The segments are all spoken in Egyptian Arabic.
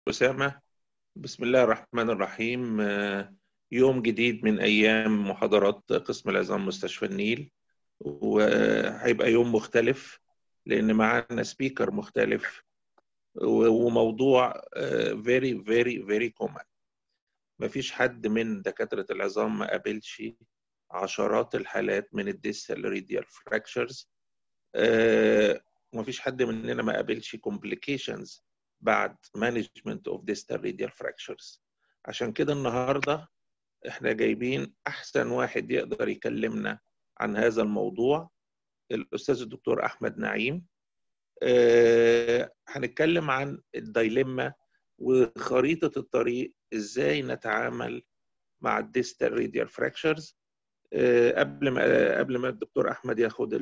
أسامة بسم الله الرحمن الرحيم يوم جديد من أيام محاضرات قسم العظام مستشفى النيل وهيبقى يوم مختلف لأن معانا سبيكر مختلف وموضوع very very very common مفيش حد من دكاترة العظام ما قابلش عشرات الحالات من الديستال ريديال فراكشرز ومفيش حد مننا ما قابلش complications بعد management of distal radial fractures عشان كده النهارده احنا جايبين احسن واحد يقدر يكلمنا عن هذا الموضوع الاستاذ الدكتور احمد نعيم أه هنتكلم عن الدايلما وخريطه الطريق ازاي نتعامل مع الديستال راديال فراكشرز أه قبل ما قبل ما الدكتور احمد ياخد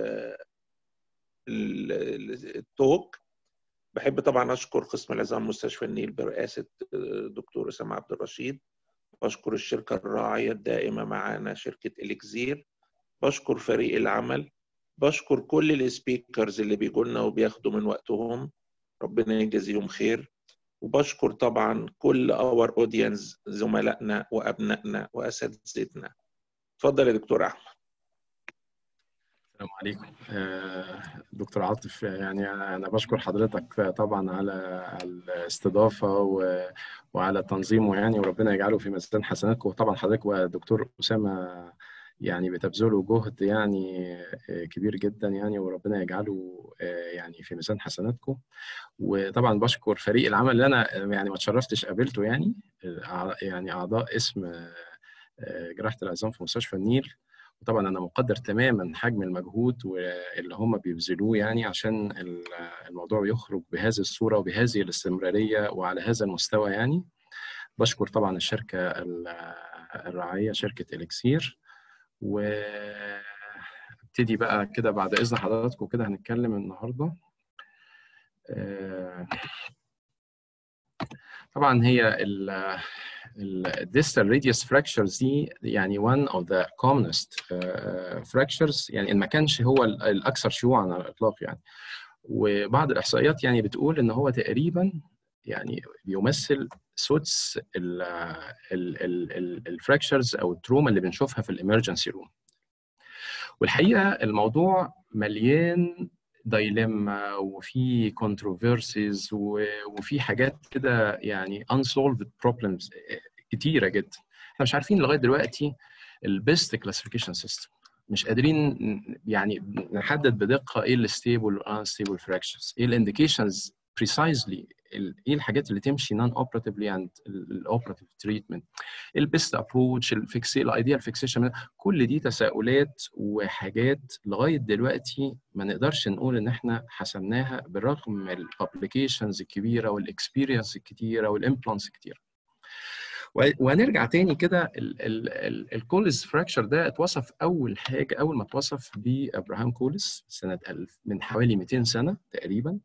التوك بحب طبعا اشكر قسم العظام مستشفى النيل برئاسه دكتور اسامه عبد الرشيد بشكر الشركه الراعيه الدائمه معانا شركه اليكزير بشكر فريق العمل بشكر كل السبيكرز اللي بيجوا لنا وبياخدوا من وقتهم ربنا يجازيهم خير وبشكر طبعا كل اور اودينس زملائنا وابنائنا واساتذتنا اتفضل يا دكتور احمد السلام عليكم دكتور عاطف يعني انا بشكر حضرتك طبعا على الاستضافه وعلى تنظيمه يعني وربنا يجعله في ميزان حسناتكم وطبعا حضرتك ودكتور اسامه يعني بتبذلوا جهد يعني كبير جدا يعني وربنا يجعله يعني في ميزان حسناتكم وطبعا بشكر فريق العمل اللي انا يعني ما اتشرفتش قابلته يعني يعني اعضاء اسم جراحه العظام في مستشفى النيل وطبعا انا مقدر تماما حجم المجهود اللي هم بيبذلوه يعني عشان الموضوع يخرج بهذه الصوره وبهذه الاستمراريه وعلى هذا المستوى يعني بشكر طبعا الشركه الراعيه شركه اليكسير وابتدي بقى كده بعد اذن حضراتكم كده هنتكلم النهارده طبعا هي الديستال راديوس fractures دي يعني one of the commonest uh, fractures يعني ان ما كانش هو الاكثر شيوعا على الاطلاق يعني وبعض الاحصائيات يعني بتقول ان هو تقريبا يعني بيمثل سدس الفراكشرز او التروما اللي بنشوفها في الامرجنسي روم والحقيقه الموضوع مليان دايلما وفي controversies وفي حاجات كده يعني unsolved problems كتيرة جدا احنا مش عارفين لغاية دلوقتي البيست كلاسيفيكيشن سيستم مش قادرين يعني نحدد بدقة ايه الستيبل والانستيبل fractures ايه الانديكيشنز precisely ايه الحاجات اللي تمشي نون اوبراتيفلي عند الاوبراتيف تريتمنت البيست ابروتش الفيكسي الايديال فيكسيشن كل دي تساؤلات وحاجات لغايه دلوقتي ما نقدرش نقول ان احنا حسمناها بالرغم من الابلكيشنز الكبيره والاكسبيرينس الكتيره والامبلانتس الكتيره وهنرجع تاني كده الكوليس فراكشر ده اتوصف اول حاجه اول ما اتوصف بابراهام كوليس سنه 1000 من حوالي 200 سنه تقريبا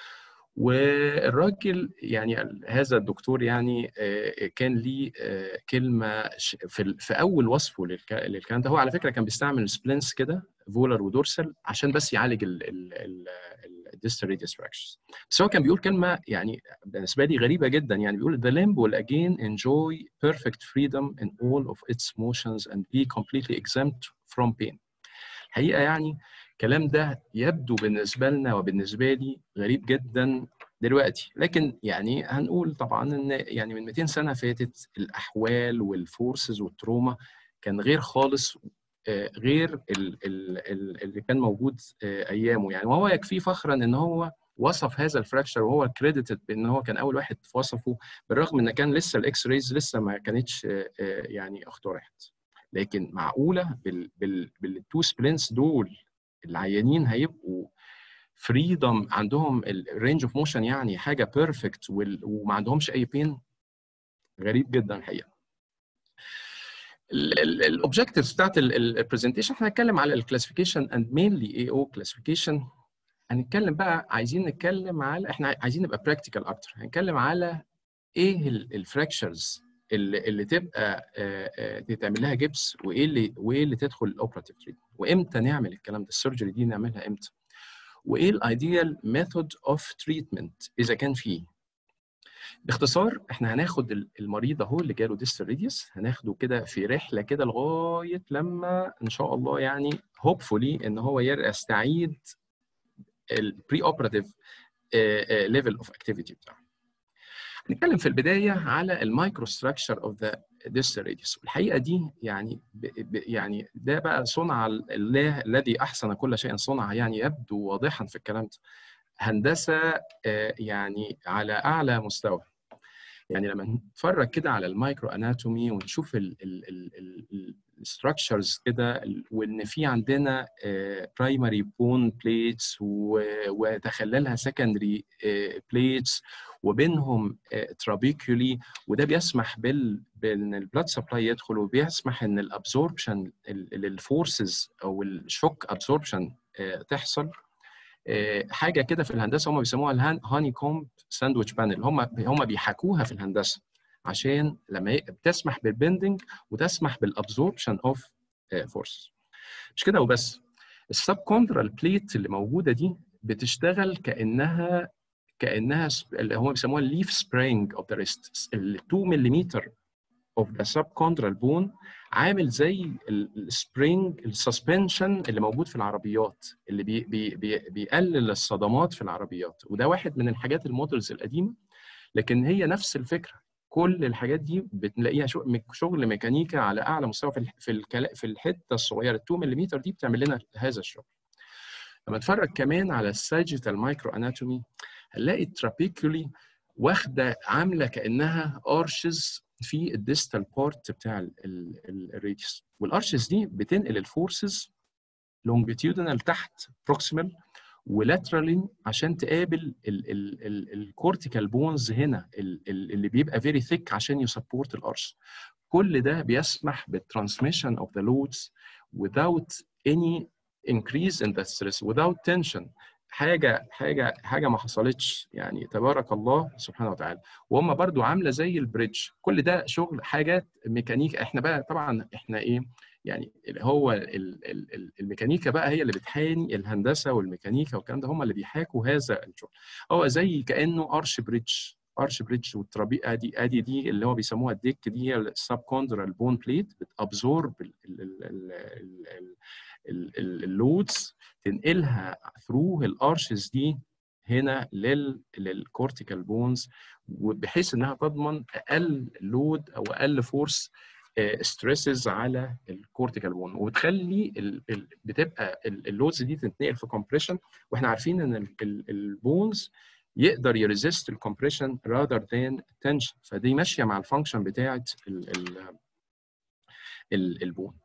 والراجل يعني هذا الدكتور يعني كان ليه كلمه في في اول وصفه للكلام ده هو على فكره كان بيستعمل سبلنس كده فولر ودورسال عشان بس يعالج الديستال راديوس فراكشرز بس هو كان بيقول كلمه يعني بالنسبه لي غريبه جدا يعني بيقول the limb will again enjoy perfect freedom in all of its motions and be completely exempt from pain الحقيقه يعني الكلام ده يبدو بالنسبه لنا وبالنسبه لي غريب جدا دلوقتي لكن يعني هنقول طبعا ان يعني من 200 سنه فاتت الاحوال والفورسز والتروما كان غير خالص غير اللي كان موجود ايامه يعني وهو يكفيه فخرا ان هو وصف هذا الفراكشر وهو كريديتد بان هو كان اول واحد وصفه بالرغم ان كان لسه الاكس ريز لسه ما كانتش يعني اخترعت لكن معقوله بالتو سبلنس دول العيانين هيبقوا فريدم عندهم الرينج اوف موشن يعني حاجه بيرفكت وما عندهمش اي بين غريب جدا الحقيقه الاوبجكتيفز بتاعت البرزنتيشن احنا هنتكلم على الكلاسيفيكيشن اند مينلي اي او كلاسيفيكيشن هنتكلم بقى عايزين نتكلم على احنا عايزين نبقى براكتيكال اكتر هنتكلم على ايه الفراكشرز اللي, اللي تبقى تتعمل لها جبس وايه اللي وايه اللي تدخل الاوبراتيف تريتمنت وامتى نعمل الكلام ده السيرجري دي نعملها امتى وايه الايديال ميثود اوف تريتمنت اذا كان فيه باختصار احنا هناخد المريض اهو اللي جاله ديستال ريديوس هناخده كده في رحله كده لغايه لما ان شاء الله يعني هوبفولي ان هو يستعيد البري اوبراتيف ليفل اوف اكتيفيتي بتاعه. نتكلم في البدايه على المايكرو ستراكشر اوف ذا ديستال ريديوس والحقيقه دي يعني ب ب يعني ده بقى صنع الله الذي احسن كل شيء صنع يعني يبدو واضحا في الكلام ده. هندسه يعني على اعلى مستوى يعني لما نتفرج كده على المايكرو اناتومي ونشوف الستراكشرز كده وان في عندنا برايمري بون بليتس وتخللها سكندري بليتس وبينهم ترابيكولي وده بيسمح بال بان البلاد سبلاي يدخل وبيسمح ان الابزوربشن للفورسز او الشوك ابزوربشن تحصل حاجه كده في الهندسه هم بيسموها الهاني كومب ساندويتش بانل هم هم بيحكوها في الهندسه عشان لما بتسمح بالبندنج وتسمح بالابزوربشن اوف فورس مش كده وبس السب كوندرال بليت اللي موجوده دي بتشتغل كانها كانها اللي هم بيسموها الليف سبرينج اوف ذا ريست ال 2 ملم اوف ذا سب كوندرال بون عامل زي السبرينج السسبنشن اللي موجود في العربيات اللي بي بي بي بيقلل الصدمات في العربيات وده واحد من الحاجات المودلز القديمه لكن هي نفس الفكره كل الحاجات دي بنلاقيها شغل ميكانيكا على اعلى مستوى في في في الحته الصغيره 2 ملم دي بتعمل لنا هذا الشغل لما نتفرج كمان على الساجيتال مايكرو اناتومي هنلاقي الترابيكولي واخده عامله كانها ارشز في الديستال بارت بتاع الريديوس والارشز دي بتنقل الفورسز لونجيتيودنال تحت بروكسيمال ولاترالي عشان تقابل الكورتيكال بونز هنا اللي بيبقى فيري ثيك عشان يسبورت الارش كل ده بيسمح بالترانسميشن اوف ذا لودز without any increase in the stress without tension حاجه حاجه حاجه ما حصلتش يعني تبارك الله سبحانه وتعالى وهم برضو عامله زي البريدج كل ده شغل حاجات ميكانيكا احنا بقى طبعا احنا ايه يعني هو الميكانيكا بقى هي اللي بتحاني الهندسه والميكانيكا والكلام ده هم اللي بيحاكوا هذا الشغل هو زي كانه ارش بريدج ارش بريدج والترابيقه ادي ادي دي اللي هو بيسموها الديك دي هي السب كوندرال بون بليت بتابزورب اللودز تنقلها ثرو الارشز دي هنا لل للكورتيكال بونز بحيث انها تضمن اقل لود او اقل فورس ستريسز على الكورتيكال بون وبتخلي ال ال بتبقى اللودز دي تتنقل في كومبريشن واحنا عارفين ان البونز يقدر يريزيست الكومبريشن rather than tension فدي ماشيه مع الفانكشن بتاعت البون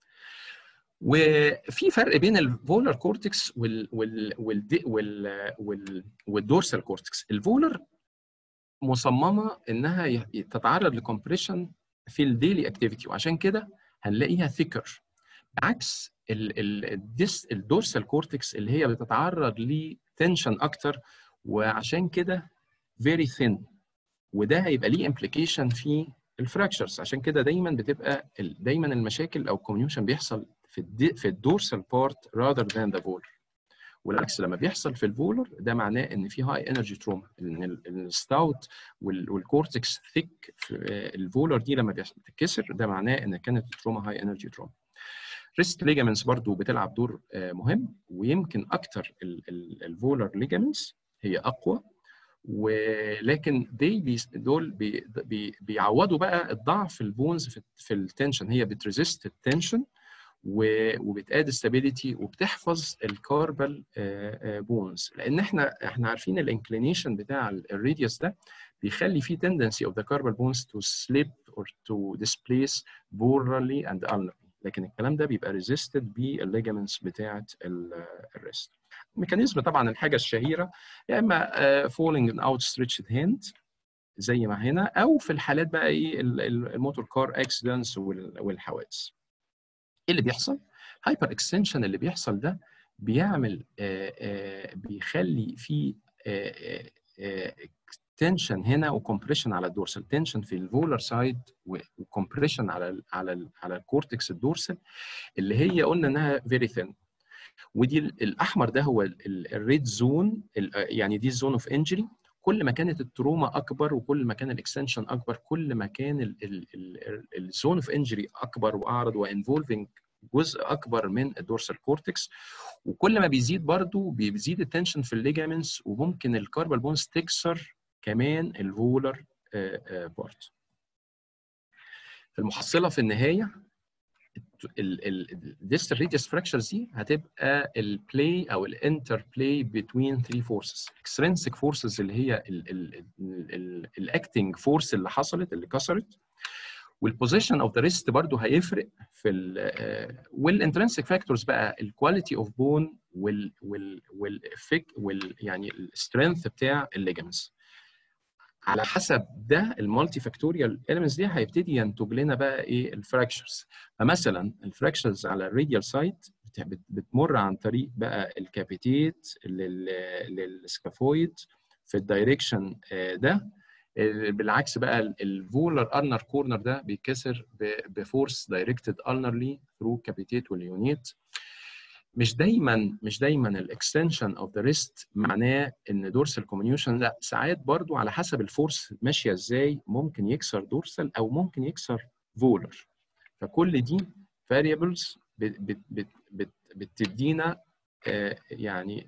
وفي فرق بين الفولر كورتكس وال وال وال وال والدورسال كورتكس الفولر مصممه انها تتعرض لكمبريشن في الديلي اكتيفيتي وعشان كده هنلاقيها ثيكر بعكس الدورسال كورتكس اللي هي بتتعرض لتنشن اكتر وعشان كده فيري ثين وده هيبقى ليه امبليكيشن في الفراكشرز عشان كده دايما بتبقى دايما المشاكل او الكوميونيشن بيحصل في الدي في الدورسال بارت rather than the volar والعكس لما بيحصل في الفولر ده معناه ان في هاي انرجي تروما ان الستاوت والكورتكس ثيك في الفولر دي لما بتتكسر ده معناه ان كانت التروما هاي انرجي تروما ريست ليجامنتس برضو بتلعب دور مهم ويمكن اكتر الفولر ليجامنتس هي اقوى ولكن دي دول بي بي بيعوضوا بقى الضعف البونز في, في التنشن هي بتريزيست التنشن وبتاد ستابيليتي وبتحفظ الكاربال بونز لان احنا احنا عارفين الانكلينيشن بتاع الراديوس ده بيخلي فيه tendency of the carbal bones to slip or to displace borally and ulnarly لكن الكلام ده بيبقى resisted بالليجامنتس بتاعه الريست الميكانيزم طبعا الحاجه الشهيره يا اما falling in outstretched hand زي ما هنا او في الحالات بقى ايه الموتور كار اكسيدنتس والحوادث ايه اللي بيحصل؟ هايبر اكستنشن اللي بيحصل ده بيعمل آآ آآ بيخلي في تنشن هنا وكمبريشن على الدورسال تنشن في الفولر سايد وكمبريشن على ال على ال على الكورتكس الدورسال اللي هي قلنا انها فيري ثين ودي الاحمر ده هو الريد زون يعني دي الزون اوف انجري كل ما كانت التروما اكبر وكل ما كان الاكستنشن اكبر كل ما كان الزون اوف انجري اكبر واعرض وانفولفنج جزء اكبر من الدورسال كورتكس وكل ما بيزيد برضو بيزيد التنشن في الليجامنتس وممكن الكاربال بونز تكسر كمان الفولر بارت المحصله في النهايه الديستال ريديوس فراكشرز دي هتبقى البلاي او الانتر بلاي بين ثري فورسز اكسترنسك فورسز اللي هي الاكتنج فورس اللي حصلت اللي كسرت والبوزيشن اوف ذا ريست برضه هيفرق في ال والانترنسك فاكتورز بقى الكواليتي اوف بون وال وال والافكت وال يعني السترينث بتاع الليجمنتس على حسب ده المالتي فاكتوريال اليمنتس دي هيبتدي ينتج لنا بقى ايه الفراكشرز فمثلا الفراكشرز على الراديال سايت بتمر عن طريق بقى الكابيتيت للسكافويد في الدايركشن ده بالعكس بقى الفولر ارنر كورنر ده بيتكسر بفورس دايركتد النرلي ثرو كابيتيت واليونيت مش دايما مش دايما الاكستنشن اوف ذا ريست معناه ان دورسال كوميونيوشن لا ساعات برضو على حسب الفورس ماشيه ازاي ممكن يكسر دورسال او ممكن يكسر فولر فكل دي فاريبلز بت بت بت بتدينا آه يعني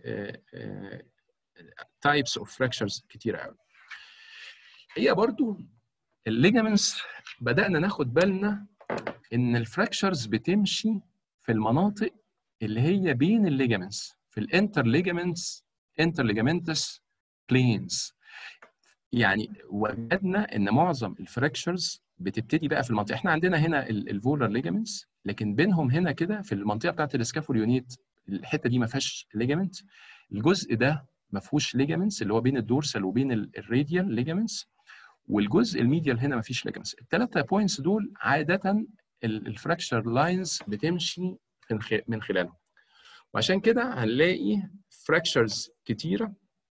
تايبس اوف فراكشرز كتير قوي هي برضو الليجامنتس بدانا ناخد بالنا ان الفراكشرز بتمشي في المناطق اللي هي بين الليجامنتس في الانتر ليجامنتس انتر ليجامنتس بلينز يعني وجدنا ان معظم الفراكشرز بتبتدي بقى في المنطقه احنا عندنا هنا الفولر ليجامنتس لكن بينهم هنا كده في المنطقه بتاعت الاسكافول يونيت الحته دي ما فيهاش ليجامنت الجزء ده ما فيهوش ليجامنتس اللي هو بين الدورسال وبين الراديال ليجامنتس والجزء الميديال هنا ما فيش ليجامنتس الثلاثه بوينتس دول عاده الفراكشر لاينز بتمشي من خلالهم وعشان كده هنلاقي فراكشرز كتيره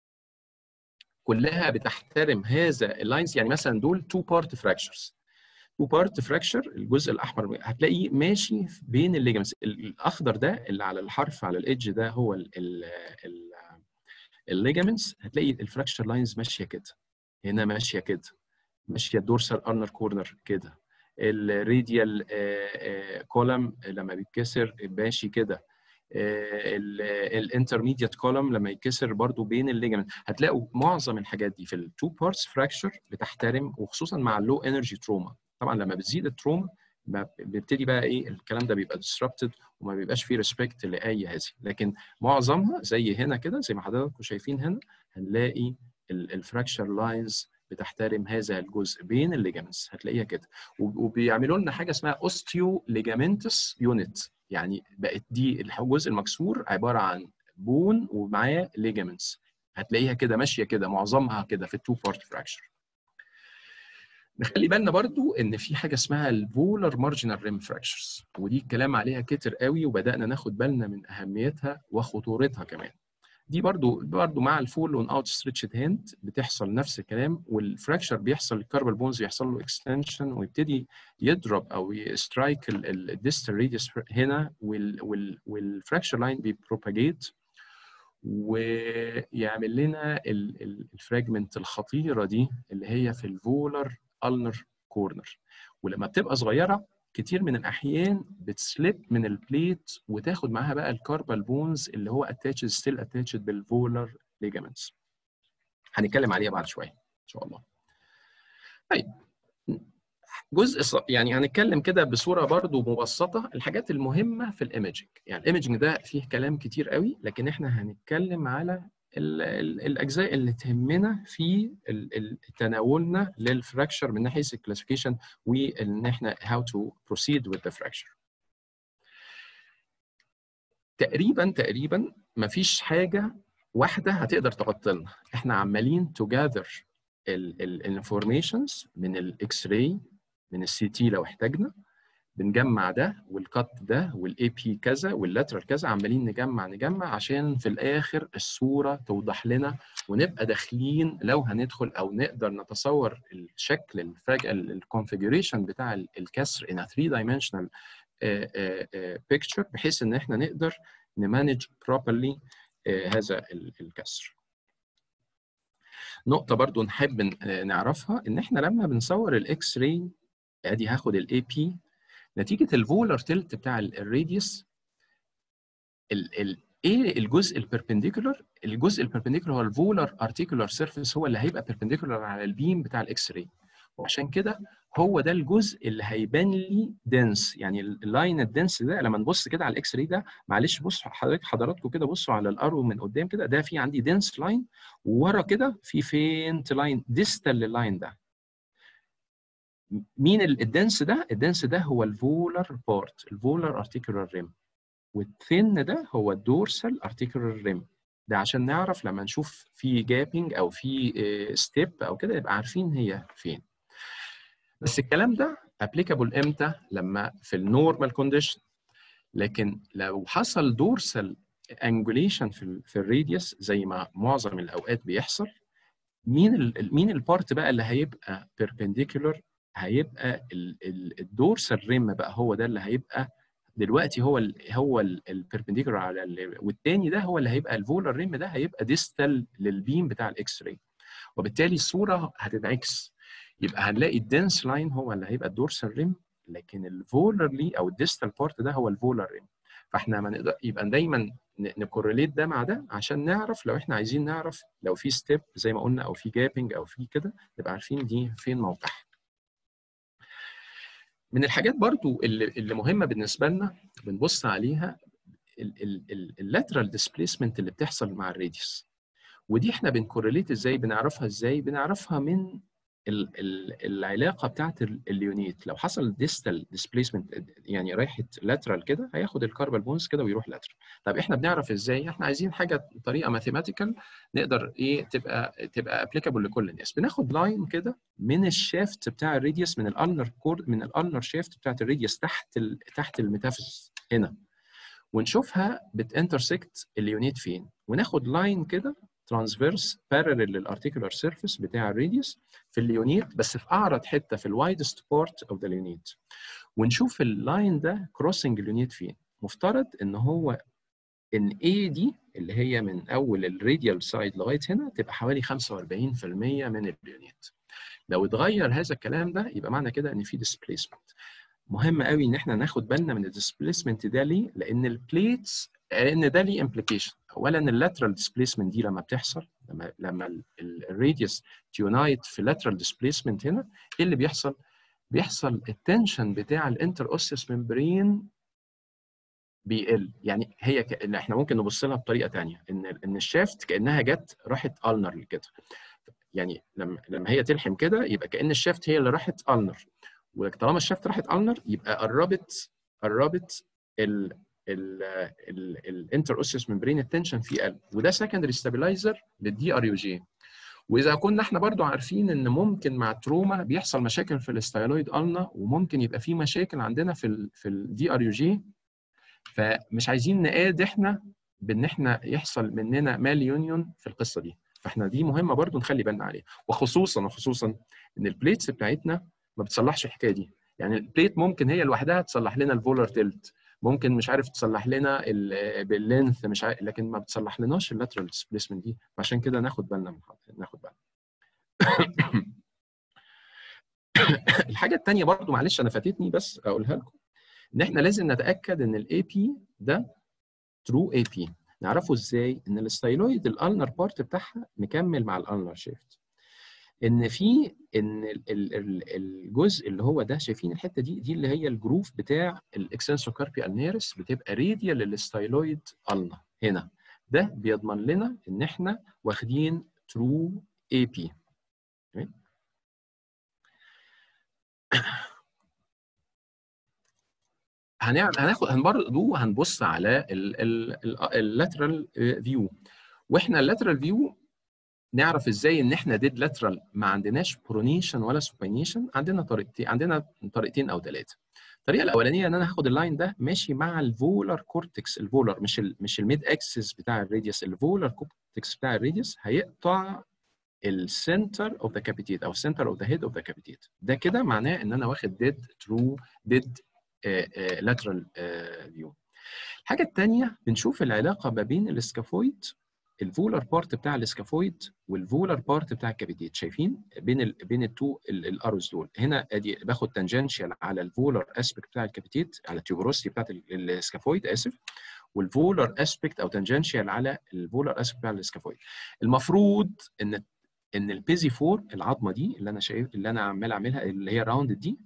كلها بتحترم هذا اللاينز يعني مثلا دول تو بارت فراكشرز تو بارت فراكشر الجزء الاحمر هتلاقيه ماشي بين الليجمنتس الاخضر ده اللي على الحرف على الايدج ده هو الليجمنتس هتلاقي الفراكشر لاينز ماشيه كده هنا ماشيه كده ماشيه الدورسال ارنر كورنر كده الراديال كولم لما بيتكسر ماشي كده الانترميديت كولم لما يتكسر برضو بين الليجمنت هتلاقوا معظم الحاجات دي في التو بارتس فراكشر بتحترم وخصوصا مع اللو انرجي تروما طبعا لما بتزيد التروما بيبتدي بقى ايه الكلام ده بيبقى disrupted وما بيبقاش فيه ريسبكت لاي هذه لكن معظمها زي هنا كده زي ما حضراتكم شايفين هنا هنلاقي الفراكشر لاينز بتحترم هذا الجزء بين الليجامنتس هتلاقيها كده وبيعملوا لنا حاجه اسمها اوستيو ليجامنتس يونت يعني بقت دي الجزء المكسور عباره عن بون ومعاه ليجامنتس هتلاقيها كده ماشيه كده معظمها كده في التو بارت فراكشر نخلي بالنا برضو ان في حاجه اسمها الفولر مارجنال ريم فراكشرز ودي الكلام عليها كتر قوي وبدانا ناخد بالنا من اهميتها وخطورتها كمان دي برضو برضو مع الفول اون اوت ستريتشد هاند بتحصل نفس الكلام والفراكشر بيحصل الكاربال بونز يحصل له اكستنشن ويبتدي يضرب او يسترايك الديستال راديوس هنا والفراكشر لاين بيبروباجيت ويعمل لنا الفراجمنت الخطيره دي اللي هي في الفولر النر كورنر ولما بتبقى صغيره كتير من الاحيان بتسليب من البليت وتاخد معاها بقى الكاربال بونز اللي هو اتاتشد ستيل اتاتشد بالفولر ليجامنتس هنتكلم عليها بعد شويه ان شاء الله طيب جزء يعني هنتكلم كده بصوره برضو مبسطه الحاجات المهمه في الايمجنج يعني الايمجنج ده فيه كلام كتير قوي لكن احنا هنتكلم على ال ال الاجزاء اللي تهمنا في تناولنا للفراكشر من ناحيه الكلاسيفيكيشن وان احنا how to proceed with the fracture. تقريبا تقريبا ما فيش حاجه واحده هتقدر تغطي لنا احنا عمالين to gather الانفورميشنز من الاكس راي من السي تي لو احتاجنا بنجمع ده والكت ده والاي بي كذا واللاترال كذا عمالين نجمع نجمع عشان في الاخر الصوره توضح لنا ونبقى داخلين لو هندخل او نقدر نتصور الشكل الفجأة الكونفيجريشن بتاع الكسر in a three dimensional picture بحيث ان احنا نقدر نمانج properly هذا الكسر. نقطه برضو نحب نعرفها ان احنا لما بنصور الاكس راي ادي هاخد الاي بي نتيجه الفولر تلت بتاع الراديوس ايه الجزء البربنديكولار الجزء البربنديكولار هو الفولر ارتيكولار سيرفيس هو اللي هيبقى بيربنديكولار على البيم بتاع الاكس راي وعشان كده هو ده الجزء اللي هيبان لي دنس يعني اللاين الدنس ده لما نبص كده على الاكس راي ده معلش بصوا حضرتك حضراتكم كده بصوا على الارو من قدام كده ده في عندي دنس لاين وورا كده في فينت لاين ديستال لللاين ده مين الدنس ده الدنس ده هو الفولر بارت الفولر ارتيكولار ريم والثين ده هو الدورسال ارتيكولار ريم ده عشان نعرف لما نشوف في جابنج او في ستيب او كده يبقى عارفين هي فين بس الكلام ده ابليكابل امتى لما في النورمال كونديشن لكن لو حصل دورسال انجوليشن في في الراديوس زي ما معظم الاوقات بيحصل مين ال مين البارت بقى اللي هيبقى بيربنديكولار هيبقى الدورسال ريم بقى هو ده اللي هيبقى دلوقتي هو ال هو البيربنديكولار على ال والتاني ده هو اللي هيبقى الفولر ريم ده هيبقى ديستال للبيم بتاع الاكس راي وبالتالي الصوره هتتعكس يبقى هنلاقي الدنس لاين هو اللي هيبقى الدورسال ريم لكن الفولرلي او الديستال بارت ده هو الفولر ريم فاحنا ما نقدر يبقى دايما نكورليت ده مع ده عشان نعرف لو احنا عايزين نعرف لو في ستيب زي ما قلنا او في جابنج او في كده نبقى عارفين دي فين موقعها من الحاجات برضو اللي, اللي مهمه بالنسبه لنا بنبص عليها اللاترال ديسبيسمنت اللي بتحصل مع الراديوس ودي احنا بنكورليت ازاي بنعرفها ازاي بنعرفها من ال ال العلاقه بتاعت اليونيت لو حصل ديستال ديسبيسمنت يعني رايحت لاترال كده هياخد الكاربال بونز كده ويروح لاترال طب احنا بنعرف ازاي احنا عايزين حاجه طريقه ماثيماتيكال نقدر ايه تبقى تبقى ابليكابل لكل الناس بناخد لاين كده من الشافت بتاع الراديوس من الالنر كورد من الالنر شافت بتاعت الراديوس تحت ال تحت الميتافيزيس هنا ونشوفها بتانترسكت اليونيت فين وناخد لاين كده ترانسفيرس بارلل للارتيكولار سيرفيس بتاع الراديوس في اليونيت بس في اعرض حته في الوايدست بارت اوف ذا اليونيت ونشوف اللاين ده كروسنج اليونيت فين مفترض ان هو ان اي دي اللي هي من اول الراديال سايد لغايه هنا تبقى حوالي 45% من اليونيت لو اتغير هذا الكلام ده يبقى معنى كده ان في ديسبيسمنت مهم قوي ان احنا ناخد بالنا من الديسبيسمنت ده ليه لان البليتس لان ده ليه امبليكيشن اولا اللاترال ديسبيسمنت دي لما بتحصل لما لما الراديوس تيونايت في لاترال ديسبيسمنت هنا ايه اللي بيحصل؟ بيحصل التنشن بتاع الانتر اوسيس ممبرين بيقل يعني هي ك... إن احنا ممكن نبص لها بطريقه ثانيه ان ان الشافت كانها جت راحت النر كده يعني لما لما هي تلحم كده يبقى كان الشافت هي اللي راحت النر وطالما الشافت راحت النر يبقى قربت قربت ال الانتر اوسيس ممبرين التنشن فيه قل وده سكندري ستابلايزر للدي ار يو جي واذا كنا احنا برضو عارفين ان ممكن مع التروما بيحصل مشاكل في الاستايلويد النا وممكن يبقى في مشاكل عندنا في ال في الدي ار يو جي فمش عايزين نقاد احنا بان احنا يحصل مننا مال يونيون في القصه دي فاحنا دي مهمه برضو نخلي بالنا عليها وخصوصا وخصوصا ان البليتس بتاعتنا ما بتصلحش الحكايه دي يعني البليت ممكن هي لوحدها تصلح لنا الفولر تيلت ممكن مش عارف تصلح لنا باللينث مش عارف لكن ما بتصلح لناش اللاترال ديسبيسمنت دي عشان كده ناخد بالنا من ناخد بالنا الحاجه الثانيه برضو معلش انا فاتتني بس اقولها لكم ان احنا لازم نتاكد ان الاي بي ده ترو اي بي نعرفه ازاي ان الستايلويد الالنر بارت بتاعها مكمل مع الالنر شيفت ان في ان الجزء اللي هو ده شايفين الحته دي دي اللي هي الجروف بتاع الاكسنسو كاربي النيرس بتبقى راديال للستايلويد النا هنا ده بيضمن لنا ان احنا واخدين ترو اي بي هناخد هنبرضه هنبص على اللاترال فيو واحنا اللاترال فيو نعرف ازاي ان احنا ديد لاترال ما عندناش برونيشن ولا سوبينيشن عندنا طريقتين عندنا طريقتين او ثلاثه الطريقه الاولانيه ان انا هاخد اللاين ده ماشي مع الفولر كورتكس الفولر مش ال مش الميد اكسس بتاع الراديوس الفولر كورتكس بتاع الراديوس هيقطع السنتر اوف ذا كابيتيت او السنتر اوف ذا هيد اوف ذا كابيتيت ده كده معناه ان انا واخد ديد ترو ديد لاترال فيو الحاجه الثانيه بنشوف العلاقه ما بين الاسكافويد الفولر بارت بتاع الاسكافويد والفولر بارت بتاع الكابيتيت شايفين بين ال بين التو الاروز دول هنا ادي باخد تانجنشال على الفولر اسبكت بتاع الكابيتيت على التيوبروستي بتاعت الاسكافويد اسف والفولر اسبكت او تانجنشال على الفولر اسبكت بتاع الاسكافويد المفروض ان ان البيزي 4 العظمه دي اللي انا شايف اللي انا عمال اعملها اللي هي راوند دي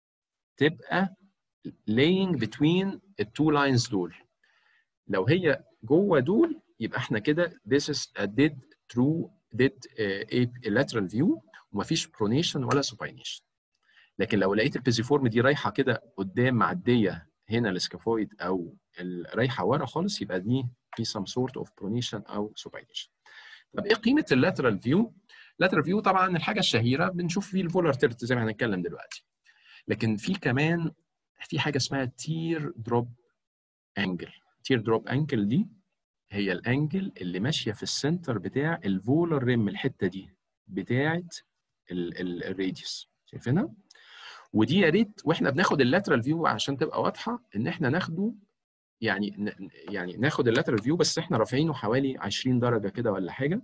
تبقى laying between التو لاينز دول لو هي جوه دول يبقى احنا كده this is a dead true dead uh, lateral view ومفيش pronation ولا supination لكن لو لقيت البيزيفورم دي رايحه كده قدام معديه هنا السكافويد او رايحه ورا خالص يبقى دي في some sort of pronation او supination طب ايه قيمه اللاترال فيو؟ اللاترال فيو طبعا الحاجه الشهيره بنشوف فيه الفولر تيرت زي ما هنتكلم دلوقتي لكن في كمان في حاجه اسمها تير دروب انجل تير دروب انجل دي هي الانجل اللي ماشيه في السنتر بتاع الفولر ريم الحته دي بتاعه الراديوس شايفينها ودي يا ريت واحنا بناخد اللاترال فيو عشان تبقى واضحه ان احنا ناخده يعني يعني ناخد اللاترال فيو بس احنا رافعينه حوالي 20 درجه كده ولا حاجه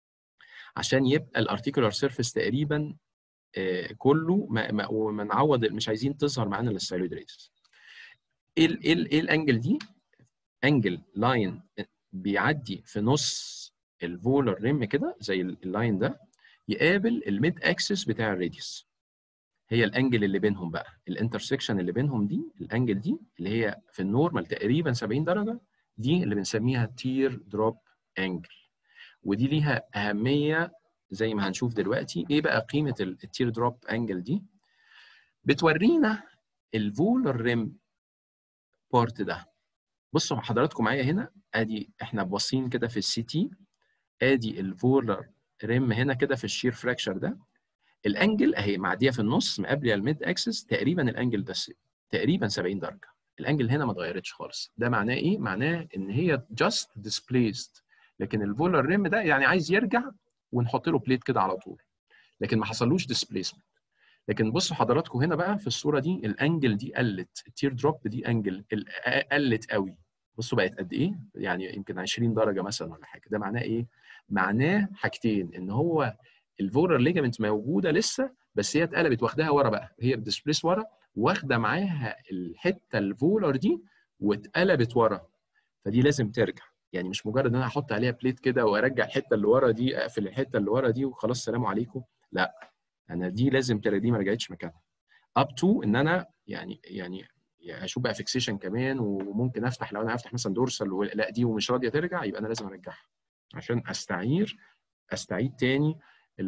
عشان يبقى الارتيكولار سيرفيس تقريبا آه كله ما ما وما نعوض مش عايزين تظهر معانا الستايلويد راديوس ايه ال ايه ال ايه الانجل دي انجل لاين بيعدي في نص الفولر ريم كده زي اللاين ده يقابل الميد اكسس بتاع الراديوس هي الانجل اللي بينهم بقى الانترسكشن اللي بينهم دي الانجل دي اللي هي في النورمال تقريبا 70 درجه دي اللي بنسميها تير دروب انجل ودي ليها اهميه زي ما هنشوف دلوقتي ايه بقى قيمه التير دروب انجل دي بتورينا الفولر ريم بارت ده بصوا حضراتكم معايا هنا ادي احنا باصين كده في السي تي ادي الفولر ريم هنا كده في الشير فراكشر ده الانجل اهي معديه في النص مقابله الميد اكسس تقريبا الانجل ده تقريبا 70 درجه الانجل هنا ما اتغيرتش خالص ده معناه ايه معناه ان هي جاست ديسبليسد لكن الفولر ريم ده يعني عايز يرجع ونحط له بليت كده على طول لكن ما حصلوش ديسبليسمنت لكن بصوا حضراتكم هنا بقى في الصوره دي الانجل دي قلت التير دروب دي انجل قلت قوي بصوا بقت قد ايه يعني يمكن 20 درجه مثلا ولا حاجه ده معناه ايه معناه حاجتين ان هو الفولر ليجامنت موجوده لسه بس هي اتقلبت واخداها ورا بقى هي بتسبليس ورا واخده معاها الحته الفولر دي واتقلبت ورا فدي لازم ترجع يعني مش مجرد ان انا احط عليها بليت كده وارجع الحته اللي ورا دي اقفل الحته اللي ورا دي وخلاص سلام عليكم لا انا دي لازم ترجع دي ما رجعتش مكانها اب تو ان انا يعني يعني اشوف بقى فيكسيشن كمان وممكن افتح لو انا هفتح مثلا دورسال لا دي ومش راضيه ترجع يبقى انا لازم ارجعها عشان استعير استعيد تاني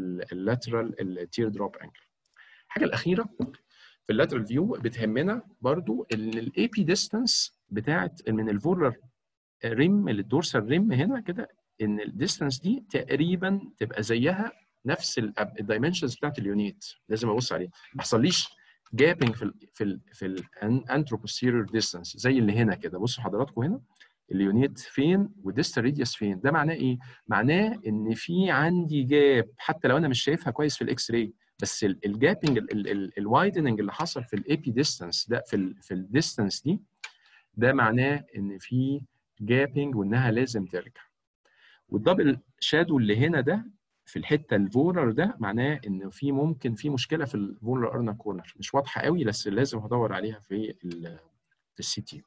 اللاترال التير دروب انجل الحاجه الاخيره في اللاترال فيو بتهمنا برضو ان الاي بي ديستانس بتاعت من الفولر ريم الدورسال ريم هنا كده ان الديستانس دي تقريبا تبقى زيها نفس الدايمنشنز بتاعت اليونيت لازم ابص عليها ما يحصليش جابنج في ال في ال في الانتروبوستيريور ديستانس زي اللي هنا كده بصوا حضراتكم هنا اليونيت فين والديستال ريديوس فين ده معناه ايه معناه ان في عندي جاب حتى لو انا مش شايفها كويس في الاكس راي بس الجابنج الوايدنج اللي حصل في الاي بي ديستانس ده في ال في الديستانس دي ده معناه ان في جابنج وانها لازم ترجع والدبل شادو اللي هنا ده في الحته الفولر ده معناه ان في ممكن في مشكله في الفولر ارنا كورنر مش واضحه قوي بس لازم هدور عليها في في السي تي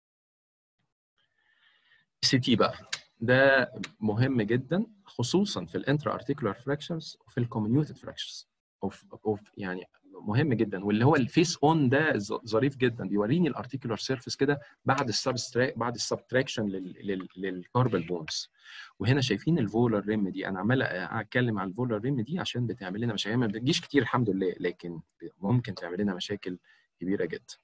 السي تي بقى ده مهم جدا خصوصا في الانترا ارتيكولار فراكشرز وفي الكوميونيوتد فراكشرز اوف اوف يعني مهم جدا واللي هو الفيس اون ده ظريف جدا بيوريني الارتيكولار سيرفيس كده بعد السبستراك بعد السبتراكشن للكاربال بونز وهنا شايفين الفولر ريم دي انا عمال اتكلم عن الفولر ريم دي عشان بتعمل لنا مشاكل ما بتجيش كتير الحمد لله لكن ممكن تعمل لنا مشاكل كبيره جدا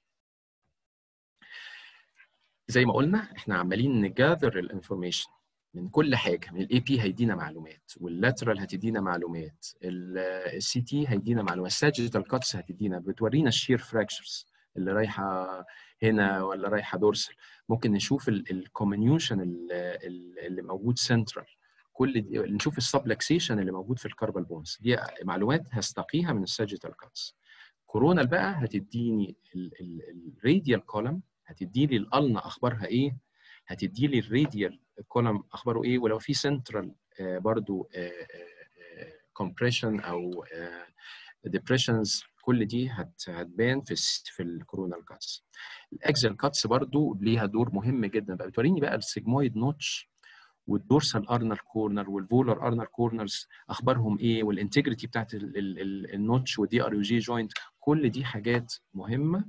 زي ما قلنا احنا عمالين نجاذر الانفورميشن من كل حاجه من الاي بي هيدينا معلومات واللاترال هتدينا معلومات السي تي هيدينا معلومات الساجيتال كاتس هتدينا بتورينا الشير فراكشرز اللي رايحه هنا ولا رايحه دورسال ممكن نشوف الكومينيوشن اللي موجود سنترال كل دي نشوف السبلكسيشن اللي موجود في الكاربال بونز دي معلومات هستقيها من الساجيتال كاتس كورونال بقى هتديني الراديال كولم هتدي لي الالنا اخبارها ايه هتدي لي الراديال كولم اخباره ايه ولو في سنترال برضو كومبريشن او ديبريشنز كل دي هتبان في في الكورونال كاتس الاكزل كاتس برضو ليها دور مهم جدا بقى بتوريني بقى السيجمويد نوتش والدورسال ارنر كورنر والفولر ارنر كورنرز اخبارهم ايه والانتجريتي بتاعت النوتش والدي ار يو جي جوينت كل دي حاجات مهمه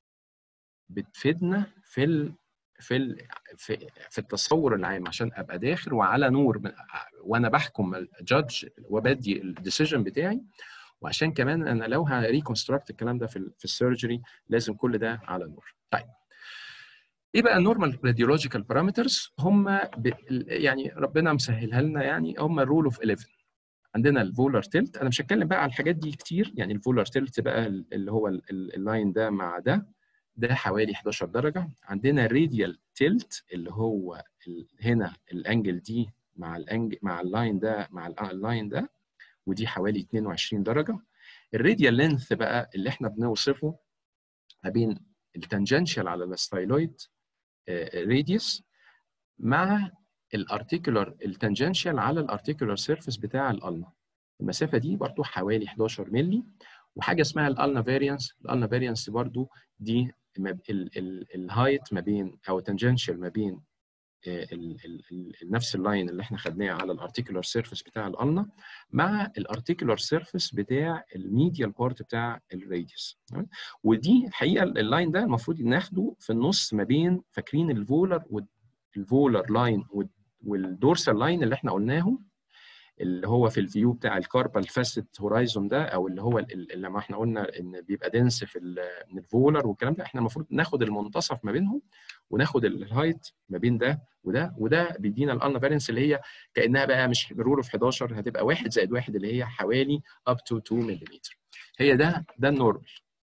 بتفيدنا في ال في ال في, في التصور العام عشان ابقى داخل وعلى نور وانا بحكم الجادج وبدي الديسيجن بتاعي وعشان كمان انا لو هريكونستراكت الكلام ده في في السيرجري لازم كل ده على نور طيب ايه بقى النورمال راديولوجيكال بارامترز هم ب... يعني ربنا مسهلها لنا يعني هم الرول اوف 11 عندنا الفولر تيلت انا مش هتكلم بقى على الحاجات دي كتير يعني الفولر تيلت بقى اللي هو اللاين ده مع ده ده حوالي 11 درجه عندنا الراديال تيلت اللي هو هنا الانجل دي مع الانجل مع اللاين ده مع اللاين ده ودي حوالي 22 درجه الراديال لينث بقى اللي احنا بنوصفه ما بين التانجنشال على الستايلويد راديوس مع الارتيكولار التانجنشال على الارتيكولار سيرفيس بتاع الالنا المسافه دي برضو حوالي 11 مللي وحاجه اسمها الالنا فاريانس الالنا فاريانس برضو دي الهايت ما بين او تانجنشال ما بين ال ال ال نفس اللاين اللي احنا خدناه على الارتيكولار سيرفيس بتاع الالنا مع الارتيكولار سيرفيس بتاع الميديال بارت بتاع الراديوس ودي الحقيقه اللاين ده المفروض ناخده في النص ما بين فاكرين الفولر والفولر لاين والدورسال لاين اللي احنا قلناهم اللي هو في الفيو بتاع الكاربال فاسيت هورايزون ده او اللي هو اللي ما احنا قلنا ان بيبقى دنس في من الفولر والكلام ده احنا المفروض ناخد المنتصف ما بينهم وناخد الهايت ما بين ده وده وده بيدينا الالنا فارينس اللي هي كانها بقى مش رول اوف 11 هتبقى 1 زائد 1 اللي هي حوالي اب تو 2 ملم هي ده ده النورمال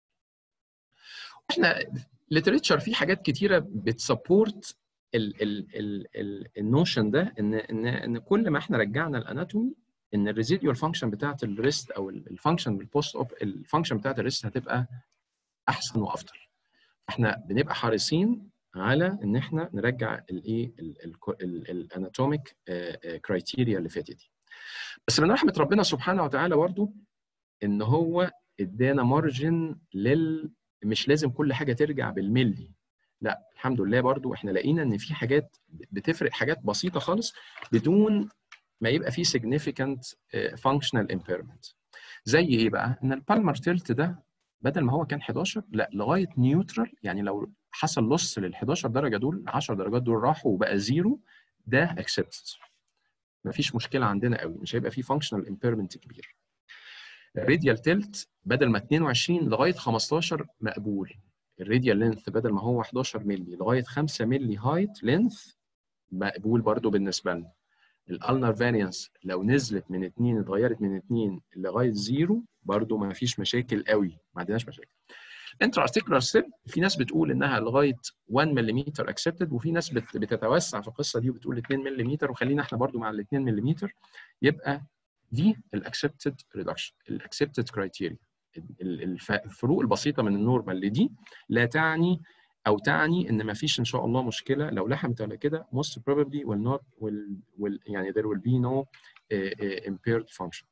احنا ليتريتشر في حاجات كتيره بتسبورت النوشن ده ان ان ان كل ما احنا رجعنا الاناتومي ان الريزيديوال فانكشن بتاعت الريست او الفانكشن بالبوست اوب الفانكشن بتاعت الريست هتبقى احسن وافضل احنا بنبقى حريصين على ان احنا نرجع الايه الاناتوميك كرايتيريا اللي فاتت دي بس من رحمه ربنا سبحانه وتعالى برضو ان هو ادانا مارجن لل مش لازم كل حاجه ترجع بالملي لا الحمد لله برضو احنا لقينا ان في حاجات بتفرق حاجات بسيطه خالص بدون ما يبقى في significant functional impairment زي ايه بقى ان البالمر تيلت ده بدل ما هو كان 11 لا لغايه نيوترال يعني لو حصل لص لل 11 درجه دول 10 درجات دول راحوا وبقى زيرو ده اكسبتد مفيش مشكله عندنا قوي مش هيبقى في functional impairment كبير الراديال تيلت بدل ما 22 لغايه 15 مقبول الراديال لينث بدل ما هو 11 مللي لغايه 5 مللي هايت لينث مقبول برضو بالنسبه لنا الالنر فاريانس لو نزلت من 2 اتغيرت من 2 لغايه 0 برضو ما فيش مشاكل قوي ما عندناش مشاكل انترا ارتيكولار سيب في ناس بتقول انها لغايه 1 ملم اكسبتد وفي ناس بتتوسع في القصه دي وبتقول 2 ملم وخلينا احنا برضو مع ال 2 ملم يبقى دي الاكسبتد ريدكشن الاكسبتد كرايتيريا الفروق البسيطه من النورمال لدي لا تعني او تعني ان ما فيش ان شاء الله مشكله لو لحمت على كده most probably will not will, will يعني there will be no uh, uh, impaired function.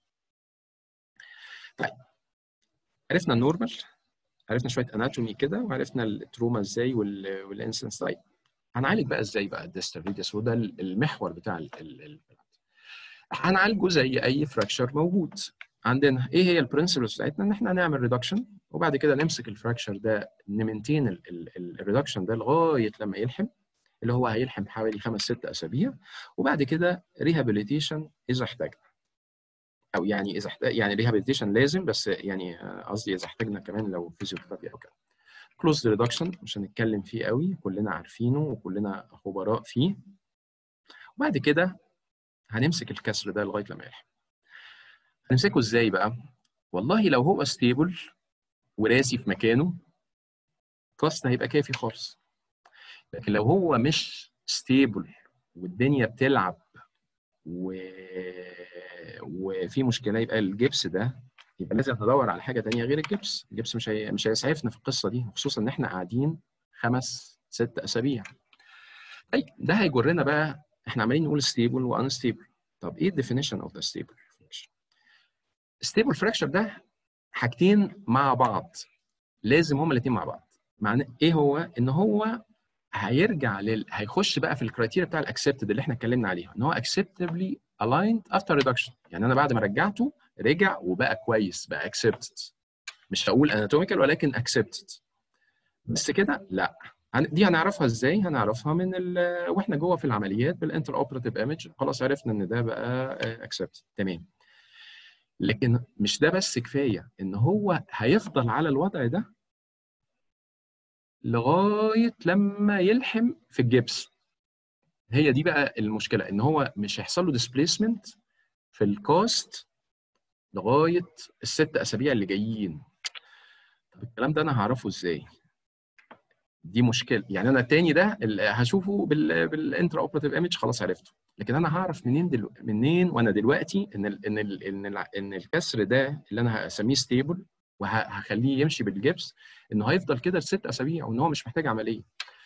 طيب عرفنا النورمال عرفنا شويه اناتومي كده وعرفنا التروما ازاي والانسنس طيب هنعالج بقى ازاي بقى الديستال ريديوس وده المحور بتاع ال ال هنعالجه زي اي فراكشر موجود عندنا ايه هي البرنسبلز بتاعتنا ان احنا نعمل ريدكشن وبعد كده نمسك الفراكشر ده نمنتين الريدكشن ده لغايه لما يلحم اللي هو هيلحم حوالي خمس ست اسابيع وبعد كده ريهابيليتيشن اذا احتاجنا او يعني اذا احتاج يعني ريهابيليتيشن لازم بس يعني قصدي اذا احتاجنا كمان لو فيزيوثيرابي او كده كلوز ريدكشن مش هنتكلم فيه قوي كلنا عارفينه وكلنا خبراء فيه وبعد كده هنمسك الكسر ده لغايه لما يلحم هنمسكه ازاي بقى والله لو هو ستيبل وراسي في مكانه كاست هيبقى كافي خالص لكن لو هو مش ستيبل والدنيا بتلعب و... وفي مشكله يبقى الجبس ده يبقى لازم ندور على حاجه ثانيه غير الجبس الجبس مش هي... مش هيسعفنا في القصه دي خصوصا ان احنا قاعدين خمس ست اسابيع طيب ده هيجرنا بقى احنا عمالين نقول ستيبل وانستيبل طب ايه الديفينيشن اوف ذا ستيبل فراكشر ستيبل فراكشر ده حاجتين مع بعض لازم هما الاثنين مع بعض معناه ايه هو ان هو هيرجع لل هيخش بقى في الكرايتيريا بتاع الاكسبتد اللي احنا اتكلمنا عليها ان هو acceptably aligned after reduction يعني انا بعد ما رجعته رجع وبقى كويس بقى accepted مش هقول anatomical ولكن accepted بس كده لا دي هنعرفها ازاي هنعرفها من ال... واحنا جوه في العمليات بالانتر اوبراتيف ايمج خلاص عرفنا ان ده بقى accepted تمام لكن مش ده بس كفايه ان هو هيفضل على الوضع ده لغايه لما يلحم في الجبس هي دي بقى المشكله ان هو مش هيحصل له ديسبيسمنت في الكوست لغايه الست اسابيع اللي جايين طب الكلام ده انا هعرفه ازاي دي مشكله يعني انا التاني ده هشوفه بال بالانترا اوبراتيف ايمج خلاص عرفته لكن انا هعرف منين دلو... منين وانا دلوقتي ان ال... ان ال... ان ال... ان الكسر ده اللي انا هسميه ستيبل وهخليه يمشي بالجبس انه هيفضل كده لست اسابيع وان هو مش محتاج عمليه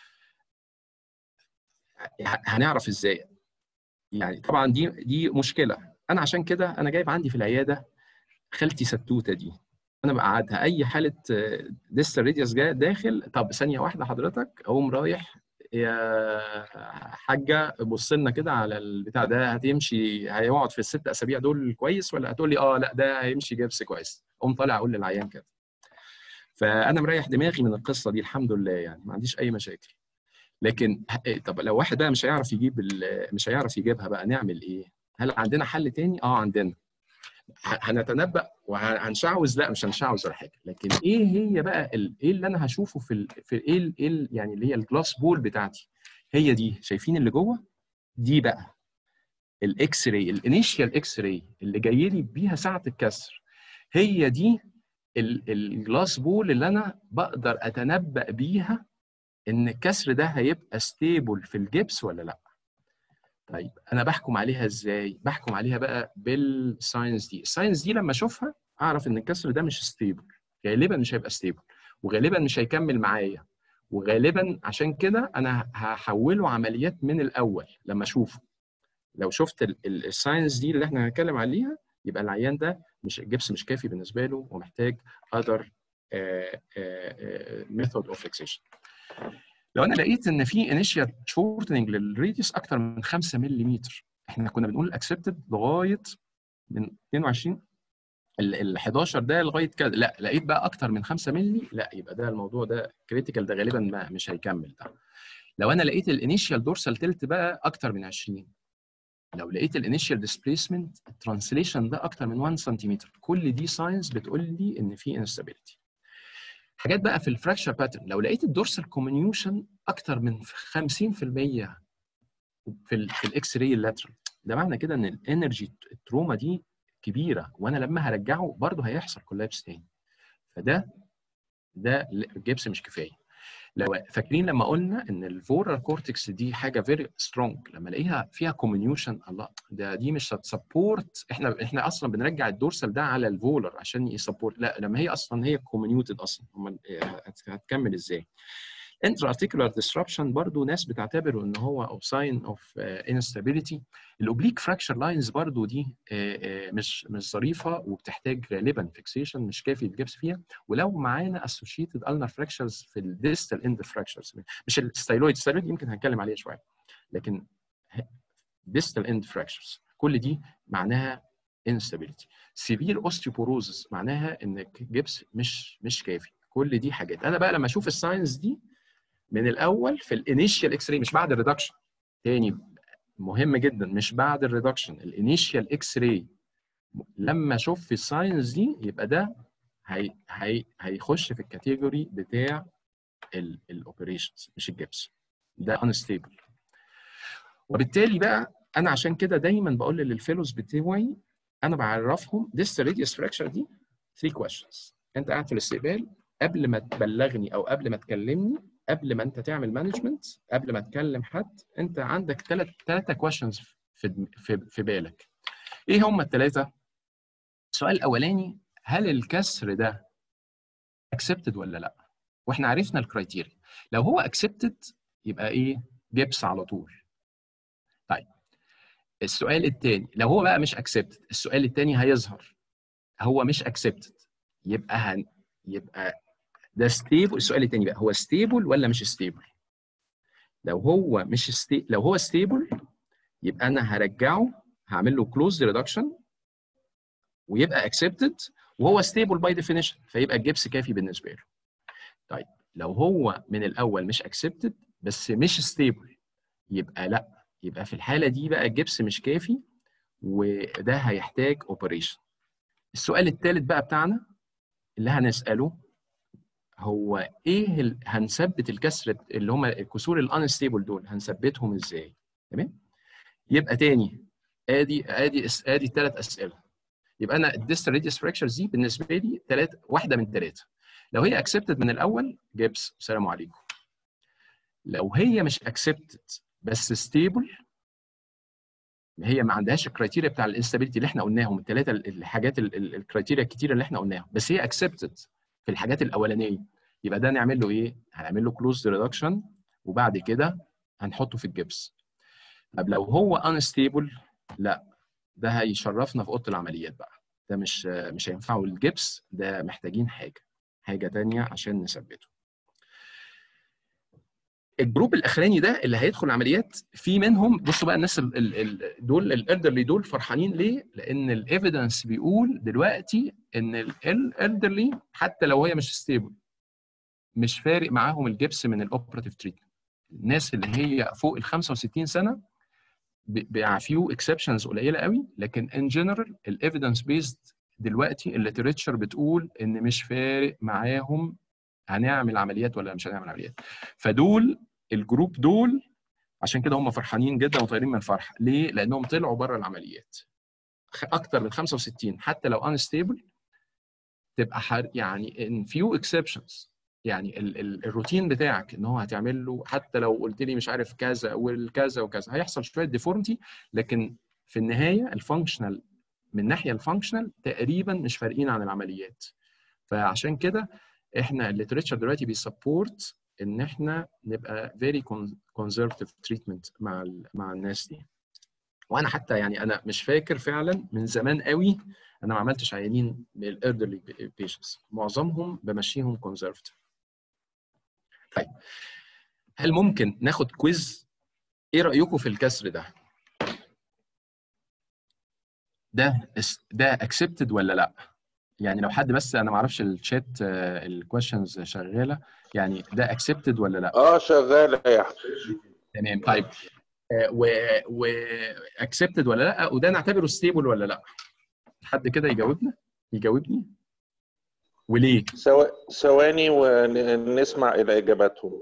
هنعرف ازاي يعني طبعا دي دي مشكله انا عشان كده انا جايب عندي في العياده خالتي ستوته دي انا بقعدها اي حاله ديستال ريديوس جاي داخل طب ثانيه واحده حضرتك اقوم رايح يا حاجه بص لنا كده على البتاع ده هتمشي هيقعد في الست اسابيع دول كويس ولا هتقول لي اه لا ده هيمشي جبس كويس اقوم طالع اقول للعيان كده فانا مريح دماغي من القصه دي الحمد لله يعني ما عنديش اي مشاكل لكن طب لو واحد بقى مش هيعرف يجيب مش هيعرف يجيبها بقى نعمل ايه هل عندنا حل تاني اه عندنا هنتنبأ وهنشعوذ لا مش هنشعوذ ولا حاجه لكن ايه هي بقى ال... ايه اللي انا هشوفه في ال... في ايه ال... إيه يعني اللي هي الجلاس بول بتاعتي هي دي شايفين اللي جوه دي بقى الاكس راي الانيشيال اكس راي اللي جاي لي بيها ساعه الكسر هي دي الجلاس بول اللي انا بقدر اتنبأ بيها ان الكسر ده هيبقى ستيبل في الجبس ولا لا طيب انا بحكم عليها ازاي بحكم عليها بقى بالساينس دي الساينس دي لما اشوفها اعرف ان الكسر ده مش ستيبل غالبا مش هيبقى ستيبل وغالبا مش هيكمل معايا وغالبا عشان كده انا هحوله عمليات من الاول لما اشوفه لو شفت الساينس دي اللي احنا هنتكلم عليها يبقى العيان ده مش الجبس مش كافي بالنسبه له ومحتاج other ميثود اوف فيكسيشن لو انا لقيت ان في انيشيال شورتنج للريديوس اكتر من 5 ملم احنا كنا بنقول اكسبتد لغايه من 22 ال 11 ده لغايه كده لا لقيت بقى اكتر من 5 مللي لا يبقى ده الموضوع ده كريتيكال ده غالبا ما مش هيكمل ده لو انا لقيت الانيشيال دورسال تلت بقى اكتر من 20 لو لقيت الانيشيال ديسبيسمنت الترانسليشن ده اكتر من 1 سنتيمتر كل دي ساينز بتقول لي ان في انستابيليتي حاجات بقى في الفراكشر باترن لو لقيت الدورسال كوميونيوشن اكتر من 50% في ال في الاكس راي اللاترال ده معنى كده ان الانرجي التروما دي كبيره وانا لما هرجعه برضه هيحصل كولابس تاني فده ده الجبس مش كفايه لو فاكرين لما قلنا ان الفورال كورتكس دي حاجه فيري سترونج لما الاقيها فيها كوميونيوشن الله ده دي مش هتسبورت احنا احنا اصلا بنرجع الدورسال ده على الفولر عشان يسبورت لا لما هي اصلا هي كوميونيوتد اصلا هتكمل ازاي انتر ارتيكولار ديسربشن برضو ناس بتعتبره ان هو او ساين اوف انستابيليتي الاوبليك فراكشر لاينز برضو دي uh, uh, مش مش ظريفه وبتحتاج غالبا فيكسيشن مش كافي الجبس فيها ولو معانا اسوشيتد النر فراكشرز في الديستال اند فراكشرز مش الستايلويد الستايلويد يمكن هنتكلم عليه شويه لكن ديستال اند فراكشرز كل دي معناها انستابيليتي سيفير اوستيوبوروزس معناها ان الجبس مش مش كافي كل دي حاجات انا بقى لما اشوف الساينس دي من الاول في الانيشيال اكس راي مش بعد الريدكشن تاني مهم جدا مش بعد الريدكشن الانيشيال اكس راي لما اشوف في الساينس دي يبقى ده هي هي هيخش في الكاتيجوري بتاع الاوبريشنز مش الجبس ده انستيبل وبالتالي بقى انا عشان كده دايما بقول للفيلوز بتوعي انا بعرفهم ديست ريديوس فراكشر دي 3 questions انت قاعد في الاستقبال قبل ما تبلغني او قبل ما تكلمني قبل ما انت تعمل مانجمنت قبل ما تكلم حد انت عندك ثلاث ثلاثه كويشنز في في في بالك ايه هم الثلاثه السؤال الاولاني هل الكسر ده اكسبتد ولا لا واحنا عرفنا الكرايتيريا لو هو اكسبتد يبقى ايه جبس على طول طيب السؤال الثاني لو هو بقى مش اكسبتد السؤال الثاني هيظهر هو مش اكسبتد يبقى هن يبقى ده ستيبل السؤال الثاني بقى هو ستيبل ولا مش ستيبل لو هو مش ستي... لو هو ستيبل يبقى انا هرجعه هعمل له كلوز ريدكشن ويبقى اكسبتد وهو ستيبل باي ديفينيشن فيبقى الجبس كافي بالنسبه له طيب لو هو من الاول مش اكسبتد بس مش ستيبل يبقى لا يبقى في الحاله دي بقى الجبس مش كافي وده هيحتاج اوبريشن السؤال الثالث بقى بتاعنا اللي هنساله هو ايه ال... هنثبت الكسر اللي هم الكسور الانستيبل دول هنثبتهم ازاي تمام يبقى تاني ادي ادي ادي الثلاث اسئله يبقى انا الديستال ريديوس فراكشرز دي بالنسبه لي ثلاث واحده من ثلاثه لو هي اكسبتد من الاول جبس السلام عليكم لو هي مش اكسبتد بس ستيبل هي ما عندهاش الكرايتيريا بتاع الانستابيليتي اللي احنا قلناهم الثلاثه الحاجات الكرايتيريا الكتيره اللي احنا قلناها بس هي اكسبتد في الحاجات الاولانيه يبقى ده نعمل له ايه؟ هنعمل له كلوز ريدكشن وبعد كده هنحطه في الجبس طب لو هو انستيبل لا ده هيشرفنا في اوضه العمليات بقى ده مش مش هينفعه الجبس ده محتاجين حاجه حاجه تانية عشان نثبته الجروب الاخراني ده اللي هيدخل عمليات في منهم بصوا بقى الناس ال ال دول الالدرلي دول فرحانين ليه؟ لان الايفيدنس بيقول دلوقتي ان الالدرلي حتى لو هي مش ستيبل مش فارق معاهم الجبس من الاوبراتيف تريتمنت الناس اللي هي فوق ال 65 سنه فيو اكسبشنز قليله قوي لكن ان جنرال الايفيدنس بيزد دلوقتي الليتريتشر بتقول ان مش فارق معاهم هنعمل عمليات ولا مش هنعمل عمليات فدول الجروب دول عشان كده هم فرحانين جدا وطايرين من الفرحه ليه لانهم طلعوا بره العمليات اكتر من 65 حتى لو انستيبل تبقى حر يعني ان فيو اكسبشنز يعني ال ال الروتين بتاعك ان هو هتعمل له حتى لو قلت لي مش عارف كذا والكذا وكذا هيحصل شويه ديفورمتي لكن في النهايه الفانكشنال من الناحيه الفانكشنال تقريبا مش فارقين عن العمليات فعشان كده احنا الليتريتشر دلوقتي بيسبورت ان احنا نبقى فيري كونزرفتيف تريتمنت مع مع الناس دي وانا حتى يعني انا مش فاكر فعلا من زمان قوي انا ما عملتش عيانين للالدرلي بيشنتس معظمهم بمشيهم كونزرفتيف طيب هل ممكن ناخد كويز ايه رايكم في الكسر ده ده ده اكسبتد ولا لا يعني لو حد بس انا ما اعرفش الشات الكويشنز شغاله يعني ده اكسبتد ولا لا اه شغاله يا تمام طيب و و اكسبتد ولا لا وده نعتبره ستيبل ولا لا حد كده يجاوبنا يجاوبني وليه ثواني ونسمع الى اجاباتهم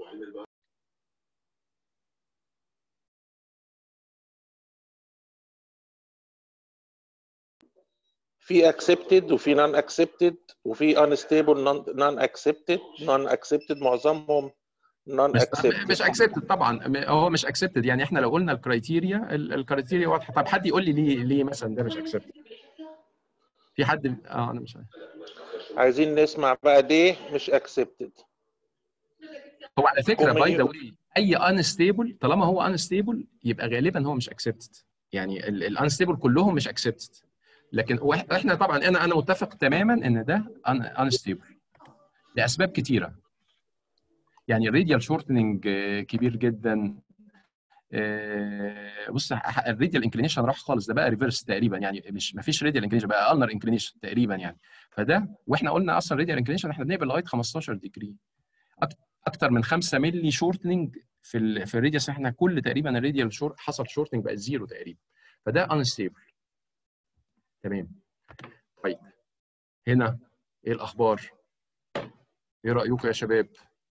في accepted وفي non accepted وفي unstable non non accepted non accepted معظمهم non accepted مش accepted طبعا هو مش accepted يعني احنا لو قلنا الكرايتيريا الكرايتيريا واضحه طب حد يقول لي ليه ليه مثلا ده مش accepted في حد اه انا مش عارف عايزين نسمع بقى ليه مش accepted هو على فكره باي ذا واي اي unstable طالما هو unstable يبقى غالبا هو مش accepted يعني الانستيبل كلهم مش accepted لكن احنا طبعا انا انا متفق تماما ان ده انستيبل لاسباب كتيره يعني الراديال شورتنج كبير جدا بص الراديال انكلينيشن راح خالص ده بقى ريفرس تقريبا يعني مش ما فيش راديال انكلينيشن بقى النر انكلينيشن تقريبا يعني فده واحنا قلنا اصلا راديال انكلينيشن احنا بنقبل لغايه 15 ديجري اكتر من 5 مللي شورتنج في ال في الراديوس احنا كل تقريبا الراديال شورت حصل شورتنج بقى زيرو تقريبا فده انستيبل تمام طيب هنا ايه الاخبار ايه رايكم يا شباب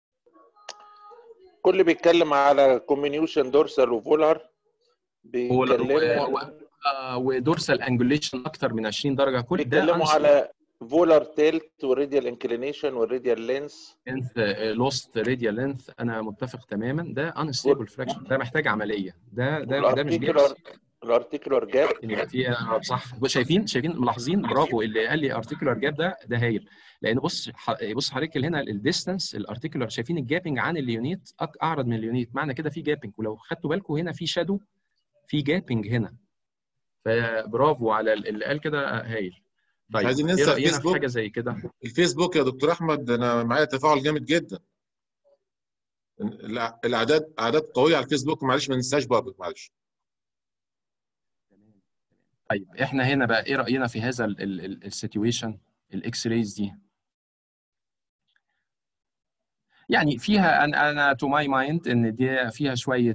كل بيتكلم على كومينيوشن دورسال وفولر بيتكلموا ودورسال انجوليشن اكتر من 20 درجه كل ده بيتكلموا على فولر تيلت والراديال انكلينيشن والراديال لينس لينث لوست راديال لينث انا متفق تماما ده انستيبل فراكشن ده محتاج عمليه ده ده ده مش جبس الارتيكولار جاب ان يبقى في آه، صح شايفين شايفين ملاحظين برافو اللي قال لي ارتيكولار جاب ده ده هايل لان بص ح- بص حضرتك هنا الديستانس الارتيكولار شايفين الجابنج عن اليونيت أك- اعرض من اليونيت معنى كده في جابنج ولو خدتوا بالكم هنا في شادو في جابنج هنا فبرافو على ال- اللي قال كده هايل طيب عايزين ايه ننسى راينا في الفيسبوك حاجه زي كده الفيسبوك يا دكتور احمد انا معايا تفاعل جامد جدا الأع- الاعداد اعداد قويه على الفيسبوك معلش ما ننساش برضه معلش طيب احنا هنا بقى ايه راينا في هذا السيتويشن الاكس رايز دي يعني فيها انا انا تو ماي مايند ان دي فيها شويه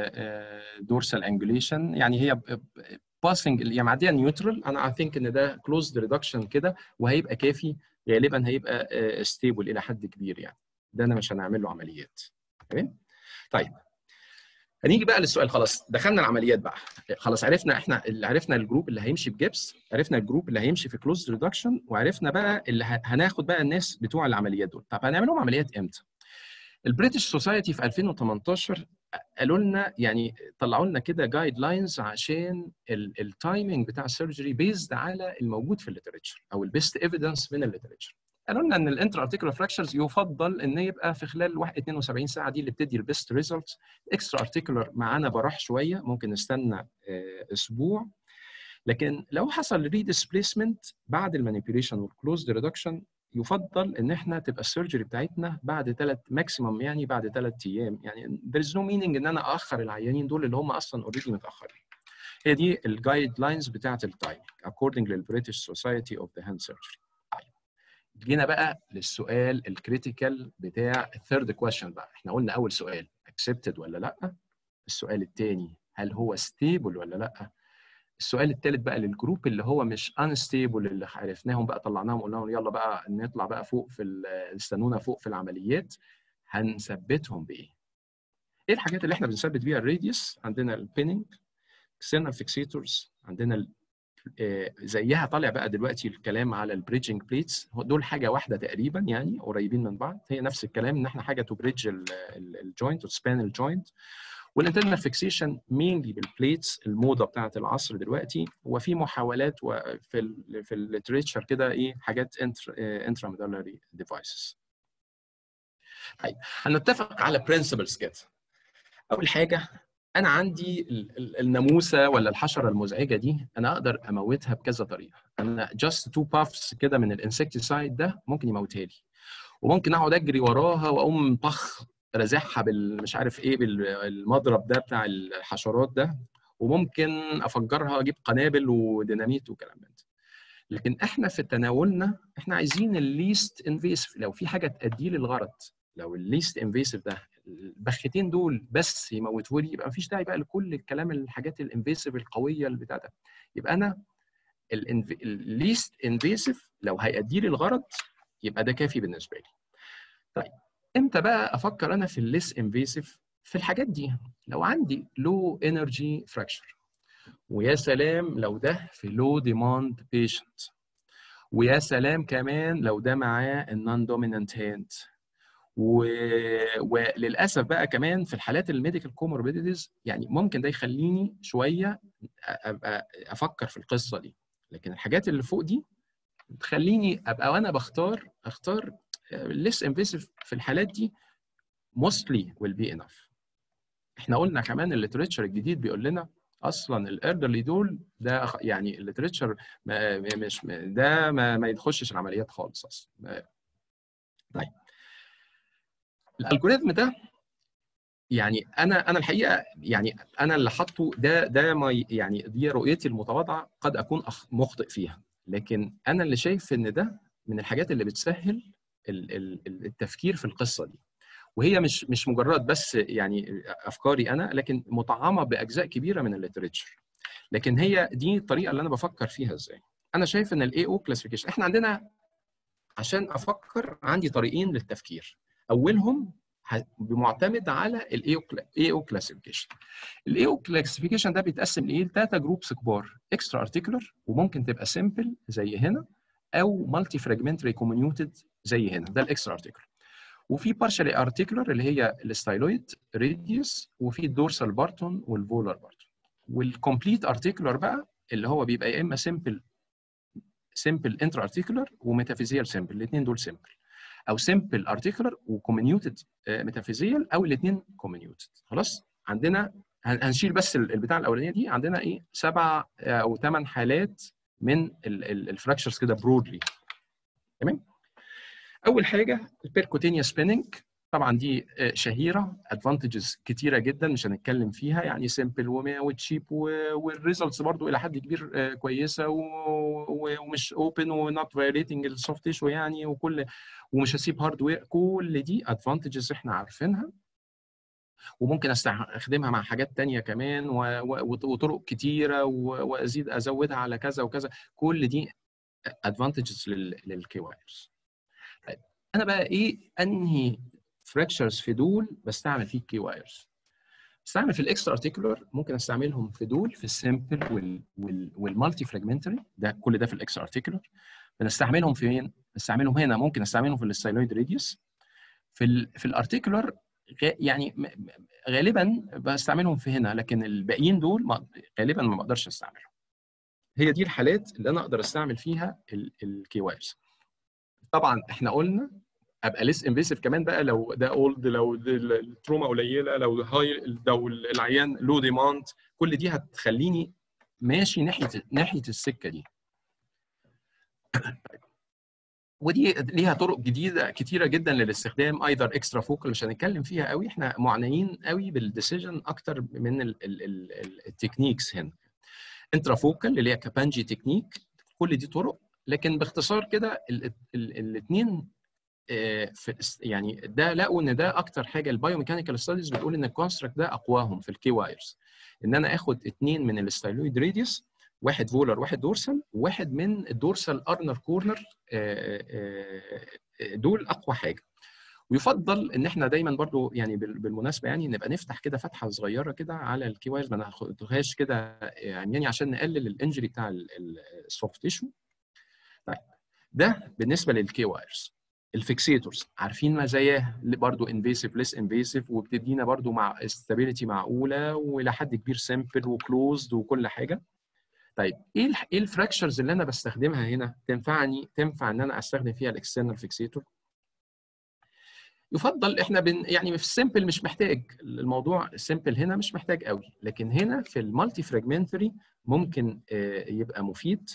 دورسال انجوليشن يعني هي باسنج يعني معديه نيوترال انا اي ثينك ان ده كلوزد ريدكشن كده وهيبقى كافي غالبا هيبقى ستيبل الى حد كبير يعني ده انا مش هنعمل له عمليات تمام طيب هنيجي بقى للسؤال خلاص دخلنا العمليات بقى خلاص عرفنا احنا اللي عرفنا الجروب اللي هيمشي بجبس عرفنا الجروب اللي هيمشي في كلوز ريدكشن وعرفنا بقى اللي ه- هناخد بقى الناس بتوع العمليات دول طب هنعمل لهم عمليات امتى البريتش سوسايتي في 2018 قالوا لنا يعني طلعوا لنا كده جايد لاينز عشان التايمنج بتاع السيرجري بيزد على الموجود في الليتريتشر او البيست ايفيدنس من الليتريتشر قالوا لنا ان الانتر ارتيكولار فراكشرز يفضل ان يبقى في خلال 1 72 ساعه دي اللي بتدي البيست ريزلتس اكسترا ارتيكولار معانا براح شويه ممكن نستنى آه، اسبوع لكن لو حصل ريديسبليسمنت بعد المانيبيوليشن والكلوزد ريدكشن يفضل ان احنا تبقى السيرجري بتاعتنا بعد ثلاث ماكسيمم يعني بعد ثلاث ايام يعني there is no meaning ان انا اخر العيانين دول اللي هم اصلا اوريدي متاخرين هي دي الجايد لاينز بتاعت التايم according للبريتش سوسايتي اوف ذا هاند سيرجري جينا بقى للسؤال الكريتيكال بتاع الثيرد كويشن بقى احنا قلنا اول سؤال accepted ولا لا السؤال الثاني هل هو ستيبل ولا لا السؤال الثالث بقى للجروب اللي هو مش انستيبل اللي عرفناهم بقى طلعناهم قلنا لهم يلا بقى نطلع بقى فوق في ال- استنونا فوق في العمليات هنثبتهم بايه؟ ايه الحاجات اللي احنا بنثبت بيها الراديوس؟ عندنا البيننج external فيكسيتورز عندنا ال- آه، زيها طالع بقى دلوقتي الكلام على البريدجنج بليتس دول حاجه واحده تقريبا يعني قريبين من بعض هي نفس الكلام ان احنا حاجه تو بريدج الجوينت وتسبان الجوينت والانترنال فيكسيشن مينلي بالبليتس الموضه بتاعه العصر دلوقتي وفي محاولات وفي ال في الليتريتشر كده ايه حاجات انتراميدالري ديفايسز طيب هنتفق على برنسبلز كده اول حاجه انا عندي ال- ال- الناموسه ولا الحشره المزعجه دي انا اقدر اموتها بكذا طريقه انا جاست تو بافس كده من الانسكتيسايد ده ممكن يموتها لي وممكن اقعد اجري وراها واقوم طخ رازعها بال مش عارف ايه بالمضرب ده بتاع الحشرات ده وممكن افجرها اجيب قنابل وديناميت وكلام من ده لكن احنا في تناولنا احنا عايزين الليست انفيسيف لو في حاجه تأدي لي الغرض لو الليست انفيسيف ده البختين دول بس يموتوا لي يبقى مفيش داعي بقى لكل الكلام الحاجات الانفيسيف القويه اللي بتاع ده يبقى انا الليست انفيسيف لو هيأدي لي الغرض يبقى ده كافي بالنسبه لي طيب امتى بقى افكر انا في الليس انفيسيف في الحاجات دي لو عندي لو انرجي فراكشر ويا سلام لو ده في لو ديماند بيشنت ويا سلام كمان لو ده معاه النون دومينانت هاند و... وللاسف بقى كمان في الحالات الميديكال كوموربيديتيز يعني ممكن ده يخليني شويه ابقى افكر في القصه دي لكن الحاجات اللي فوق دي تخليني ابقى وانا بختار اختار ليس انفيسيف في الحالات دي mostly will be enough احنا قلنا كمان الليتريتشر الجديد بيقول لنا اصلا الاردرلي دول ده يعني الليتريتشر مش ده ما, ما يدخلش العمليات خالص اصلا طيب الالجوريثم ده يعني انا انا الحقيقه يعني انا اللي حاطه ده ده ما يعني دي رؤيتي المتواضعه قد اكون مخطئ فيها لكن انا اللي شايف ان ده من الحاجات اللي بتسهل التفكير في القصه دي وهي مش مش مجرد بس يعني افكاري انا لكن مطعمه باجزاء كبيره من الليتريتشر لكن هي دي الطريقه اللي انا بفكر فيها ازاي انا شايف ان الاي او كلاسيفيكيشن احنا عندنا عشان افكر عندي طريقين للتفكير اولهم معتمد على الاي او كلاسيفيكيشن الاي او كلاسيفيكيشن ده بيتقسم لايه لثلاثه جروبس كبار اكسترا ارتيكولار وممكن تبقى سمبل زي هنا او مالتي فراجمنتري كوميونيوتد زي هنا ده الاكسترا ارتيكولار وفي بارشالي ارتيكولار اللي هي الستايلويد ريديوس وفي الدورسال بارتون والفولار بارتون والكومبليت ارتيكولار بقى اللي هو بيبقى يا اما سمبل سمبل انتر ارتيكولار وميتافيزيال سمبل الاثنين دول سمبل او سمبل ارتيكولار وكومينيوتد ميتافيزيال او الاثنين كومينيوتد خلاص عندنا هنشيل بس البتاع الاولانيه دي عندنا ايه سبع او ثمان حالات من الفراكشرز كده برودلي تمام اول حاجه البيركوتينيا سبيننج طبعا دي شهيره ادفانتجز كتيره جدا مش هنتكلم فيها يعني سمبل وتشيب والريزلتس برضو الى حد كبير كويسه ومش اوبن ونوت فايوليتنج السوفت تيشو يعني وكل ومش هسيب هاردوير كل دي ادفانتجز احنا عارفينها وممكن استخدمها مع حاجات تانية كمان وطرق كتيره وازيد ازودها على كذا وكذا كل دي ادفانتجز للكي وايرز طيب انا بقى ايه انهي فراكشرز في دول بستعمل فيه كي وايرز بستعمل في الاكسترا ارتيكولار ممكن استعملهم في دول في السمبل وال وال والمالتي فراجمنتري ده كل ده في الاكسترا ارتيكولار بنستعملهم فين؟ بستعملهم هنا ممكن استعملهم في الستايلويد راديوس في ال في الارتيكولار يعني غالبا بستعملهم في هنا لكن الباقيين دول غالبا ما بقدرش استعملهم هي دي الحالات اللي انا اقدر استعمل فيها الكي وايرز طبعا احنا قلنا ابقى ليس انفيسيف كمان بقى لو ده اولد لو التروما قليله لو هاي لو العيان لو ديماند كل دي هتخليني ماشي ناحيه ناحيه السكه دي ودي ليها طرق جديده كتيره جدا للاستخدام ايضا اكسترا فوكال مش هنتكلم فيها قوي احنا معنيين قوي بالديسيجن اكتر من التكنيكس هنا انترا فوكال اللي هي كابانجي تكنيك كل دي طرق لكن باختصار كده الاثنين يعني ده لقوا ان ده اكتر حاجه البايوميكانيكال ستاديز بتقول ان الكونستراكت ده اقواهم في الكي وايرز ان انا اخد اثنين من الستايلويد راديوس واحد فولر واحد دورسال واحد من الدورسال ارنر كورنر دول اقوى حاجه ويفضل ان احنا دايما برضو يعني بالمناسبه يعني نبقى نفتح كده فتحه صغيره كده على الكي وايرز ما ناخدهاش كده يعني عشان نقلل الانجري بتاع السوفت تيشو طيب ده بالنسبه للكي وايرز الفيكسيتورز عارفين مزاياه برضو انفيسيف ليس انفيسيف وبتدينا برضو مع استابيليتي معقوله والى حد كبير سمبل وكلوزد وكل حاجه طيب ايه ايه الفراكشرز اللي انا بستخدمها هنا تنفعني تنفع ان انا استخدم فيها الاكسترنال فيكسيتور يفضل احنا بن يعني في السمبل مش محتاج الموضوع السمبل هنا مش محتاج قوي لكن هنا في المالتي فراجمنتري ممكن يبقى مفيد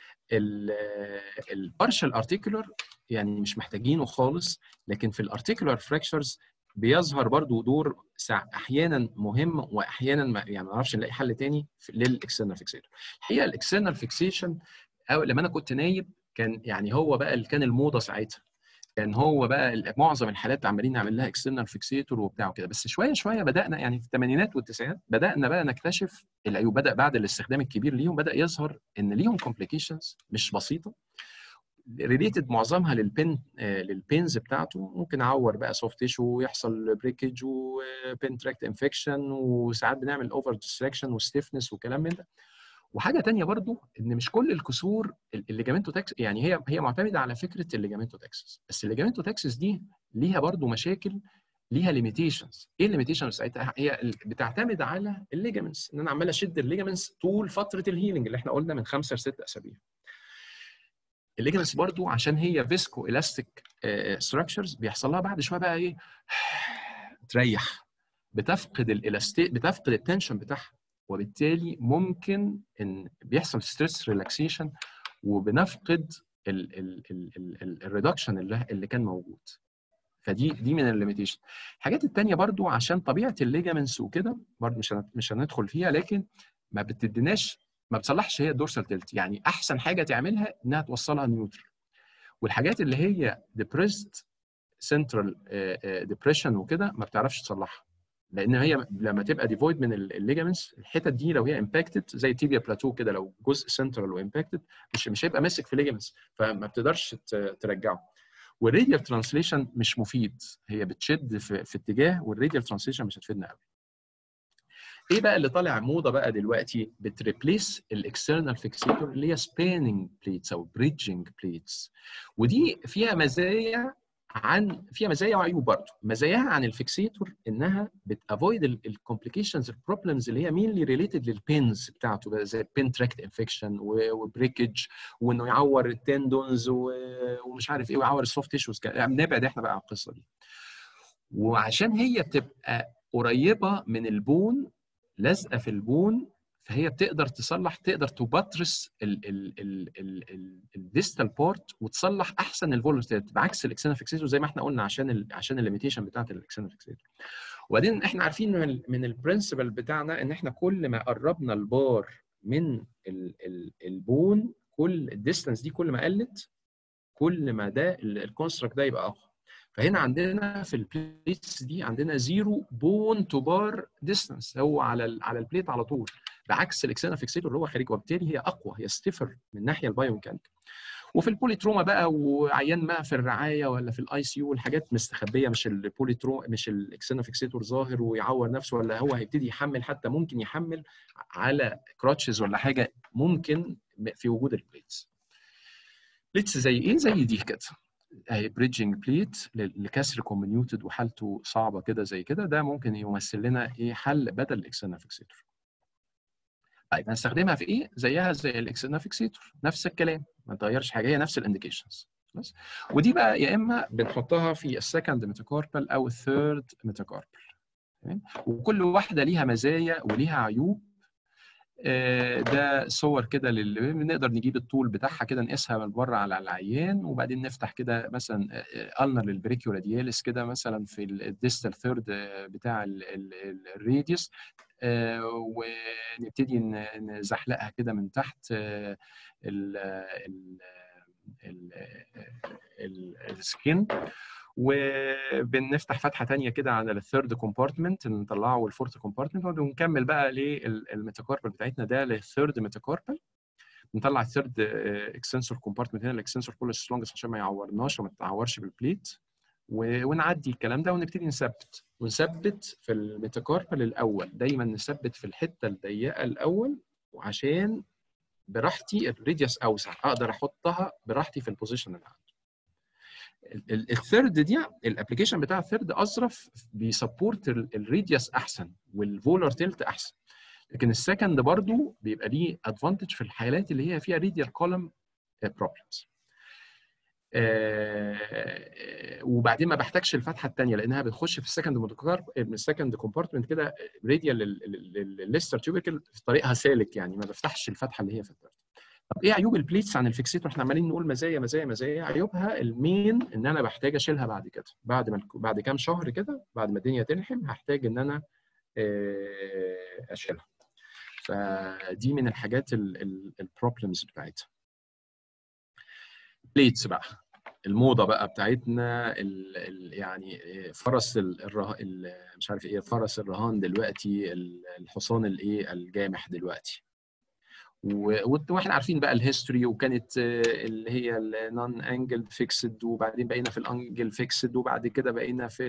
البارشال ارتيكولار يعني مش محتاجينه خالص لكن في الارتيكولار فراكشرز بيظهر برضو دور احيانا مهم واحيانا ما يعني ما نعرفش نلاقي حل تاني للاكسترنال فيكسيتور الحقيقه الاكسترنال فيكسيشن او لما انا كنت نايب كان يعني هو بقى اللي كان الموضه ساعتها كان هو بقى معظم الحالات عمالين نعمل لها اكسترنال فيكسيتور وبتاع وكده بس شويه شويه بدانا يعني في الثمانينات والتسعينات بدانا بقى نكتشف العيوب بدا بعد الاستخدام الكبير ليهم بدا يظهر ان ليهم كومبليكيشنز مش بسيطه ريليتد معظمها للبن للبينز بتاعته ممكن اعور بقى سوفت تيشو ويحصل بريكج وبين تراكت انفكشن وساعات بنعمل اوفر ديستراكشن وستيفنس وكلام من ده وحاجه تانية برضو ان مش كل الكسور الليجامنتو تاكس يعني هي هي معتمده على فكره الليجامنتو تاكسس بس الليجامنتو تاكسس دي ليها برضو مشاكل ليها ليميتيشنز ايه الليميتيشنز بتاعتها هي بتعتمد على الليجامنتس ان انا عمال اشد الليجامنتس طول فتره الهيلينج اللي احنا قلنا من خمسه لست اسابيع الليجمنتس برضو عشان هي فيسكو الاستيك ستراكشرز بيحصل لها بعد شويه بقى ايه تريح بتفقد الالاستي بتفقد التنشن بتاعها وبالتالي ممكن ان بيحصل ستريس ريلاكسيشن وبنفقد الريدكشن اللي, اللي كان موجود فدي دي من الليميتيشن الحاجات الثانيه برضو عشان طبيعه الليجامنتس وكده برضو مش مش هندخل فيها لكن ما بتديناش ما بتصلحش هي الدورسال تلت يعني احسن حاجه تعملها انها توصلها نيوترال والحاجات اللي هي ديبريسد سنترال ديبريشن وكده ما بتعرفش تصلحها لان هي لما تبقى ديفويد من الليجامنتس الحتت دي لو هي امباكتد زي تيبيا بلاتو كده لو جزء سنترال وامباكتد مش مش هيبقى ماسك في الليجامنتس فما بتقدرش ترجعه والراديال ترانسليشن مش مفيد هي بتشد في, في اتجاه والراديال ترانسليشن مش هتفيدنا قوي ايه بقى اللي طالع موضه بقى دلوقتي بتريبليس الاكسترنال فيكسيتور اللي هي سباننج بليتس او بريدجنج بليتس ودي فيها مزايا عن فيها مزايا وعيوب برضه مزاياها عن الفيكسيتور انها بتافويد الكومبليكيشنز البروبلمز اللي هي مينلي ريليتد للبينز بتاعته بقى زي بين تراكت انفكشن وبريكج وانه يعور التندونز ومش عارف ايه ويعور السوفت تيشوز يعني نبعد احنا بقى عن القصه دي وعشان هي بتبقى قريبه من البون لازقه في البون فهي بتقدر تصلح تقدر تبطرس الديستال بورت وتصلح احسن الفولوتيت بعكس الاكسنا فيكسيتور زي ما احنا قلنا عشان ال عشان الليميتيشن بتاعت الاكسنا فيكسيتور وبعدين احنا عارفين من, من البرنسبل بتاعنا ان احنا كل ما قربنا البار من ال ال البون كل الديستانس دي كل ما قلت كل ما ده الكونستراكت ده يبقى اقوى فهنا عندنا في البليتس دي عندنا زيرو بون تو بار ديستانس هو على ال على البليت على طول بعكس الاكسنا فيكسيتور اللي هو خارج وبالتالي هي اقوى هي ستيفر من الناحيه البايوميكانيك وفي البوليتروما بقى وعيان ما في الرعايه ولا في الاي سي يو الحاجات مستخبيه مش البوليترو مش الاكسنا فيكسيتور ظاهر ويعور نفسه ولا هو هيبتدي يحمل حتى ممكن يحمل على كراتشز ولا حاجه ممكن في وجود البليتس بليتس زي ايه زي دي كده اهي بريدجنج بليت لكسر كومنيوتد وحالته صعبه كده زي كده ده ممكن يمثل لنا ايه حل بدل الاكسنا فيكسيتور طيب هنستخدمها في ايه؟ زيها زي الاكسنا فيكسيتور نفس الكلام ما تغيرش حاجه هي نفس الانديكيشنز بس ودي بقى يا اما بنحطها في السكند ميتاكاربل او الثيرد ميتاكاربل تمام وكل واحده ليها مزايا وليها عيوب ده صور كده اللي بنقدر نجيب الطول بتاعها كده نقيسها من بره على العيان وبعدين نفتح كده مثلا النر للبريكيو رادياليس كده مثلا في الديستال ثيرد بتاع الراديوس ونبتدي نزحلقها كده من تحت السكين وبنفتح فتحه ثانيه كده على الثيرد كومبارتمنت نطلعه الفورث كومبارتمنت ونكمل بقى للميتاكاربل بتاعتنا ده للثيرد ميتاكاربل نطلع الثيرد اكستنسور كومبارتمنت هنا الاكستنسور بولس لونجس عشان ما يعورناش وما تتعورش بالبليت ونعدي الكلام ده ونبتدي نثبت ونثبت في الميتاكاربل الاول دايما نثبت في الحته الضيقه الاول وعشان براحتي الريديوس اوسع اقدر احطها براحتي في البوزيشن اللي عندي الثيرد دي الابلكيشن بتاع الثيرد اظرف بيسبورت الريديوس احسن والفولر تيلت احسن لكن السكند برضو بيبقى ليه ادفانتج في الحالات اللي هي فيها ريديال كولم بروبلمز وبعدين ما بحتاجش الفتحه الثانيه لانها بتخش في السكند متكارب السكند كومبارتمنت كده راديال للليستر تيوبيكل في طريقها سالك يعني ما بفتحش الفتحه اللي هي في الثيرد طب ايه عيوب البليتس عن الفيكسيتور احنا عمالين نقول مزايا مزايا مزايا عيوبها المين ان انا بحتاج اشيلها بعد كده بعد ما بعد كام شهر كده بعد ما الدنيا تلحم هحتاج ان انا اشيلها فدي من الحاجات البروبلمز بتاعتها بليتس بقى الموضه بقى بتاعتنا ال ال يعني فرس الره... مش عارف ايه فرس الرهان دلوقتي الحصان الايه الجامح دلوقتي واحنا عارفين بقى الهيستوري وكانت اللي هي النون انجل فيكسد وبعدين بقينا في الانجل فيكسد وبعد كده بقينا في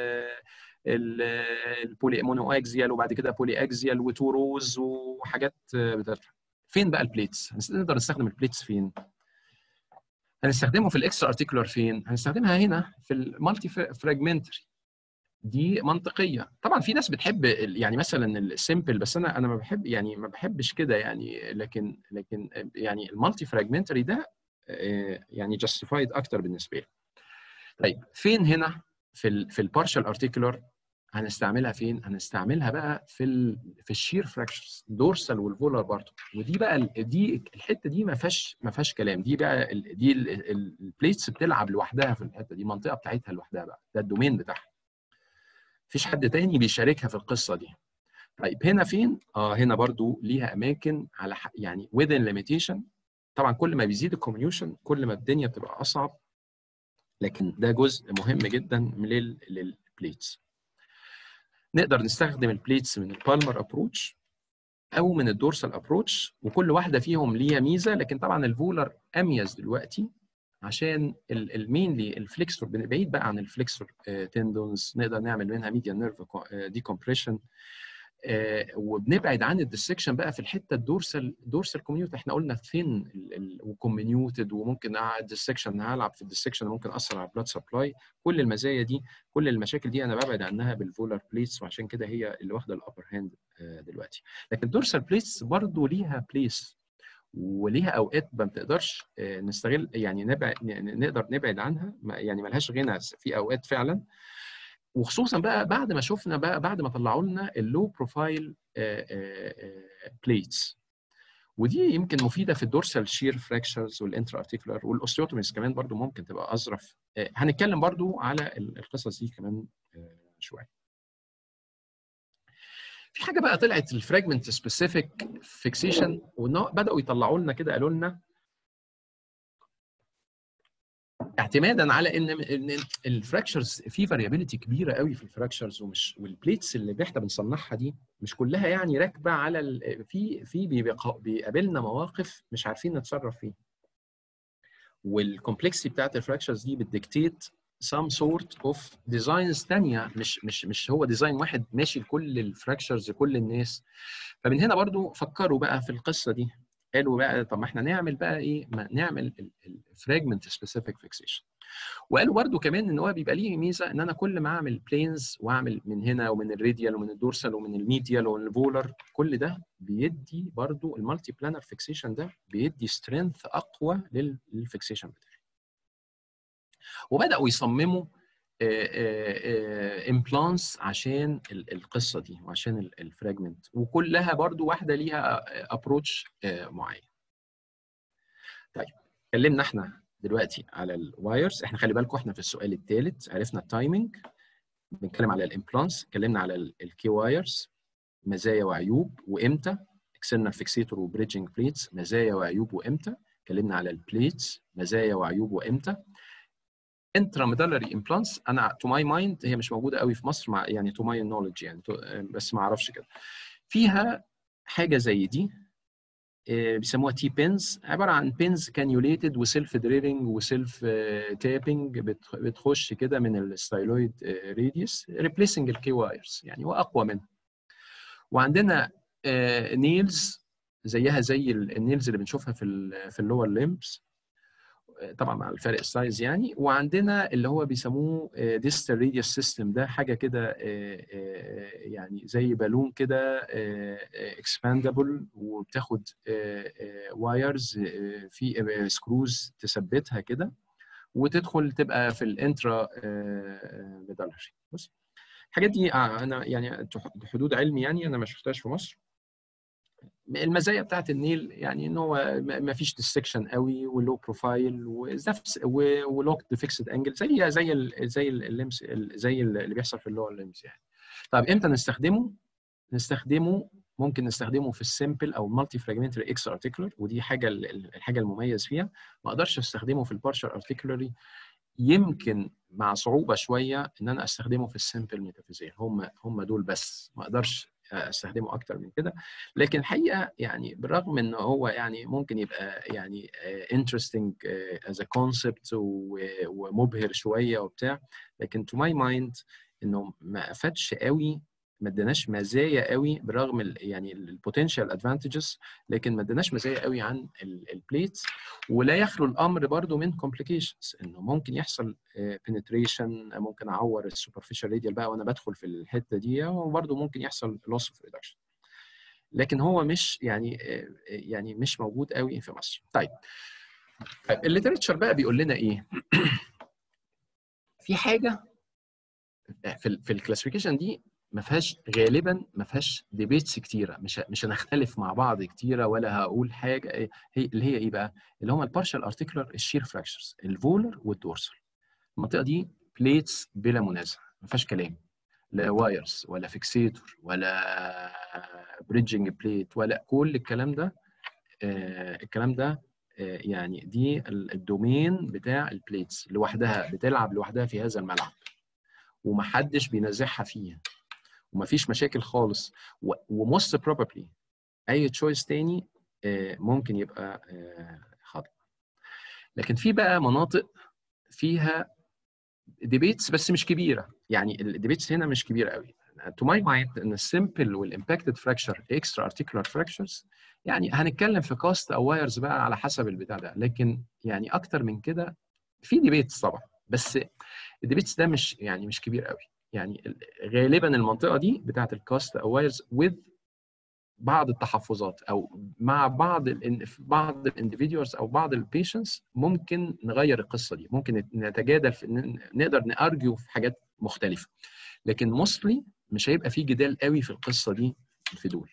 البولي مونو اكزيال وبعد كده بولي اكزيال وتو روز وحاجات بترجع فين بقى البليتس؟ نقدر نستخدم البليتس فين؟ هنستخدمه في الاكسترا ارتيكولار فين؟ هنستخدمها هنا في المالتي فراجمنتري دي منطقيه طبعا في ناس بتحب يعني مثلا السيمبل بس انا انا ما بحب يعني ما بحبش كده يعني لكن لكن يعني المالتي فراجمنتري ده يعني جاستيفايد اكتر بالنسبه لي طيب فين هنا في ال في البارشال ارتيكولار هنستعملها فين؟ هنستعملها بقى في ال في الشير فراكشرز دورسال والفولر برضه ودي بقى دي الحته دي ما فيهاش ما فيهاش كلام دي بقى ال دي البليتس بتلعب لوحدها في الحته دي المنطقه بتاعتها لوحدها بقى ده الدومين بتاعها مفيش حد تاني بيشاركها في القصه دي طيب هنا فين اه هنا برضو ليها اماكن على ح... يعني within limitation طبعا كل ما بيزيد الكوميونيشن كل ما الدنيا بتبقى اصعب لكن ده جزء مهم جدا من لل... للبليتس نقدر نستخدم البليتس من البالمر ابروتش او من الدورسال ابروتش وكل واحده فيهم ليها ميزه لكن طبعا الفولر اميز دلوقتي عشان المينلي الفليكسور بعيد بقى عن الفليكسور تندونز نقدر نعمل منها ميديا نيرف ديكومبريشن آه، وبنبعد عن الديسكشن بقى في الحته الدورسال دورسال كوميوت احنا قلنا ثين وكومينيوتد وممكن الديسكشن هلعب في الديسكشن ممكن اثر على البلاد سبلاي كل المزايا دي كل المشاكل دي انا ببعد عنها بالفولار بليتس وعشان كده هي اللي واخده الابر هاند دلوقتي لكن الدورسال بليتس برضه ليها بليس وليها اوقات ما بنقدرش آه، نستغل يعني نبعد ن- نقدر نبعد عنها ما- يعني ملهاش غنى في اوقات فعلا وخصوصا بقى بعد ما شفنا بقى بعد ما طلعوا لنا اللو بروفايل بليتس ودي يمكن مفيده في الدورسال شير فراكشرز والانترا ارتيكولار والاوستيوتوميز كمان برضو ممكن تبقى اظرف آه، هنتكلم برضو على ال- القصص دي كمان آه، شويه في حاجه بقى طلعت الفراجمنت سبيسيفيك فيكسيشن وبداوا يطلعوا لنا كده قالوا لنا اعتمادا على ان ان الفراكشرز في فاريابيلتي كبيره قوي في الفراكشرز ومش والبليتس اللي احنا بنصنعها دي مش كلها يعني راكبه على ال- في في بيبقى- بيقابلنا مواقف مش عارفين نتصرف فيها والكومبلكسيتي بتاعت الفراكشرز دي بتديكتيت some sort of designs تانية مش مش مش هو ديزاين واحد ماشي لكل الفراكشرز كل الناس فمن هنا برضو فكروا بقى في القصه دي قالوا بقى طب ما احنا نعمل بقى ايه ما نعمل الفراجمنت سبيسيفيك فيكسيشن وقالوا برضو كمان ان هو بيبقى ليه ميزه ان انا كل ما اعمل بلينز واعمل من هنا ومن الراديال ومن الدورسال ومن الميديال ومن الفولر كل ده بيدي برضو المالتي بلانر فيكسيشن ده بيدي سترينث اقوى للفيكسيشن بتاعي وبداوا يصمموا امبلانس عشان ال- القصه دي وعشان الفراجمنت وكلها برضو واحده ليها ابروتش معين طيب اتكلمنا احنا دلوقتي على الوايرز احنا خلي بالكم احنا في السؤال الثالث عرفنا التايمنج بنتكلم على الامبلانس اتكلمنا على الكي وايرز مزايا وعيوب وامتى اكسلنا فيكسيتور وبريدجنج بليتس مزايا وعيوب وامتى اتكلمنا على البليتس مزايا وعيوب وامتى انتراميدالري امبلانس انا تو ماي مايند هي مش موجوده قوي في مصر مع يعني تو ماي نولج يعني to- بس ما اعرفش كده فيها حاجه زي دي آه، بيسموها تي بينز عباره عن بينز كانيوليتد وسيلف دريلنج وسيلف تابنج بتخش كده من الستايلويد راديوس ريبليسنج الكي وايرز يعني واقوى منها وعندنا نيلز زيها زي ال- النيلز اللي بنشوفها في ال في اللور ليمبس طبعا مع الفرق السايز يعني وعندنا اللي هو بيسموه ديستال راديوس سيستم ده حاجه كده آه، آه، يعني زي بالون كده اكسباندبل وبتاخد وايرز في سكروز تثبتها كده وتدخل تبقى في الانترا ميدالري بص الحاجات دي آه، انا يعني تح- حدود علمي يعني انا ما شفتهاش في مصر المزايا بتاعت النيل يعني ان هو ما فيش ديسكشن قوي ولو بروفايل ونفس ولوكد فيكسد انجل زي زي ال زي الليمس زي اللي بيحصل في اللور ليمس يعني طب امتى نستخدمه؟ نستخدمه ممكن نستخدمه في السمبل او المالتي فراجمنتري اكس ارتيكولر ودي حاجه ال- الحاجه المميز فيها ما اقدرش استخدمه في البارشال ارتيكولري يمكن مع صعوبه شويه ان انا استخدمه في السمبل ميتافيزيا هم هم دول بس ما اقدرش استخدمه اكتر من كده لكن الحقيقه يعني بالرغم ان هو يعني ممكن يبقى يعني انترستنج از ا كونسبت ومبهر شويه وبتاع لكن تو ماي مايند انه ما افادش قوي ما اداناش مزايا قوي بالرغم ال يعني البوتنشال ادفانتجز لكن ما اداناش مزايا قوي عن البليتس ولا يخلو الامر برضو من كومبليكيشنز انه ممكن يحصل بنتريشن ممكن اعور السوبرفيشال راديال بقى وانا بدخل في الحته دي وبرضو ممكن يحصل لوس اوف ريدكشن لكن هو مش يعني يعني مش موجود قوي في مصر طيب طيب الليترشر بقى بيقول لنا ايه في حاجه في ال في الكلاسيفيكيشن دي ما فيهاش غالبا ما فيهاش ديبيتس كتيره مش مش هنختلف مع بعض كتيره ولا هقول حاجه هي اللي هي ايه بقى اللي هم البارشال ارتيكولار الشير فراكشرز الفولر والدورسال المنطقه دي بليتس بلا منازع ما فيهاش كلام لا وايرز ولا فيكسيتور ولا بريدجنج بليت ولا كل الكلام ده آه الكلام ده آه يعني دي الدومين بتاع البليتس لوحدها بتلعب لوحدها في هذا الملعب ومحدش بينازعها فيها ومفيش مشاكل خالص وموست بروبابلي اي تشويس تاني آه ممكن يبقى خطا لكن في بقى مناطق فيها ديبيتس بس مش كبيره يعني الديبيتس هنا مش كبيره قوي to my mind ان السمبل والامباكتد فراكشر اكسترا ارتيكولار فراكشرز يعني هنتكلم في كاست او وايرز بقى على حسب البتاع ده لكن يعني اكتر من كده في ديبيتس طبعا بس الديبيتس ده مش يعني مش كبير قوي يعني غالبا المنطقه دي بتاعت الكاست او وايرز with بعض التحفظات او مع بعض ال بعض الانديفيدوالز او بعض البيشنتس ممكن نغير القصه دي ممكن نتجادل في نقدر نارجيو في حاجات مختلفه لكن موستلي مش هيبقى في جدال قوي في القصه دي في دول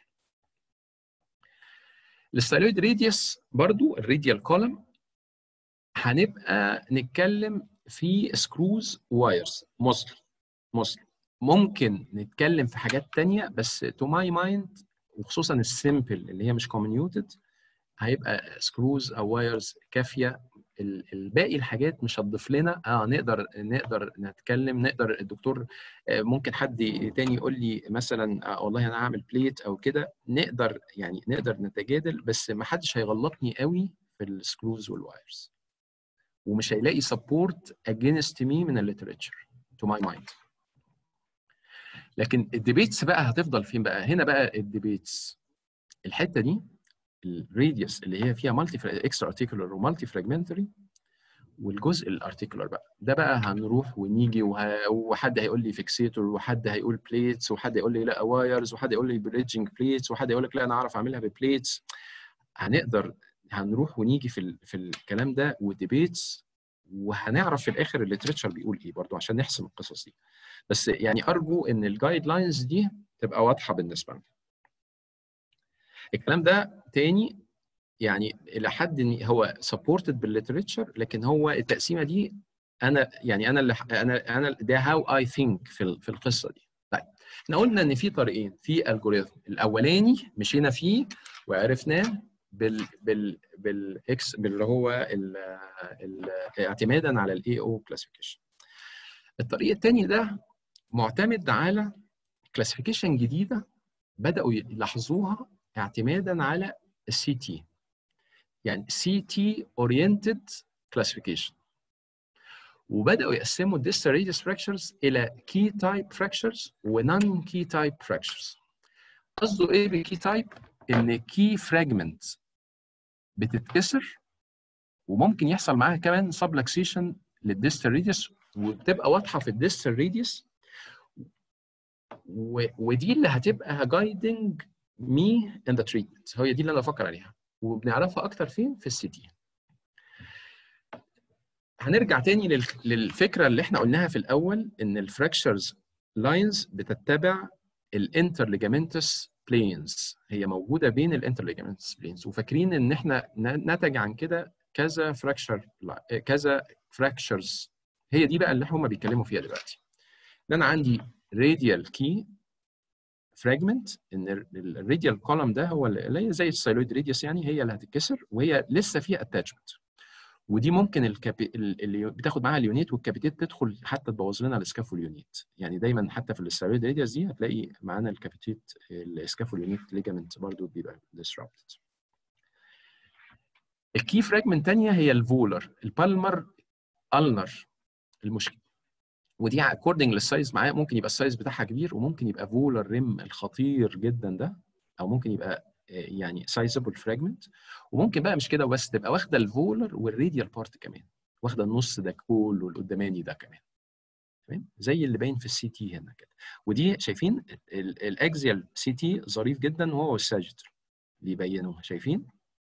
الستايلويد راديوس برضو الراديال كولم هنبقى نتكلم في سكروز وايرز موستلي موستلي ممكن نتكلم في حاجات تانية بس تو ماي مايند وخصوصا السيمبل اللي هي مش كوميونيوتد هيبقى سكروز او وايرز كافيه الباقي الحاجات مش هتضيف لنا اه نقدر نقدر نتكلم نقدر الدكتور ممكن حد تاني يقول لي مثلا آه والله انا هعمل بليت او كده نقدر يعني نقدر نتجادل بس ما حدش هيغلطني قوي في السكروز والوايرز ومش هيلاقي سبورت اجينست مي من الليتريتشر تو ماي مايند لكن الديبيتس بقى هتفضل فين بقى هنا بقى الديبيتس الحته دي الراديوس اللي هي فيها مالتي اكسترا ارتيكولار ومالتي فراجمنتري والجزء الارتيكولار بقى ده بقى هنروح ونيجي وه... وحد هيقول لي فيكسيتور وحد هيقول بليتس وحد يقول لي لا وايرز وحد يقول لي بريدجنج بليتس وحد يقول لك لا انا اعرف اعملها ببليتس هنقدر هنروح ونيجي في ال... في الكلام ده وديبيتس وهنعرف في الاخر الليتريتشر بيقول ايه برضو عشان نحسم القصص دي بس يعني ارجو ان الجايد لاينز دي تبقى واضحه بالنسبه لنا الكلام ده تاني يعني الى حد هو سبورتد بالليتريتشر لكن هو التقسيمه دي انا يعني انا اللي انا انا ده هاو اي ثينك في في القصه دي طيب احنا قلنا ان في طريقين في الجوريثم الاولاني مشينا فيه وعرفناه بال بال بالاكس باللي هو ال ال اعتمادا على الاي او كلاسيفيكيشن الطريق الثاني ده معتمد على كلاسيفيكيشن جديده بداوا يلاحظوها اعتمادا على السي تي يعني سي تي اورينتد كلاسيفيكيشن وبداوا يقسموا الديستال راديوس fractures الى كي تايب fractures ونون كي تايب fractures قصده ايه بالكي تايب ان كي فراجمنت بتتكسر وممكن يحصل معاها كمان سبلكسيشن للديستال راديوس وبتبقى واضحه في الديستال راديوس ودي اللي هتبقى جايدنج مي ان ذا تريتمنت هي دي اللي انا بفكر عليها وبنعرفها اكتر فين في السي تي هنرجع تاني للفكره اللي احنا قلناها في الاول ان الفراكشرز لاينز بتتبع الانترليجامنتس بلينز هي موجوده بين الانترليجامنتس بلينز وفاكرين ان احنا نتج عن كده كذا فراكشر كذا فراكشرز هي دي بقى اللي هم بيتكلموا فيها دلوقتي ان انا عندي راديال كي فراجمنت ان الراديال كولم ده هو اللي هي زي السايلويد راديوس يعني هي اللي هتتكسر وهي لسه فيها اتاتشمنت ودي ممكن الكابي... اللي بتاخد معاها اليونيت والكابيتيت تدخل حتى تبوظ لنا الاسكافول يونيت يعني دايما حتى في السايلويد راديوس دي هتلاقي معانا الكابيتيت الاسكافول يونيت ليجامنت برضه بيبقى disrupted الكي فراجمنت ثانيه هي الفولر البالمر النر المشكله ودي اكوردنج للسايز معاه ممكن يبقى السايز بتاعها كبير وممكن يبقى فولر ريم الخطير جدا ده او ممكن يبقى يعني سايزبل فراجمنت وممكن بقى مش كده بس تبقى واخده الفولر والراديال بارت كمان واخده النص ده كله القداماني ده كمان تمام زي اللي باين في السي تي هنا كده ودي شايفين الاكزيال سي تي ظريف جدا وهو الساجيتر اللي يبينوها شايفين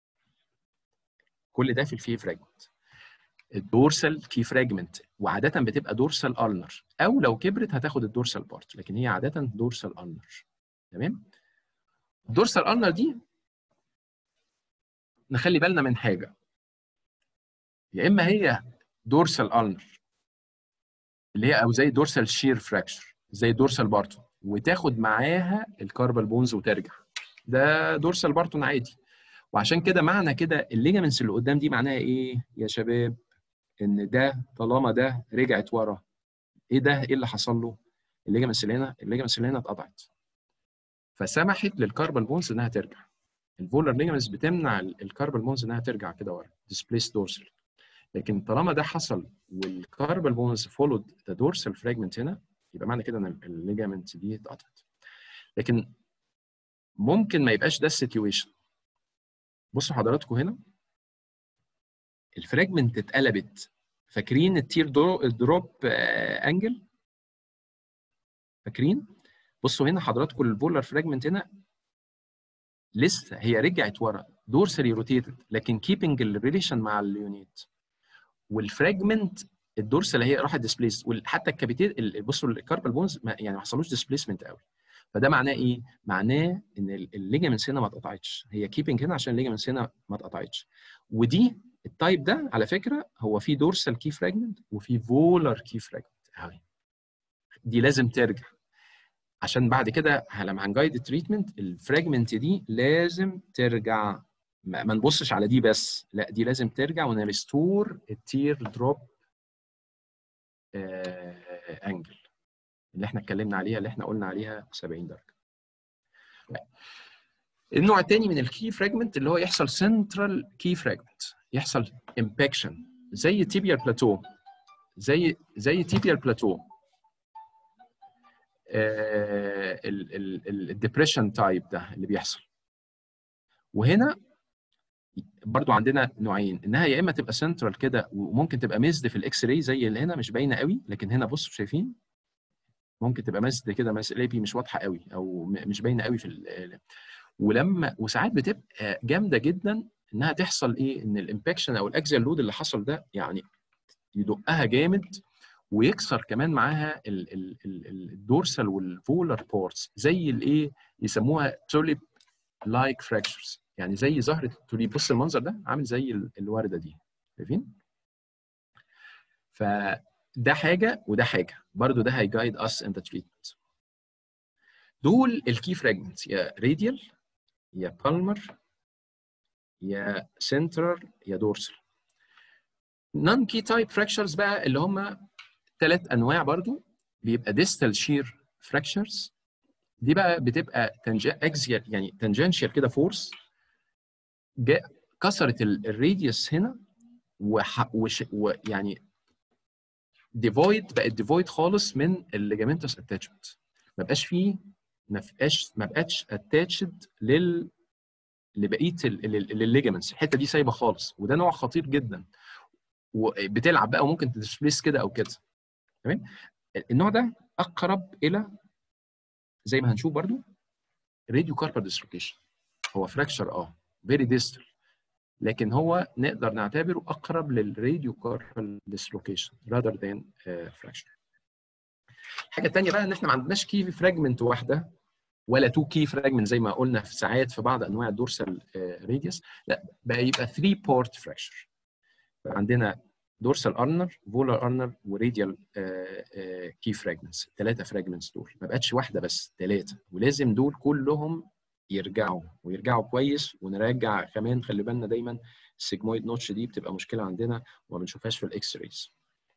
كل ده في الفي فراجمنت الدورسال كي فراجمنت وعاده بتبقى دورسال النر او لو كبرت هتاخد الدورسال بارت لكن هي عاده دورسال النر تمام الدورسال النر دي نخلي بالنا من حاجه يا اما هي دورسال النر اللي هي او زي دورسال شير فراكشر زي دورسال بارتون وتاخد معاها الكاربال بونز وترجع ده دورسال بارتون عادي وعشان كده معنى كده الليجامنتس اللي قدام دي معناها ايه يا شباب ان ده طالما ده رجعت ورا ايه ده ايه اللي حصل له الليجامنتس اللي هنا الليجامنتس اللي هنا اتقطعت فسمحت للكاربال بونز انها ترجع الفولر ليجامنتس بتمنع الكاربال بونز انها ترجع كده ورا ديسبليس دورسال لكن طالما ده حصل والكاربال بونز فولود ذا دورسال فراجمنت هنا يبقى معنى كده ان الليجامنت دي اتقطعت لكن ممكن ما يبقاش ده السيتويشن بصوا حضراتكم هنا الفراجمنت اتقلبت فاكرين التير دروب انجل فاكرين بصوا هنا حضراتكم البولر فراجمنت هنا لسه هي رجعت ورا دورسالي روتيتد لكن كيبنج الريليشن مع اليونيت والفراجمنت الدورسال هي راحت ديسبليس وحتى الكابيتيل بصوا الكاربال بونز ما يعني ما حصلوش ديسبليسمنت قوي فده معناه ايه؟ معناه ان الليجمنتس هنا ما اتقطعتش هي كيبنج هنا عشان الليجمنتس هنا ما اتقطعتش ودي التايب ده على فكره هو في دورسال كي فراجمنت وفي فولر كي فراجمنت اهي دي لازم ترجع عشان بعد كده لما هنجايد التريتمنت الفراجمنت دي لازم ترجع ما نبصش على دي بس لا دي لازم ترجع ونريستور التير دروب انجل اللي احنا اتكلمنا عليها اللي احنا قلنا عليها 70 درجه النوع الثاني من الكي فراجمنت اللي هو يحصل سنترال كي فراجمنت يحصل امباكشن زي تيبيال بلاتو زي زي تيبيال بلاتو الديبريشن تايب ده اللي بيحصل وهنا برضو عندنا نوعين انها يا اما تبقى سنترال كده وممكن تبقى مزد في الاكس راي زي اللي هنا مش باينه قوي لكن هنا بصوا شايفين ممكن تبقى مزد كده الاي بي مش واضحه قوي او مش باينه قوي في ولما وساعات بتبقى جامده جدا انها تحصل ايه ان الامباكشن او الاكزيال لود اللي حصل ده يعني يدقها جامد ويكسر كمان معاها الدورسال والفولر بورتس زي الايه يسموها توليب لايك فراكشرز يعني زي زهره التوليب بص المنظر ده عامل زي الورده دي شايفين فده حاجه وده حاجه برضو ده هيجايد اس ان ذا تريتمنت دول الكي فراجمنتس يا راديال يا بالمر يا سنترال يا دورسال نون كي تايب فراكشرز بقى اللي هم ثلاث انواع برضو بيبقى ديستال شير فراكشرز دي بقى بتبقى اكزيال يعني تنجنشال كده فورس كسرت الراديوس هنا وح... وش... ويعني ديفويد بقت ديفويد خالص من الليجامنتس اتاتشمنت ما بقاش فيه ما بقاش ما بقتش اتاتشد لل لبقيه الليجامنتس الحته دي سايبه خالص وده نوع خطير جدا وبتلعب بقى وممكن تدسبليس كده او كده تمام النوع ده اقرب الى زي ما هنشوف برضو راديو كاربال ديسلوكيشن هو فراكشر اه فيري ديستال لكن هو نقدر نعتبره اقرب للراديو كاربال ديسلوكيشن rather than فراكشر الحاجه الثانيه بقى ان احنا ما عندناش كي فراجمنت واحده ولا تو كي فراجمنت زي ما قلنا في ساعات في بعض انواع الدورسال راديوس لا بقى يبقى 3 بورت فراكشر عندنا دورسال ارنر فولر ارنر وراديال كي فراجمنتس ثلاثه فراجمنتس دول ما بقتش واحده بس ثلاثه ولازم دول كلهم يرجعوا ويرجعوا كويس ونرجع كمان خلي بالنا دايما السيجمويد نوتش دي بتبقى مشكله عندنا وما بنشوفهاش في الاكس رايز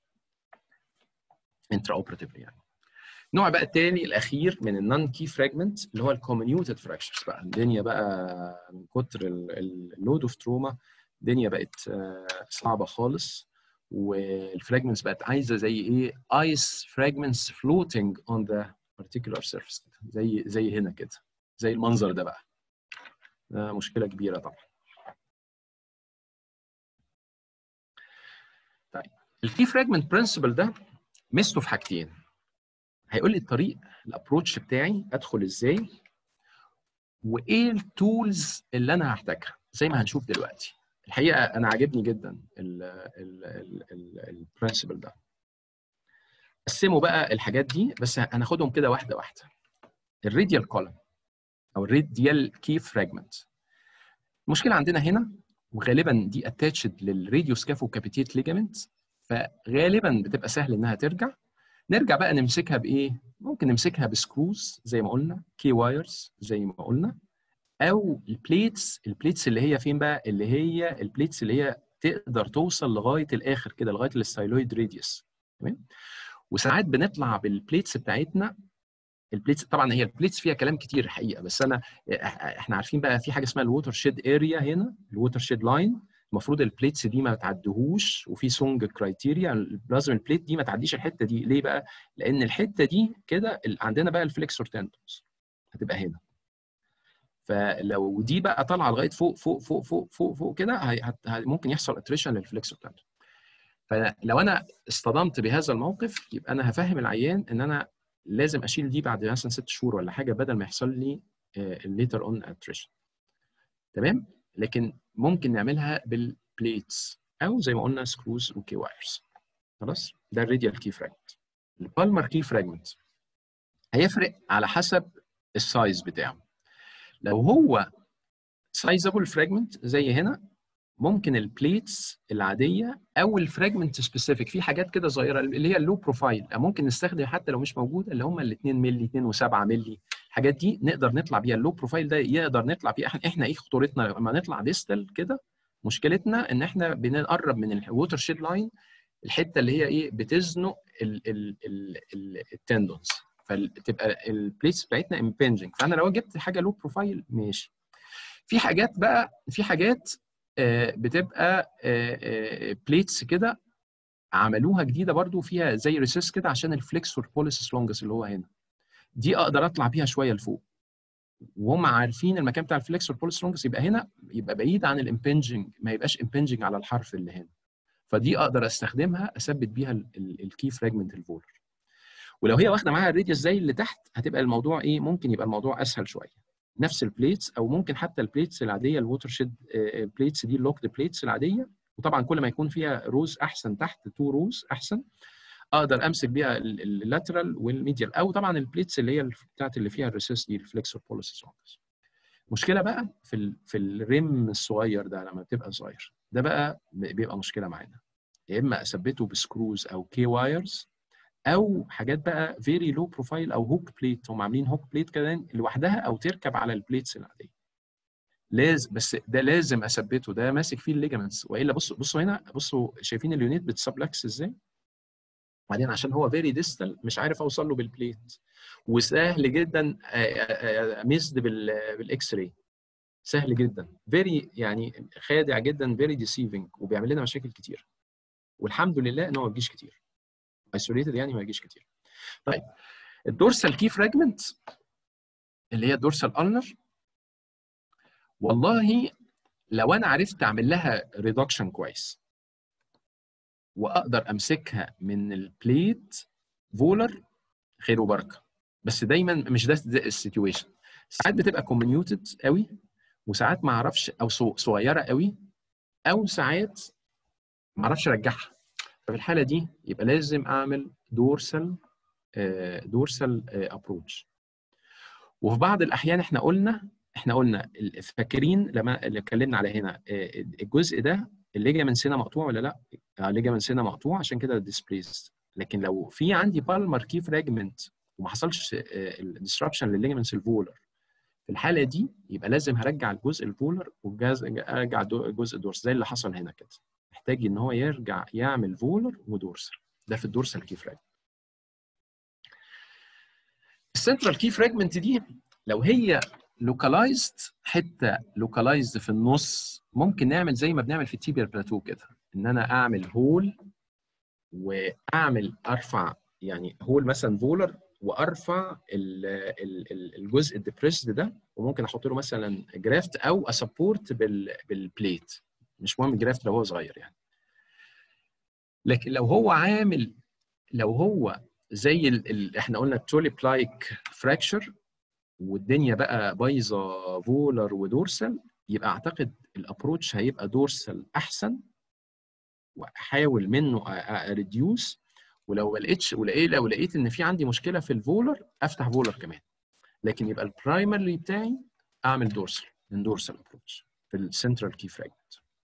انترا اوبراتيفلي يعني النوع بقى الثاني الاخير من النون كي فراجمنت اللي هو الكوميونيوتد فراكشرز بقى الدنيا بقى من كتر اللود اوف تروما الدنيا بقت صعبه خالص والفراجمنتس بقت عايزه زي ايه ايس فراجمنتس فلوتنج اون ذا particular surface زي زي هنا كده زي المنظر ده بقى ده مشكله كبيره طبعا طيب الكي فراجمنت برنسبل ده ميزته في حاجتين هيقول لي الطريق الابروتش بتاعي ادخل ازاي وايه التولز اللي انا هحتاجها زي ما هنشوف دلوقتي الحقيقه انا عاجبني جدا البرنسبل ده قسموا بقى الحاجات دي بس هناخدهم كده واحده واحده الراديال كولم او الراديال كي فراجمنت المشكله عندنا هنا وغالبا دي اتاتشد للراديو سكافو كابيتيت ليجامنت فغالبا بتبقى سهل انها ترجع نرجع بقى نمسكها بايه ممكن نمسكها بسكروز زي ما قلنا كي وايرز زي ما قلنا او البليتس البليتس اللي هي فين بقى اللي هي البليتس اللي هي تقدر توصل لغايه الاخر كده لغايه الستايلويد راديوس تمام وساعات بنطلع بالبليتس بتاعتنا البليتس طبعا هي البليتس فيها كلام كتير الحقيقه بس انا احنا عارفين بقى في حاجه اسمها الووتر شيد اريا هنا الووتر شيد لاين المفروض البليتس دي ما تعديهوش وفي سونج كرايتيريا لازم البليت دي ما تعديش الحته دي ليه بقى؟ لان الحته دي كده ال- عندنا بقى الفليكسور تندونز هتبقى هنا فلو دي بقى طالعه لغايه فوق فوق فوق فوق فوق فوق كده هي- هت- هت- ممكن يحصل اتريشن للفليكسور تندون فلو انا اصطدمت بهذا الموقف يبقى انا هفهم العيان ان انا لازم اشيل دي بعد مثلا ست شهور ولا حاجه بدل ما يحصل لي الليتر اون اتريشن تمام لكن ممكن نعملها بالبليتس او زي ما قلنا سكروز وكي وايرز خلاص ده الراديال كي فراجمنت البالمر كي فراجمنت هيفرق على حسب السايز بتاعه لو هو سايزابل فراجمنت زي هنا ممكن البليتس العاديه او الفراجمنت سبيسيفيك في حاجات كده صغيره اللي هي اللو بروفايل ممكن نستخدم حتى لو مش موجوده اللي هم ال 2 مللي 2 و7 مللي الحاجات دي نقدر نطلع بيها اللو بروفايل ده يقدر نطلع بيه احنا احنا ايه خطورتنا لما نطلع ديستال كده مشكلتنا ان احنا بنقرب من الووتر شيد لاين الحته اللي هي ايه بتزنق التندونز فتبقى البليتس بتاعتنا امبنجنج فانا لو جبت حاجه لو بروفايل ماشي في حاجات بقى في حاجات آه، بتبقى بليتس كده عملوها جديده برضو فيها زي ريسيس كده عشان الفليكسور بوليسس لونجس اللي هو هنا دي اقدر اطلع بيها شويه لفوق وهم عارفين المكان بتاع الفليكسور بوليس لونجس يبقى هنا يبقى بعيد عن الامبنجنج ما يبقاش امبنجنج على الحرف اللي هنا فدي اقدر استخدمها اثبت بيها الكي فراجمنت الفولر ولو هي واخده معاها الراديوس زي اللي تحت هتبقى الموضوع ايه ممكن يبقى الموضوع اسهل شويه نفس البليتس او ممكن حتى البليتس العاديه الووتر شيد بليتس دي اللوكد بليتس العاديه وطبعا كل ما يكون فيها روز احسن تحت تو روز احسن اقدر امسك بيها اللاترال والميديال او طبعا البليتس اللي هي بتاعت اللي فيها الريسيس دي الفليكسور بوليسيس مشكله بقى في ال في الريم الصغير ده لما بتبقى صغير ده بقى بيبقى مشكله معانا يا اما اثبته بسكروز او كي وايرز او حاجات بقى فيري لو بروفايل او هوك بليت هم عاملين هوك بليت كده لوحدها او تركب على البليتس العاديه لازم بس ده لازم اثبته ده ماسك فيه الليجمنتس والا بصوا بصوا هنا بصوا شايفين اليونيت بتسبلكس ازاي بعدين عشان هو فيري ديستال مش عارف اوصل له بالبليت وسهل جدا ميزد بالاكس راي سهل جدا فيري يعني خادع جدا فيري ديسيفنج وبيعمل لنا مشاكل كتير والحمد لله ان هو ما بيجيش كتير ايسوليتد يعني ما يجيش كتير طيب الدورسال كي فراجمنت اللي هي الدورسال النر والله لو انا عرفت اعمل لها ريدكشن كويس واقدر امسكها من البليت فولر خير وبركه بس دايما مش ده, ده السيتويشن ساعات بتبقى كومينيوتد قوي وساعات ما اعرفش او صغيره قوي او ساعات ما اعرفش ارجعها ففي الحاله دي يبقى لازم اعمل دورسال دورسال ابروتش وفي بعض الاحيان احنا قلنا احنا قلنا فاكرين لما اللي اتكلمنا على هنا الجزء ده الليجامنت هنا مقطوع ولا لا؟ الليجامنت هنا مقطوع عشان كده ديسبليس لكن لو في عندي بالمر كي فراجمنت وما حصلش الديسربشن للليجامنتس الفولر في الحاله دي يبقى لازم هرجع الجزء الفولر وارجع الجزء الدورس زي اللي حصل هنا كده محتاج ان هو يرجع يعمل فولر ودورسال ده في الدورسال كي فراجمنت السنترال كي فراجمنت دي لو هي لوكالايزد حته لوكالايزد في النص ممكن نعمل زي ما بنعمل في التيبيال بلاتو كده ان انا اعمل هول واعمل ارفع يعني هول مثلا فولر وارفع ال ال الجزء الديبريسد ده وممكن احط له مثلا جرافت او اسبورت بالبليت مش مهم جرافت لو هو صغير يعني لكن لو هو عامل لو هو زي ال ال احنا قلنا التوليب لايك فراكشر والدنيا بقى بايظه فولر ودورسال يبقى اعتقد الابروتش هيبقى دورسال احسن واحاول منه اريديوس ولو ما لقيتش ولقيت لو لقيت ان في عندي مشكله في الفولر افتح فولر كمان لكن يبقى البرايمري بتاعي اعمل دورسال من دورسال ابروتش في السنترال كي فراجمنت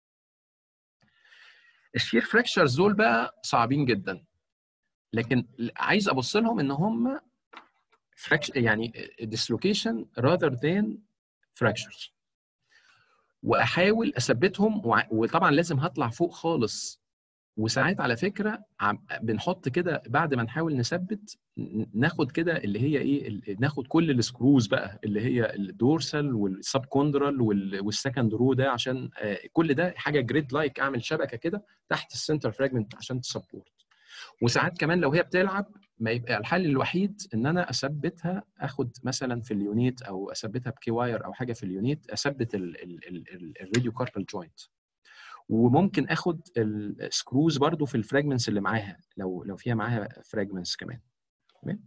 الشير فراكشرز دول بقى صعبين جدا لكن عايز ابص لهم ان هم يعني dislocation rather than fractures واحاول اثبتهم وطبعا لازم هطلع فوق خالص وساعات على فكره عم بنحط كده بعد ما نحاول نثبت ن- ناخد كده اللي هي ايه ال- ناخد كل السكروز بقى اللي هي الدورسال والسب كوندرال والسكند رو ده عشان آه، كل ده حاجه جريد لايك اعمل شبكه كده تحت السنتر فراجمنت عشان تسبورت وساعات كمان لو هي بتلعب ما يبقى الحل الوحيد ان انا اثبتها اخد مثلا في اليونيت او اثبتها بكي واير او حاجه في اليونيت اثبت الراديو كاربال جوينت وممكن اخد السكروز برضو في الفراجمنتس اللي معاها لو لو فيها معاها فراجمنتس كمان تمام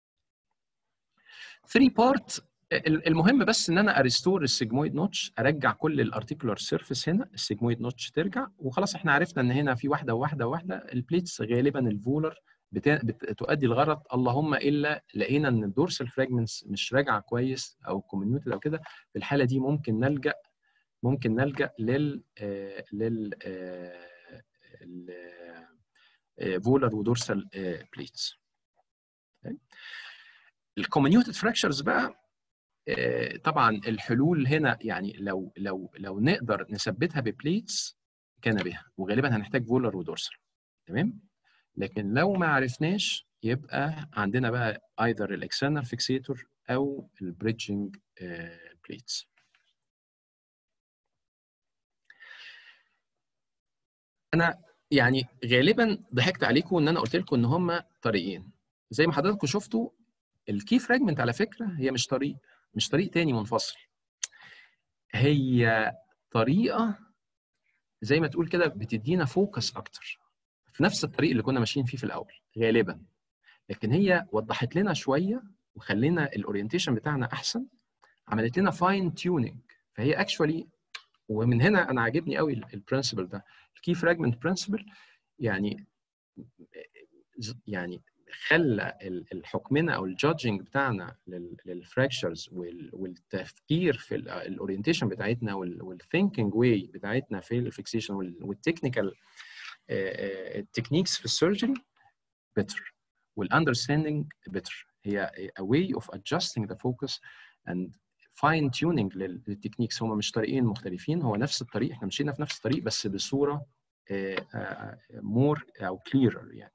3 بارت المهم بس ان انا اريستور السيجمويد نوتش ارجع كل الارتيكولار سيرفيس هنا السيجمويد نوتش ترجع وخلاص احنا عرفنا ان هنا في واحده وواحده وواحده البليتس غالبا الفولر بتا... بتؤدي الغرض اللهم الا لقينا ان الدورسال فراجمنتس مش راجعه كويس او كوميونيتد او كده في الحاله دي ممكن نلجا ممكن نلجا لل آه لل آه فولر ودورسال آه بليتس الكوميونيتد فراكشرز بقى طبعا الحلول هنا يعني لو لو لو نقدر نثبتها ببليتس كان بها وغالبا هنحتاج فولر ودورسال تمام لكن لو ما عرفناش يبقى عندنا بقى ايذر الاكسترنال فيكسيتور او البريدجنج بليتس انا يعني غالبا ضحكت عليكم ان انا قلت لكم ان هم طريقين زي ما حضراتكم شفتوا الكي فراجمنت على فكره هي مش طريق مش طريق تاني منفصل هي طريقه زي ما تقول كده بتدينا فوكس اكتر في نفس الطريق اللي كنا ماشيين فيه في الاول غالبا لكن هي وضحت لنا شويه وخلينا الاورينتيشن بتاعنا احسن عملت لنا فاين تيوننج فهي اكشولي ومن هنا انا عاجبني قوي البرنسبل ده الكي فراجمنت برنسبل يعني يعني خلى الحكمنا او الجادجنج بتاعنا للفراكشرز والتفكير في الاورينتيشن بتاعتنا والثينكينج واي بتاعتنا في الفيكسيشن والتكنيكال التكنيكس في السيرجري بيتر والاندرستاندينج بيتر هي a way of adjusting the focus and fine tuning للتكنيكس هما مش طريقين مختلفين هو نفس الطريق احنا مشينا في نفس الطريق بس بصوره مور او clearer يعني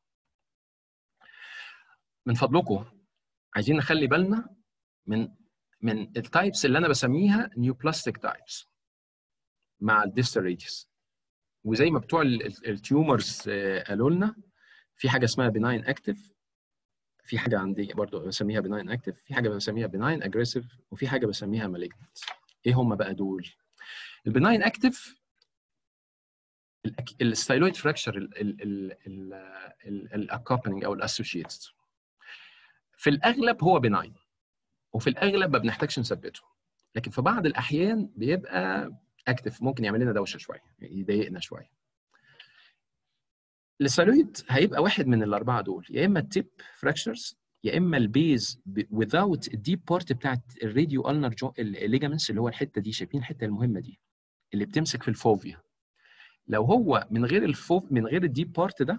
من فضلكم عايزين نخلي بالنا من من التايبس اللي انا بسميها نيو بلاستيك تايبس مع الديستال راديوس وزي ما بتوع التيومرز قالوا لنا في حاجه اسمها بناين اكتف في حاجه عندي برضو بسميها بناين اكتف في حاجه بسميها بناين اجريسيف وفي حاجه بسميها مالجنت ايه هم بقى دول البناين اكتف الستايلويد فراكشر الاكوبننج او الاسوشيتد في الاغلب هو بناين وفي الاغلب ما بنحتاجش نثبته لكن في بعض الاحيان بيبقى اكتف ممكن يعمل لنا دوشه شويه يضايقنا شويه الستايلويد هيبقى واحد من الاربعه دول يا اما التيب فراكشرز يا اما البيز without الديب بارت بتاعت الراديو النر الليجامنتس اللي هو الحته دي شايفين الحته المهمه دي اللي بتمسك في الفوفيا لو هو من غير الفوف من غير الديب بارت ده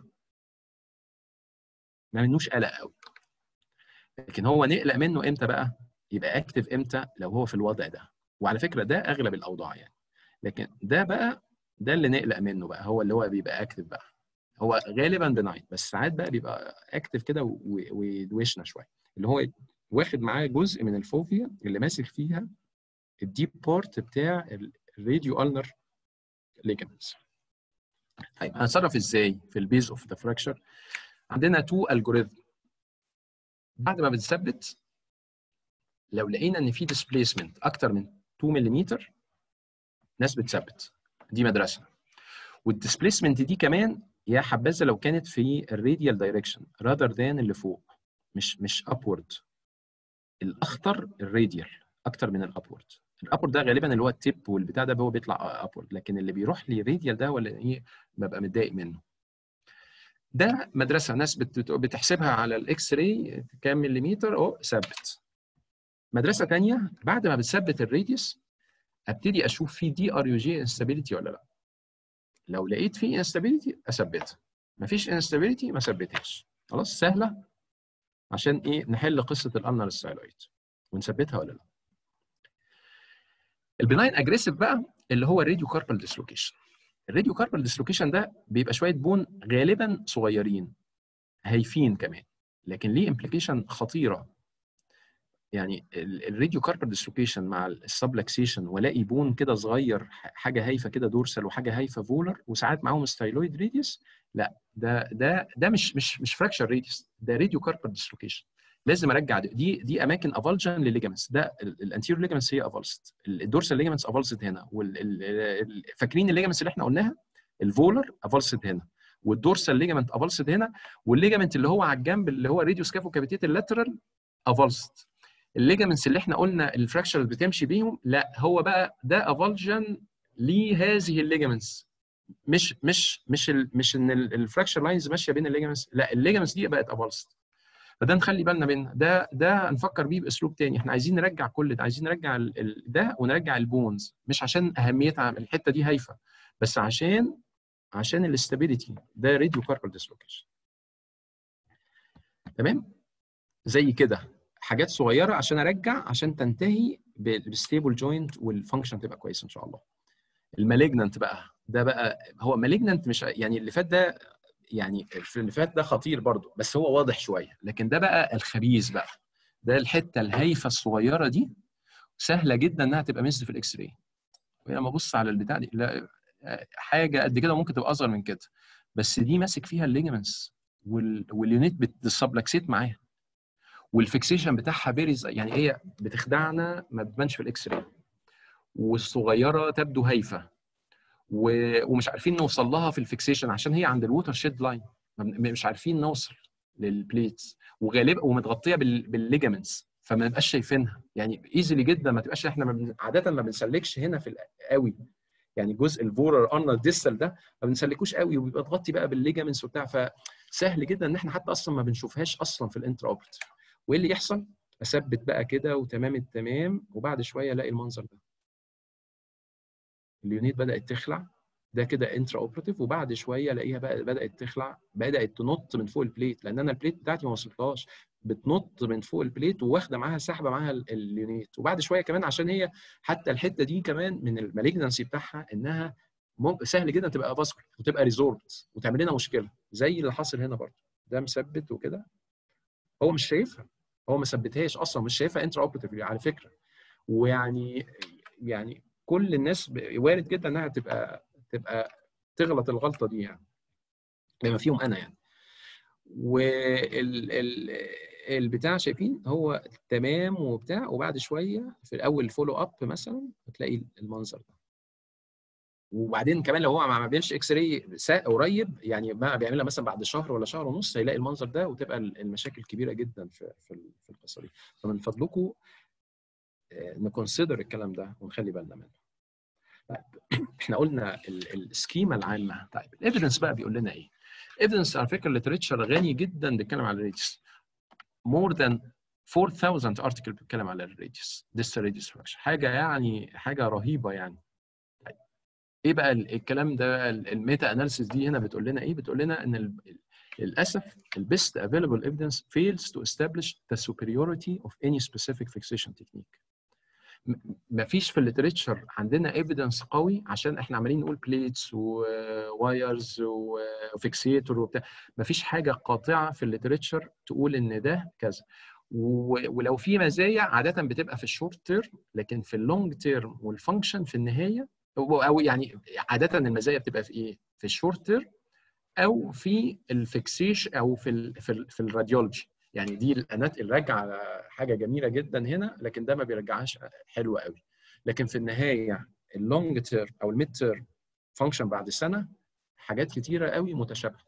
ما منوش قلق قوي لكن هو نقلق منه امتى بقى يبقى اكتف امتى لو هو في الوضع ده وعلى فكره ده اغلب الاوضاع يعني لكن ده بقى ده اللي نقلق منه بقى هو اللي هو بيبقى اكتف بقى هو غالبا بناين بس ساعات بقى بيبقى اكتف كده ويدوشنا شويه اللي هو واخد معاه جزء من الفوفيا اللي ماسك فيها الديب بارت بتاع الراديو النر ليجمنتس طيب هنتصرف ازاي في البيز اوف ذا فراكشر عندنا تو الجوريزم بعد ما بنثبت لو لقينا ان في ديسبيسمنت اكتر من 2 ملم ناس بتثبت دي مدرسه والديسبيسمنت دي كمان يا حبذا لو كانت في الراديال دايركشن راذر ذان اللي فوق مش مش ابورد الاخطر الراديال اكتر من الابورد الابورد ده غالبا اللي هو التيب والبتاع ده هو بيطلع ابورد لكن اللي بيروح لي راديال ده ولا ايه ببقى متضايق منه ده مدرسه ناس بتحسبها على الاكس راي كام مليمتر او ثبت مدرسه ثانيه بعد ما بتثبت الراديوس ابتدي اشوف في دي ار يو جي انستابيليتي ولا لا لو لقيت في انستابيليتي اثبتها مفيش انستابيليتي ما ثبتهاش خلاص سهله عشان ايه نحل قصه الالنر ستايلويد ونثبتها ولا لا البناين اجريسيف بقى اللي هو الراديو كاربال ديسلوكيشن الراديو كاربال ديسلوكيشن ده بيبقى شويه بون غالبا صغيرين هايفين كمان لكن ليه امبليكيشن خطيره يعني الراديو كاربال ديسلوكيشن مع السبلكسيشن والاقي بون كده صغير حاجه هايفه كده دورسال وحاجه هايفه فولر وساعات معاهم ستايلويد ريديوس لا ده ده ده مش مش مش فراكشر ريديوس ده راديو كاربال ديسلوكيشن لازم ارجع دي دي اماكن افالجن للليجمنتس ده الانتيريور ليجمنتس هي افالست الدورسال ليجمنتس افالست هنا فاكرين الليجمنتس اللي احنا قلناها الفولر افالست هنا والدورسال ليجمنت افالست هنا والليجمنت اللي هو على الجنب اللي هو راديو سكافو كابيتيت اللاترال افالست الليجمنتس اللي احنا قلنا الفراكشرز بتمشي بيهم لا هو بقى ده افالجن لهذه الليجمنتس مش مش مش ال مش ان الفراكشر لاينز ماشيه بين الليجمنتس لا الليجمنتس دي بقت افالست فده نخلي بالنا منه ده ده نفكر بيه باسلوب تاني احنا عايزين نرجع كل ده عايزين نرجع ال ال ده ونرجع البونز مش عشان اهميتها الحته دي هايفه بس عشان عشان الاستابيليتي ده راديو كاربال ديسلوكيشن تمام زي كده حاجات صغيره عشان ارجع عشان تنتهي بالستيبل جوينت والفانكشن تبقى كويسه ان شاء الله المالجننت بقى ده بقى هو مالجننت مش يعني اللي فات ده يعني اللي فات ده خطير برضو بس هو واضح شويه لكن ده بقى الخبيث بقى ده الحته الهايفه الصغيره دي سهله جدا انها تبقى مزد في الاكس راي ولما ابص على البتاع دي لا حاجه قد كده ممكن تبقى اصغر من كده بس دي ماسك فيها الليجمنتس واليونيت بتسبلكسيت معاها والفيكسيشن بتاعها بيريز يعني هي بتخدعنا ما بتبانش في الاكس راي والصغيره تبدو هايفه ومش عارفين نوصل لها في الفيكسيشن عشان هي عند الووتر شيد لاين مش عارفين نوصل للبليتس وغالبا ومتغطيه بالليجامنتس فما نبقاش شايفينها يعني ايزلي جدا ما تبقاش احنا ما عاده ما بنسلكش هنا في قوي يعني جزء الفورر ارنا ديستال ده ما بنسلكوش قوي وبيبقى تغطي بقى بالليجامنتس وبتاع فسهل جدا ان احنا حتى اصلا ما بنشوفهاش اصلا في الانترا اوبرتيف وايه اللي يحصل؟ اثبت بقى كده وتمام التمام وبعد شويه الاقي المنظر ده اليونيت بدات تخلع ده كده انترا اوبراتيف وبعد شويه الاقيها بقى بدات تخلع بدات تنط من فوق البليت لان انا البليت بتاعتي ما وصلتهاش بتنط من فوق البليت وواخده معاها سحبه معاها اليونيت وبعد شويه كمان عشان هي حتى الحته دي كمان من المالجنسي بتاعها انها سهل جدا تبقى فاسكول وتبقى ريزورت وتعمل لنا مشكله زي اللي حاصل هنا برضه ده مثبت وكده هو مش شايفها هو ما ثبتهاش اصلا مش شايفها انترا اوبراتيف على فكره ويعني يعني كل الناس وارد جدا انها تبقى تبقى تغلط الغلطه دي يعني بما فيهم انا يعني وال ال البتاع شايفين هو تمام وبتاع وبعد شويه في الاول فولو اب مثلا هتلاقي المنظر ده وبعدين كمان لو هو ما عملش اكس راي قريب يعني ما بيعملها مثلا بعد شهر ولا شهر ونص هيلاقي المنظر ده وتبقى المشاكل كبيره جدا في في في القصه دي فمن فضلكم نكونسيدر الكلام ده ونخلي بالنا منه طيب احنا قلنا السكيما العامه طيب الايفيدنس بقى بيقول لنا ايه؟ ايفيدنس على فكره الليتريتشر غني جدا بيتكلم على الريديوس مور ذان 4000 ارتكل بيتكلم على الريديوس ديستال ريديوس فراكشر حاجه يعني حاجه رهيبه يعني طيب ايه بقى الكلام ده الميتا اناليسيس دي هنا بتقول لنا ايه؟ بتقول لنا ان للاسف البيست افيلبل evidence fails to establish the superiority of any specific fixation technique ما فيش في الليتريتشر عندنا ايفيدنس قوي عشان احنا عمالين نقول بليتس ووايرز وفيكسيتور وبتاع ما فيش حاجه قاطعه في الليتريتشر تقول ان ده كذا ولو في مزايا عاده بتبقى في الشورت تيرم لكن في اللونج تيرم والفانكشن في النهايه او يعني عاده المزايا بتبقى في ايه؟ في الشورت تيرم او في الفيكسيش او في ال في, ال في الراديولوجي يعني دي الانات الراجعه حاجه جميله جدا هنا لكن ده ما بيرجعهاش حلو قوي لكن في النهايه اللونج تيرم او الميد تيرم فانكشن بعد سنه حاجات كتيره قوي متشابهه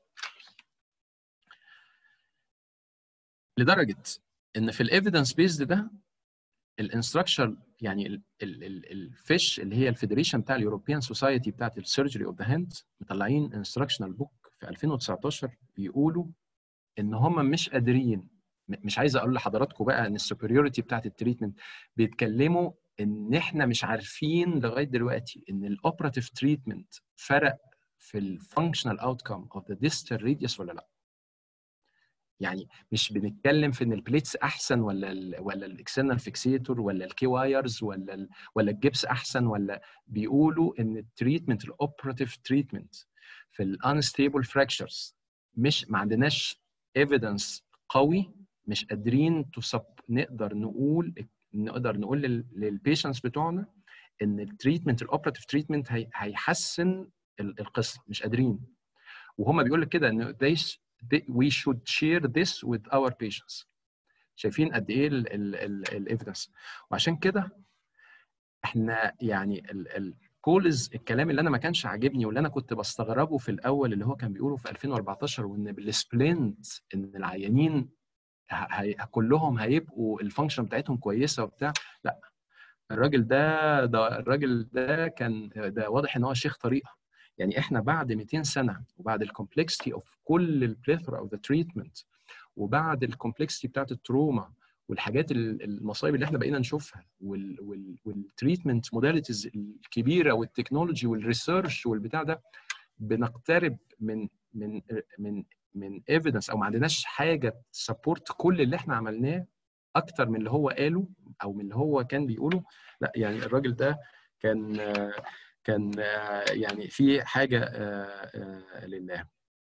لدرجه ان في الايفيدنس بيزد ده الانستراكشر يعني الفيش اللي هي الفيدريشن بتاع اليوروبيان سوسايتي بتاعت السيرجري اوف ذا هاند مطلعين انستراكشنال بوك في 2019 بيقولوا ان هم مش قادرين مش عايز اقول لحضراتكم بقى ان السوبريورتي بتاعت التريتمنت بيتكلموا ان احنا مش عارفين لغايه دلوقتي ان الاوبراتيف تريتمنت فرق في الفانكشنال اوتكم اوف ذا ديستال ريديوس ولا لا يعني مش بنتكلم في ان البليتس احسن ولا ال ولا الاكسترنال فيكسيتور ولا الكي وايرز ولا ال ولا الجبس احسن ولا بيقولوا ان التريتمنت الاوبراتيف تريتمنت في الانستيبل فراكشرز مش ما عندناش ايفيدنس قوي مش قادرين تصب نقدر نقول نقدر نقول للبيشنتس بتوعنا ان التريتمنت الاوبراتيف تريتمنت هيحسن القصه مش قادرين وهم بيقول لك كده ان they, they, we should share this with our patients شايفين قد ايه الايفيدنس وعشان كده احنا يعني ال ال كل الكلام اللي انا ما كانش عاجبني واللي انا كنت بستغربه في الاول اللي هو كان بيقوله في 2014 وان بالسبلنت ان العيانين هي كلهم هيبقوا الفانكشن بتاعتهم كويسه وبتاع لا الراجل ده ده الراجل ده كان ده واضح ان هو شيخ طريقه يعني احنا بعد 200 سنه وبعد الكومبلكسيتي اوف كل البليثرا اوف ذا تريتمنت وبعد الكومبلكسيتي بتاعت التروما والحاجات المصايب اللي احنا بقينا نشوفها والتريتمنت موداليتيز الكبيره والتكنولوجي والريسيرش والبتاع ده بنقترب من من من من ايفيدنس او ما عندناش حاجه تسبورت كل اللي احنا عملناه اكتر من اللي هو قاله او من اللي هو كان بيقوله لا يعني الراجل ده كان كان يعني في حاجه لله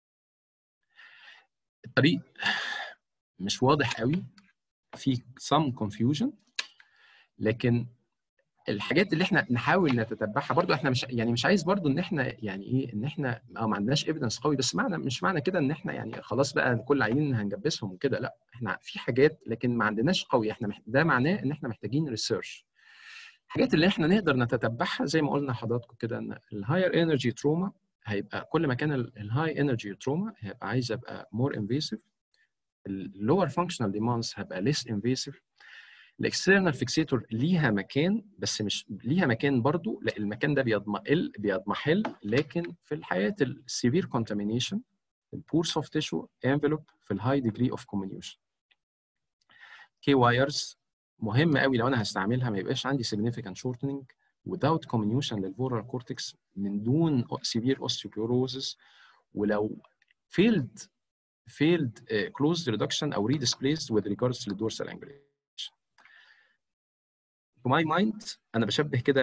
الطريق مش واضح قوي في some confusion لكن الحاجات اللي احنا نحاول نتتبعها برضو احنا مش يعني مش عايز برضو ان احنا يعني ايه ان احنا اه ما عندناش ايفيدنس قوي بس معنى مش معنى كده ان احنا يعني خلاص بقى كل عينين هنجبسهم وكده لا احنا في حاجات لكن ما عندناش قوي احنا ده معناه ان احنا محتاجين ريسيرش الحاجات اللي احنا نقدر نتتبعها زي ما قلنا لحضراتكم كده ان الهاير انرجي تروما هيبقى كل ما كان الهاي انرجي تروما هيبقى عايز ابقى مور انفيسيف اللور فانكشنال ديماندز هبقى ليس انفيسيف الاكسترنال فيكسيتور ليها مكان بس مش ليها مكان برضو لا المكان ده بيضمحل بيضمحل لكن في الحياه السيفير كونتامينيشن البور سوفت تيشو انفلوب في الهاي ديجري اوف كوميونيوشن كي وايرز مهم قوي لو انا هستعملها ما يبقاش عندي significant shortening without comminution للفورال كورتكس من دون severe osteoporosis ولو failed failed uh, closed reduction او redisplaced with regards to the dorsal angulation. To my mind انا بشبه كده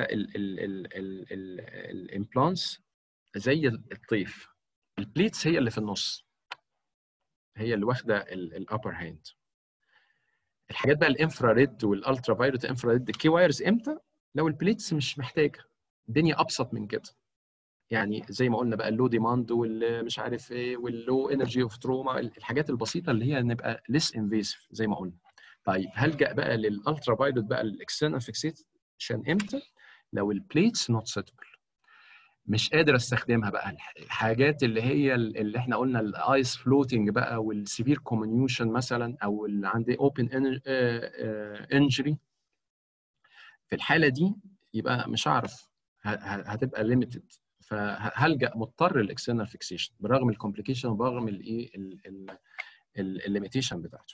الامبلانتس زي الطيف البليتس هي اللي في النص هي اللي واخده الابر هاند الحاجات بقى الانفراريد والالترا فايولت انفراريد الكي وايرز امتى لو البليتس مش محتاجه الدنيا ابسط من كده يعني زي ما قلنا بقى اللو ديماند والمش عارف ايه واللو انرجي اوف تروما الحاجات البسيطه اللي هي نبقى ليس انفيسيف زي ما قلنا طيب هلجا بقى للالترا فايولت بقى الاكسترنال فيكسيشن امتى لو البليتس نوت سيتبل مش قادر استخدمها بقى الحاجات اللي هي اللي احنا قلنا الايس فلوتنج بقى والسيفير كوميونيوشن مثلا او اللي عندي اوبن انجري في الحاله دي يبقى مش هعرف هتبقى ليميتد فهلجا مضطر للاكسترنال فيكسيشن برغم الكومبليكيشن وبرغم الايه الليميتيشن بتاعته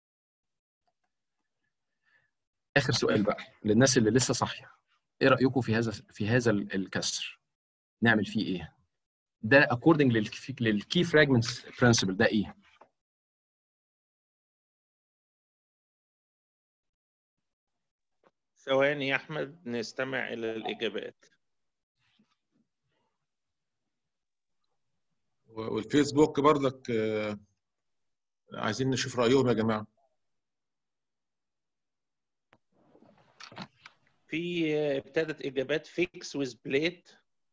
اخر سؤال بقى للناس اللي لسه صاحيه ايه رايكم في هذا في هذا الكسر نعمل فيه ايه ده according للكي فراجمنتس برنسبل ده ايه ثواني يا احمد نستمع الى الاجابات والفيسبوك برضك عايزين نشوف رايهم يا جماعه في ابتدت اجابات فيكس ويز بليت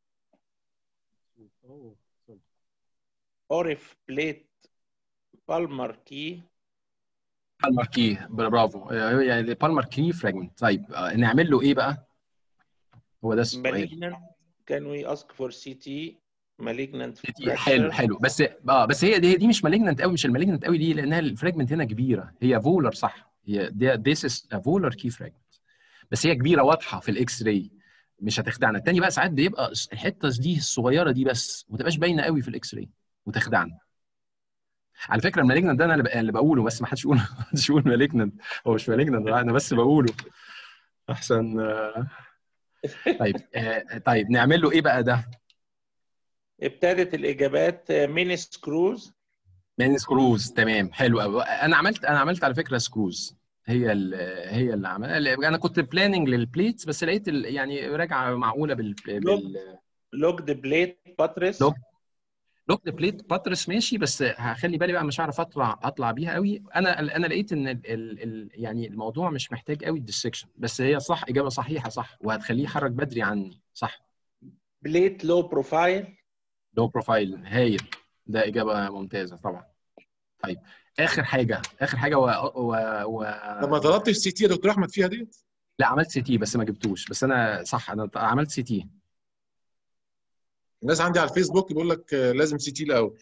اوريف بليت بالمر كي بالمر كي برافو يعني بالمر كي فراجمنت طيب نعمل له ايه بقى؟ هو ده السؤال كان وي اسك فور سي تي مالجننت حلو حلو بس اه بس هي دي, دي مش مالجننت قوي مش المالجننت قوي دي لانها الفراجمنت هنا كبيره هي فولر صح هي ذيس از فولر كي فراجمنت بس هي كبيره واضحه في الاكس راي مش هتخدعنا التاني بقى ساعات بيبقى الحته دي الصغيره دي بس ما تبقاش باينه قوي في الاكس راي وتخدعنا على فكره المالجنت ده انا اللي بقوله بس ما حدش يقول ما حدش يقول مالجنت هو مش مالجنت انا بس بقوله احسن طيب طيب نعمل له ايه بقى ده ابتدت الاجابات ميني سكروز يعني سكروز تمام حلو قوي انا عملت انا عملت على فكره سكروز هي ال هي اللي عمل انا كنت بلاننج للبليتس بس لقيت ال- يعني راجعه معقوله بال, بال... لوكد بليت باتريس لوك لوك بليت باترس ماشي بس هخلي بالي بقى مش هعرف اطلع اطلع بيها قوي انا انا لقيت ان ال ال ال يعني الموضوع مش محتاج قوي الديسكشن بس هي صح اجابه صحيحه صح وهتخليه يحرك بدري عني صح بليت لو بروفايل لو بروفايل هايل ده اجابه ممتازه طبعا طيب اخر حاجه اخر حاجه و, و... و... لما طلبتش سي تي يا دكتور احمد فيها ديت لا عملت سي تي بس ما جبتوش بس انا صح انا عملت سي تي الناس عندي على الفيسبوك بيقول لك آه، لازم سي تي الاول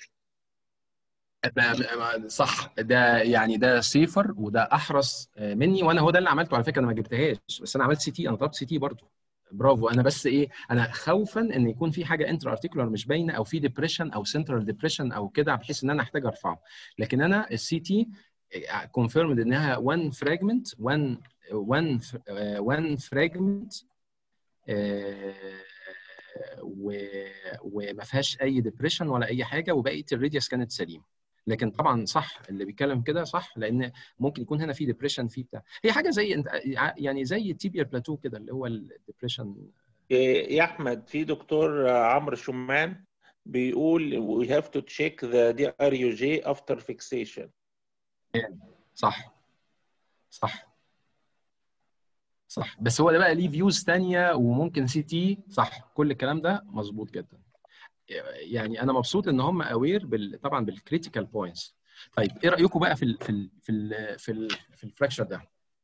صح ده يعني ده سيفر وده احرص مني وانا هو ده اللي عملته على فكره انا ما جبتهاش بس انا عملت سي تي انا طلبت سي تي برضه برافو انا بس ايه انا خوفا ان يكون في حاجه انتر ارتيكولار مش باينه او في ديبريشن او سنترال ديبريشن او كده بحيث ان انا احتاج ارفعه لكن انا السي تي كونفيرمد انها 1 فراجمنت 1 1 1 فراجمنت وما فيهاش اي ديبريشن ولا اي حاجه وبقيه الراديوس كانت سليمه لكن طبعا صح اللي بيتكلم كده صح لان ممكن يكون هنا في ديبريشن في بتاع هي حاجه زي انت يعني زي التيبير بلاتو كده اللي هو الديبريشن يا احمد في دكتور عمرو شمان بيقول we have to check the DRUJ after fixation صح صح صح بس هو ده بقى ليه فيوز تانية وممكن سي تي صح كل الكلام ده مظبوط جدا يعني انا مبسوط ان هم اوير بال... طبعا بالكريتيكال بوينتس طيب ايه رايكم بقى في ال في ال في ال في, ال في الفراكشر ده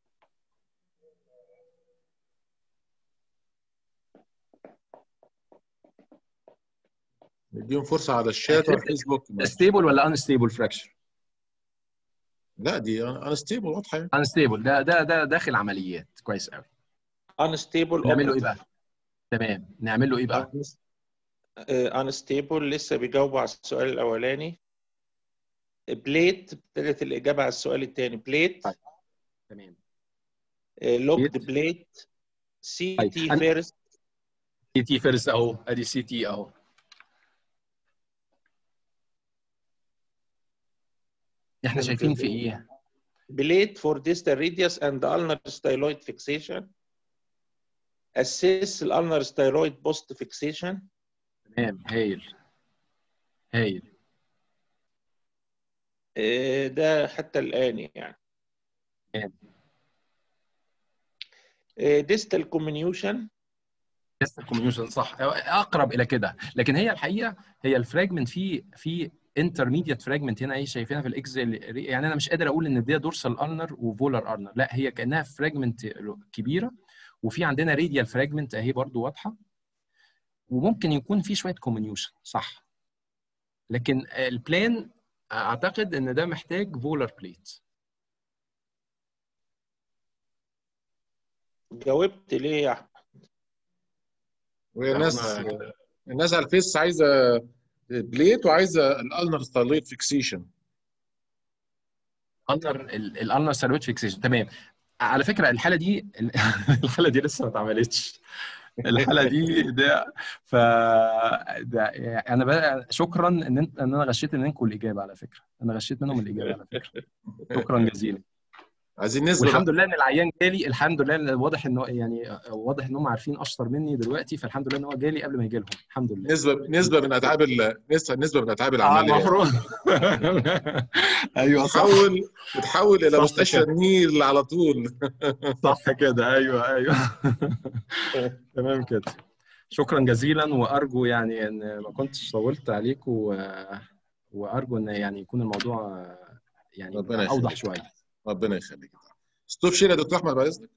نديهم فرصه على الشات وعلى الفيسبوك ستيبل ولا ان ستيبل فراكشر لا دي انا ستيبل واضحه يعني ان ستيبل ده ده ده داخل عمليات كويس قوي unstable نعمل له ايه بقى تمام نعمل له ايه بقى unstable لسه بيجاوبوا على السؤال الاولاني بليت ابتدت الاجابه على السؤال الثاني بليت طيب. تمام لوكد بليت سي طيب. تي أنا- فيرست سي تي فيرست اهو ادي سي تي اهو احنا شايفين في ايه بليت for distal radius and ulnar styloid fixation assess الالنر styloid post fixation تمام هايل هايل آه، ده حتى الآن يعني تمام. آه، distal comminution تيست الكوميونيشن صح اقرب الى كده لكن هي الحقيقه هي الفراجمنت في في انترميديت فراجمنت هنا ايه شايفينها في الاكس يعني انا مش قادر اقول ان ده دورسال ارنر وفولر ارنر لا هي كانها فراجمنت كبيره وفي عندنا راديال فراجمنت اهي برضو واضحه وممكن يكون في شويه كوميونيوشن صح لكن البلان اعتقد ان ده محتاج فولر بليت جاوبت ليه يا احمد وهي الناس أنا- الناس على الفيس عايزه بليت وعايزه الالنر ستايلويد فيكسيشن الالنر الالنر سيرويد فيكسيشن تمام على فكره الحاله دي الحاله دي لسه ما اتعملتش الحاله دي ده ف ده انا بقى شكرا ان انت ان انا غشيت منكم الاجابه على فكره انا غشيت منهم الاجابه على فكره شكرا جزيلا عايزين نسبه والحمد لله ان العيان جالي الحمد لله إن واضح انه يعني واضح ان هم عارفين اشطر مني دلوقتي فالحمد لله ان هو جالي قبل ما يجي لهم الحمد لله نسبه نسبه من اتعاب ال- نسبه نسبه من اتعاب اه العمليه المفروض ايوه صح تحول تحول الى صح مستشفى كده. النيل على طول صح كده ايوه ايوه تمام كده شكرا جزيلا وارجو يعني ان ما كنتش طولت عليكم و... وارجو ان يعني يكون الموضوع يعني ربنا اوضح يخليك. شويه ربنا يخليك ستوب شير يا دكتور احمد بعد اذنك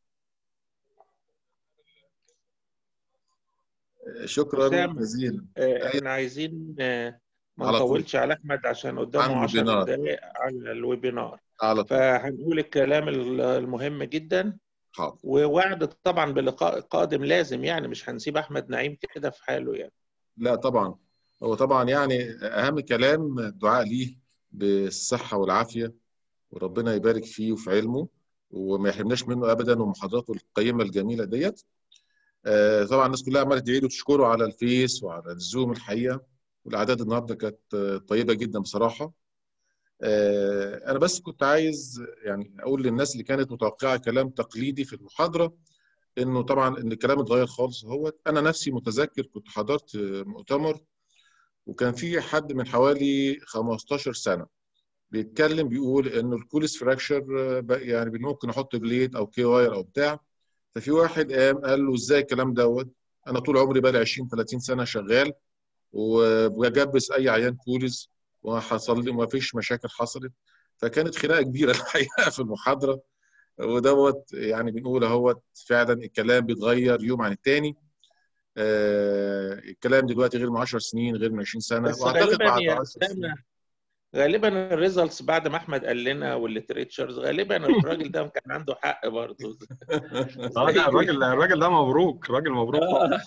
شكرا أسامة. جزيلا آه، احنا عايزين آه، ما على طول. نطولش على احمد عشان قدامه عن 10 الويبينار. دقائق على الويبينار على طول فهنقول الكلام المهم جدا حاضر ووعد طبعا بلقاء قادم لازم يعني مش هنسيب احمد نعيم كده في حاله يعني لا طبعا هو طبعا يعني اهم كلام الدعاء ليه بالصحه والعافيه وربنا يبارك فيه وفي علمه وما يحرمناش منه ابدا ومحاضراته القيمه الجميله ديت آه، طبعا الناس كلها عماله تدعي له وتشكره على الفيس وعلى الزوم الحقيقه والاعداد النهارده كانت آه، طيبه جدا بصراحه انا بس كنت عايز يعني اقول للناس اللي كانت متوقعه كلام تقليدي في المحاضره انه طبعا ان الكلام اتغير خالص هو انا نفسي متذكر كنت حضرت مؤتمر وكان في حد من حوالي 15 سنه بيتكلم بيقول انه الكوليس فراكشر يعني ممكن احط بليت او كي واير او بتاع ففي واحد قام قال له ازاي الكلام دوت انا طول عمري بقى لي 20 30 سنه شغال وبجبس اي عيان كوليس وحصل لي وما فيش مشاكل حصلت فكانت خناقه كبيره الحقيقه في المحاضره ودوت يعني بنقول اهوت فعلا الكلام بيتغير يوم عن التاني آه الكلام دلوقتي غير من 10 سنين غير من 20 سنه بس واعتقد غالبا بعد يا 10 سنين أسامة، غالبا الريزلتس بعد ما احمد قال لنا والليتريتشرز غالبا الراجل ده كان عنده حق برضه اه لا الراجل الراجل ده مبروك راجل مبروك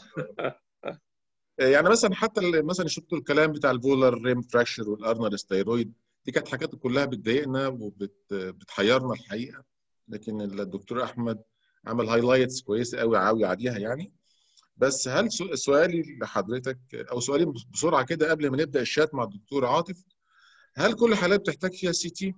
يعني مثلا حتى ال- مثلا شفتوا الكلام بتاع الفولر ريم فراكشر والارنر ستيرويد دي كانت حاجات كلها بتضايقنا وبتحيرنا الحقيقه لكن الدكتور احمد عمل هايلايتس كويسه قوي عاوي عليها يعني بس هل سو- سؤالي لحضرتك او سؤالي بسرعه كده قبل ما نبدا الشات مع الدكتور عاطف هل كل حالات بتحتاج فيها سي تي؟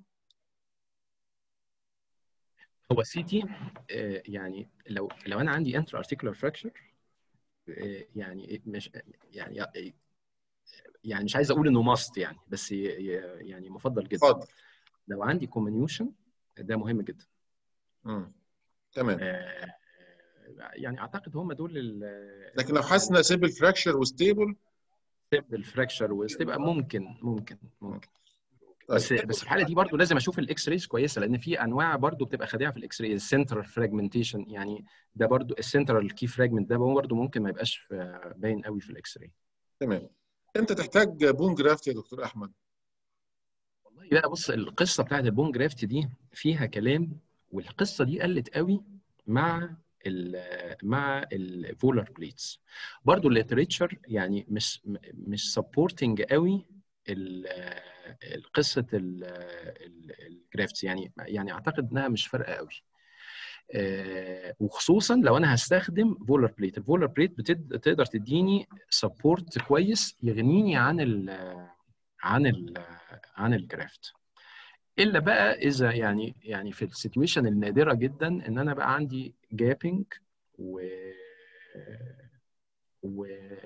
هو السي تي يعني لو لو انا عندي انتر ارتيكولار فراكشر يعني مش يعني يعني مش عايز اقول انه ماست يعني بس ي- ي- يعني مفضل جدا اتفضل لو عندي كومنيوشن ده مهم جدا مم. تمام آه، يعني اعتقد هم دول ال- لكن لو حاسس انها سيمبل فراكشر وستيبل الفراكشر وتبقى ممكن ممكن ممكن طيب. بس بس في الحاله دي برضو لازم اشوف الاكس رايز كويسه لان في انواع برضو بتبقى خادعه في الاكس راي السنترال فراجمنتيشن يعني ده برضو السنترال كي فراجمنت ده برضو ممكن ما يبقاش في- باين قوي في الاكس راي تمام انت تحتاج بون جرافت يا دكتور احمد والله لا بص القصه بتاعت البون جرافت دي فيها كلام والقصه دي قلت قوي مع ال مع الفولر بليتس برضو الليتريتشر يعني مش مش سبورتنج قوي ال- قصه الجرافتس يعني يعني اعتقد انها مش فارقه قوي آه، وخصوصا لو انا هستخدم فولر بليت الفولر بليت بتد... تقدر تديني سبورت كويس يغنيني عن ال عن ال عن الجرافت الا بقى اذا يعني يعني في السيتويشن النادره جدا ان انا بقى عندي جابنج و و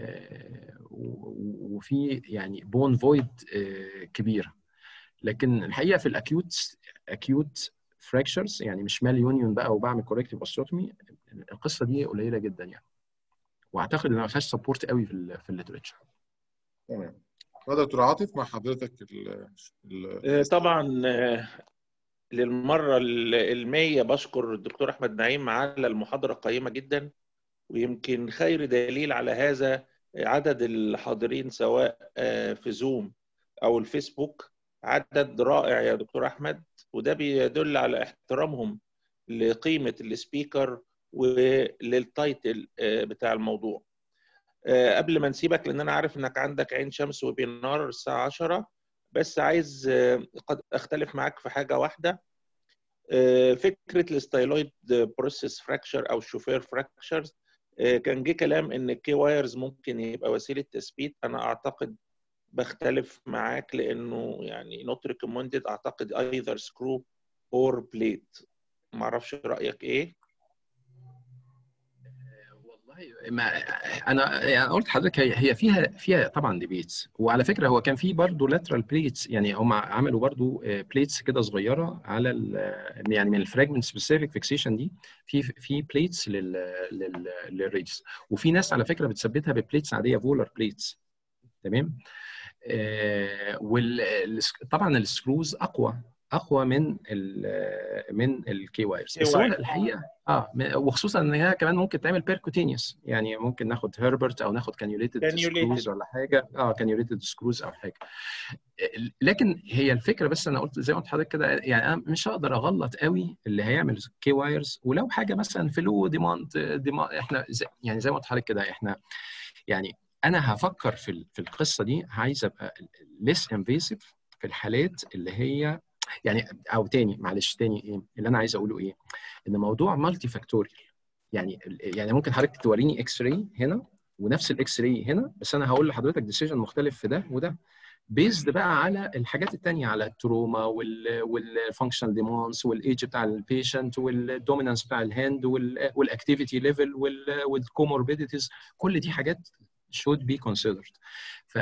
و- وفي يعني بون فويد كبيره لكن الحقيقه في الاكيوت اكيوت فراكشرز يعني مش مال يونيون بقى وبعمل كوركتيف اوستوتومي القصه دي قليله جدا يعني واعتقد انها ما فيهاش سبورت قوي في ال في الليترشر تمام اتفضل دكتور عاطف مع حضرتك ال ال آه، طبعا آه، للمرة ال- المية بشكر الدكتور أحمد نعيم على المحاضرة قيمة جدا ويمكن خير دليل على هذا عدد الحاضرين سواء آه، في زوم أو الفيسبوك عدد رائع يا دكتور أحمد وده بيدل على احترامهم لقيمة السبيكر وللتايتل آه، بتاع الموضوع آه، قبل ما نسيبك لأن أنا عارف إنك عندك عين شمس وبينار الساعة 10 بس عايز آه، قد أختلف معاك في حاجة واحدة آه، فكرة الستايلويد بروسيس فراكشر أو الشوفير فراكشرز كان جه كلام إن الكي وايرز ممكن يبقى وسيلة تثبيت أنا أعتقد بختلف معاك لأنه يعني نوت ريكومندد أعتقد either screw or plate معرفش رأيك إيه والله ما انا يعني قلت لحضرتك هي هي فيها فيها طبعا ديبيتس وعلى فكره هو كان في برضه لاترال بليتس يعني هم عملوا برضه بليتس كده صغيره على ال- يعني من الفراجمنت سبيسيفيك فيكسيشن دي في في بليتس لل لل للريدس وفي ناس على فكره بتثبتها ببليتس عاديه فولر بليتس تمام آه وال طبعا السكروز اقوى اقوى من ال من الكي وايرز بس هو واير. الحقيقه اه م- وخصوصا ان هي كمان ممكن تعمل بيركوتينيوس يعني ممكن ناخد هربرت او ناخد كانيوليتد Cannulated. سكروز ولا حاجه اه كانيوليتد سكروز او حاجه لكن هي الفكره بس انا قلت زي ما قلت لحضرتك كده يعني انا مش هقدر اغلط قوي اللي هيعمل كي وايرز ولو حاجه مثلا فلو ديماند ديماند احنا زي يعني زي ما قلت لحضرتك كده احنا يعني انا هفكر في ال- في القصه دي عايز ابقى ليس انفيسيف في الحالات اللي هي يعني او تاني معلش تاني ايه اللي انا عايز اقوله ايه ان موضوع مالتي فاكتوريال يعني يعني ممكن حضرتك توريني اكس راي هنا ونفس الاكس راي هنا بس انا هقول لحضرتك ديسيجن مختلف في ده وده بيزد بقى على الحاجات التانية على التروما والفانكشنال ديمونس والايج بتاع البيشنت والدومينانس بتاع الهاند والاكتيفيتي ليفل والكوموربيديتيز كل دي حاجات should be considered ف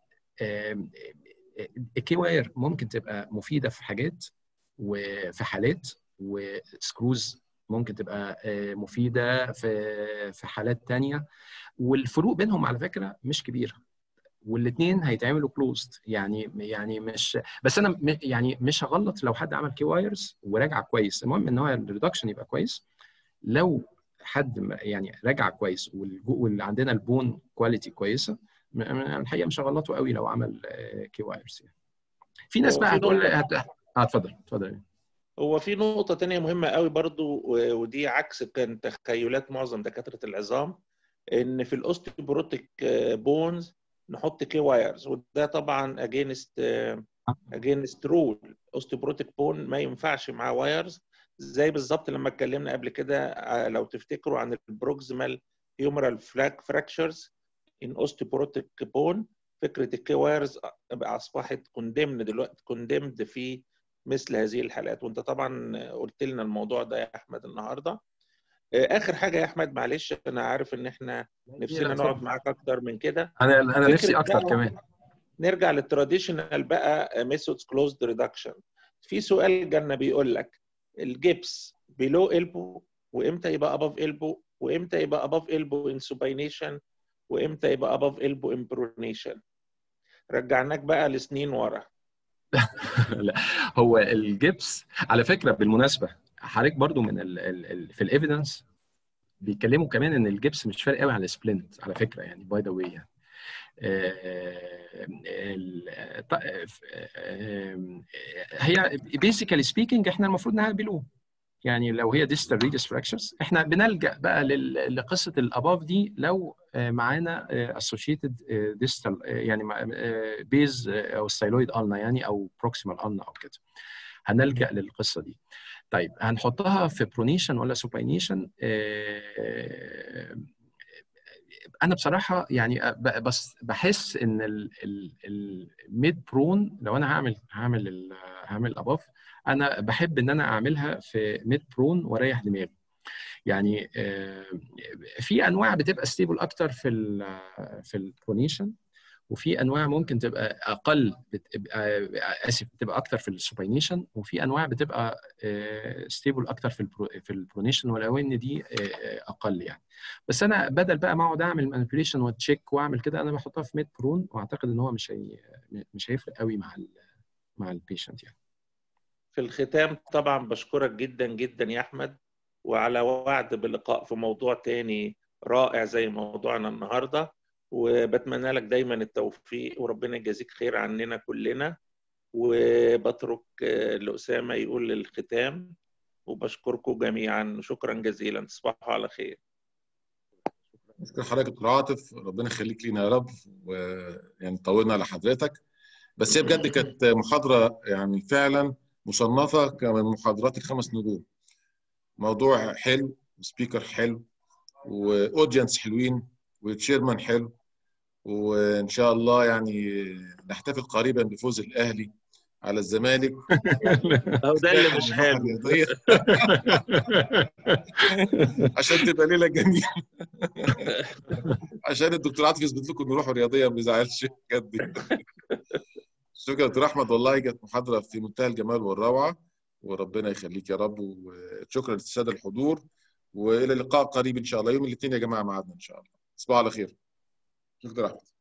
الكي واير ممكن تبقى مفيده في حاجات وفي حالات وسكروز ممكن تبقى مفيده في في حالات تانية والفروق بينهم على فكره مش كبيره والاثنين هيتعملوا كلوزد يعني يعني مش بس انا يعني مش هغلط لو حد عمل كي وايرز وراجع كويس المهم ان هو الريدكشن يبقى كويس لو حد يعني راجع كويس واللي عندنا البون كواليتي كويسه الحقيقه مش هغلطه قوي لو عمل كي وايرز يعني في ناس بقى هتقول هت... اه اتفضل اتفضل هو في نقطة تانية مهمة قوي برضو ودي عكس كان تخيلات معظم دكاترة العظام ان في الاوستيوبروتيك بونز نحط كي وايرز وده طبعا اجينست اجينست رول اوستيوبروتيك بون ما ينفعش معاه وايرز زي بالظبط لما اتكلمنا قبل كده لو تفتكروا عن البروكسيمال هيومرال فلاك فراكشرز ان اوستيوبروتيك بون فكره الكي وايرز اصبحت كوندمد دلوقتي كوندمد في مثل هذه الحالات وانت طبعا قلت لنا الموضوع ده يا احمد النهارده اخر حاجه يا احمد معلش انا عارف ان احنا نفسنا نقعد معاك اكتر من كده انا انا نفسي اكتر كمان نرجع للتراديشنال بقى ميثودز كلوزد ريدكشن في سؤال جالنا بيقول لك الجبس بيلو البو وامتى يبقى اباف البو وامتى يبقى اباف البو ان سوباينيشن وامتى يبقى اباف البو امبرونيشن رجعناك بقى لسنين ورا لا هو الجبس على فكره بالمناسبه حضرتك برضو من ال ال ال في الايفيدنس بيتكلموا كمان ان الجبس مش فارق قوي عن السبلنت على فكره يعني باي ذا واي يعني هي بيسيكالي سبيكينج احنا المفروض انها بلو يعني لو هي ديستال ريدس فراكشرز احنا بنلجا بقى لقصه الاباف دي لو معانا اسوشيتد ديستال يعني بيز او ستايلويد النا يعني او بروكسيمال النا او كده هنلجا للقصه دي طيب هنحطها في برونيشن ولا سوباينيشن انا بصراحه يعني بس بحس ان الميد برون لو انا هعمل هعمل هعمل الاباف انا بحب ان انا اعملها في ميد برون واريح دماغي يعني في انواع بتبقى ستيبل اكتر في ال في البرونيشن وفي انواع ممكن تبقى اقل بتبقى اسف بتبقى اكتر في السوباينيشن وفي انواع بتبقى ستيبل اكتر في البرو في البرونيشن ولو ان دي اقل يعني بس انا بدل بقى ما اقعد اعمل مانيبيوليشن وتشيك واعمل كده انا بحطها في ميد برون واعتقد ان هو مش هي مش هيفرق قوي مع ال مع البيشنت يعني في الختام طبعا بشكرك جدا جدا يا احمد وعلى وعد بلقاء في موضوع تاني رائع زي موضوعنا النهارده وبتمنى لك دايما التوفيق وربنا يجازيك خير عننا كلنا وبترك لأسامة يقول للختام وبشكركم جميعا شكرا جزيلا تصبحوا على خير اشكر حضرتك دكتور عاطف ربنا يخليك لينا يا رب ويعني طولنا على حضرتك بس هي بجد كانت محاضره يعني فعلا مصنفه كمن محاضرات الخمس نجوم موضوع حلو وسبيكر حلو واودينس حلوين وتشيرمان حلو وان شاء الله يعني نحتفل قريبا بفوز الاهلي على الزمالك او ده اللي مش حلو عشان تبقى ليله جميله عشان الدكتور عاطف يثبت لكم ان روحه رياضيه ما بيزعلش بجد شكرا دكتور احمد والله كانت محاضره في منتهى الجمال والروعه وربنا يخليك يا رب وشكرا للساده الحضور والى اللقاء قريب ان شاء الله يوم الاثنين يا جماعه ميعادنا ان شاء الله تصبحوا على خير شكرا احمد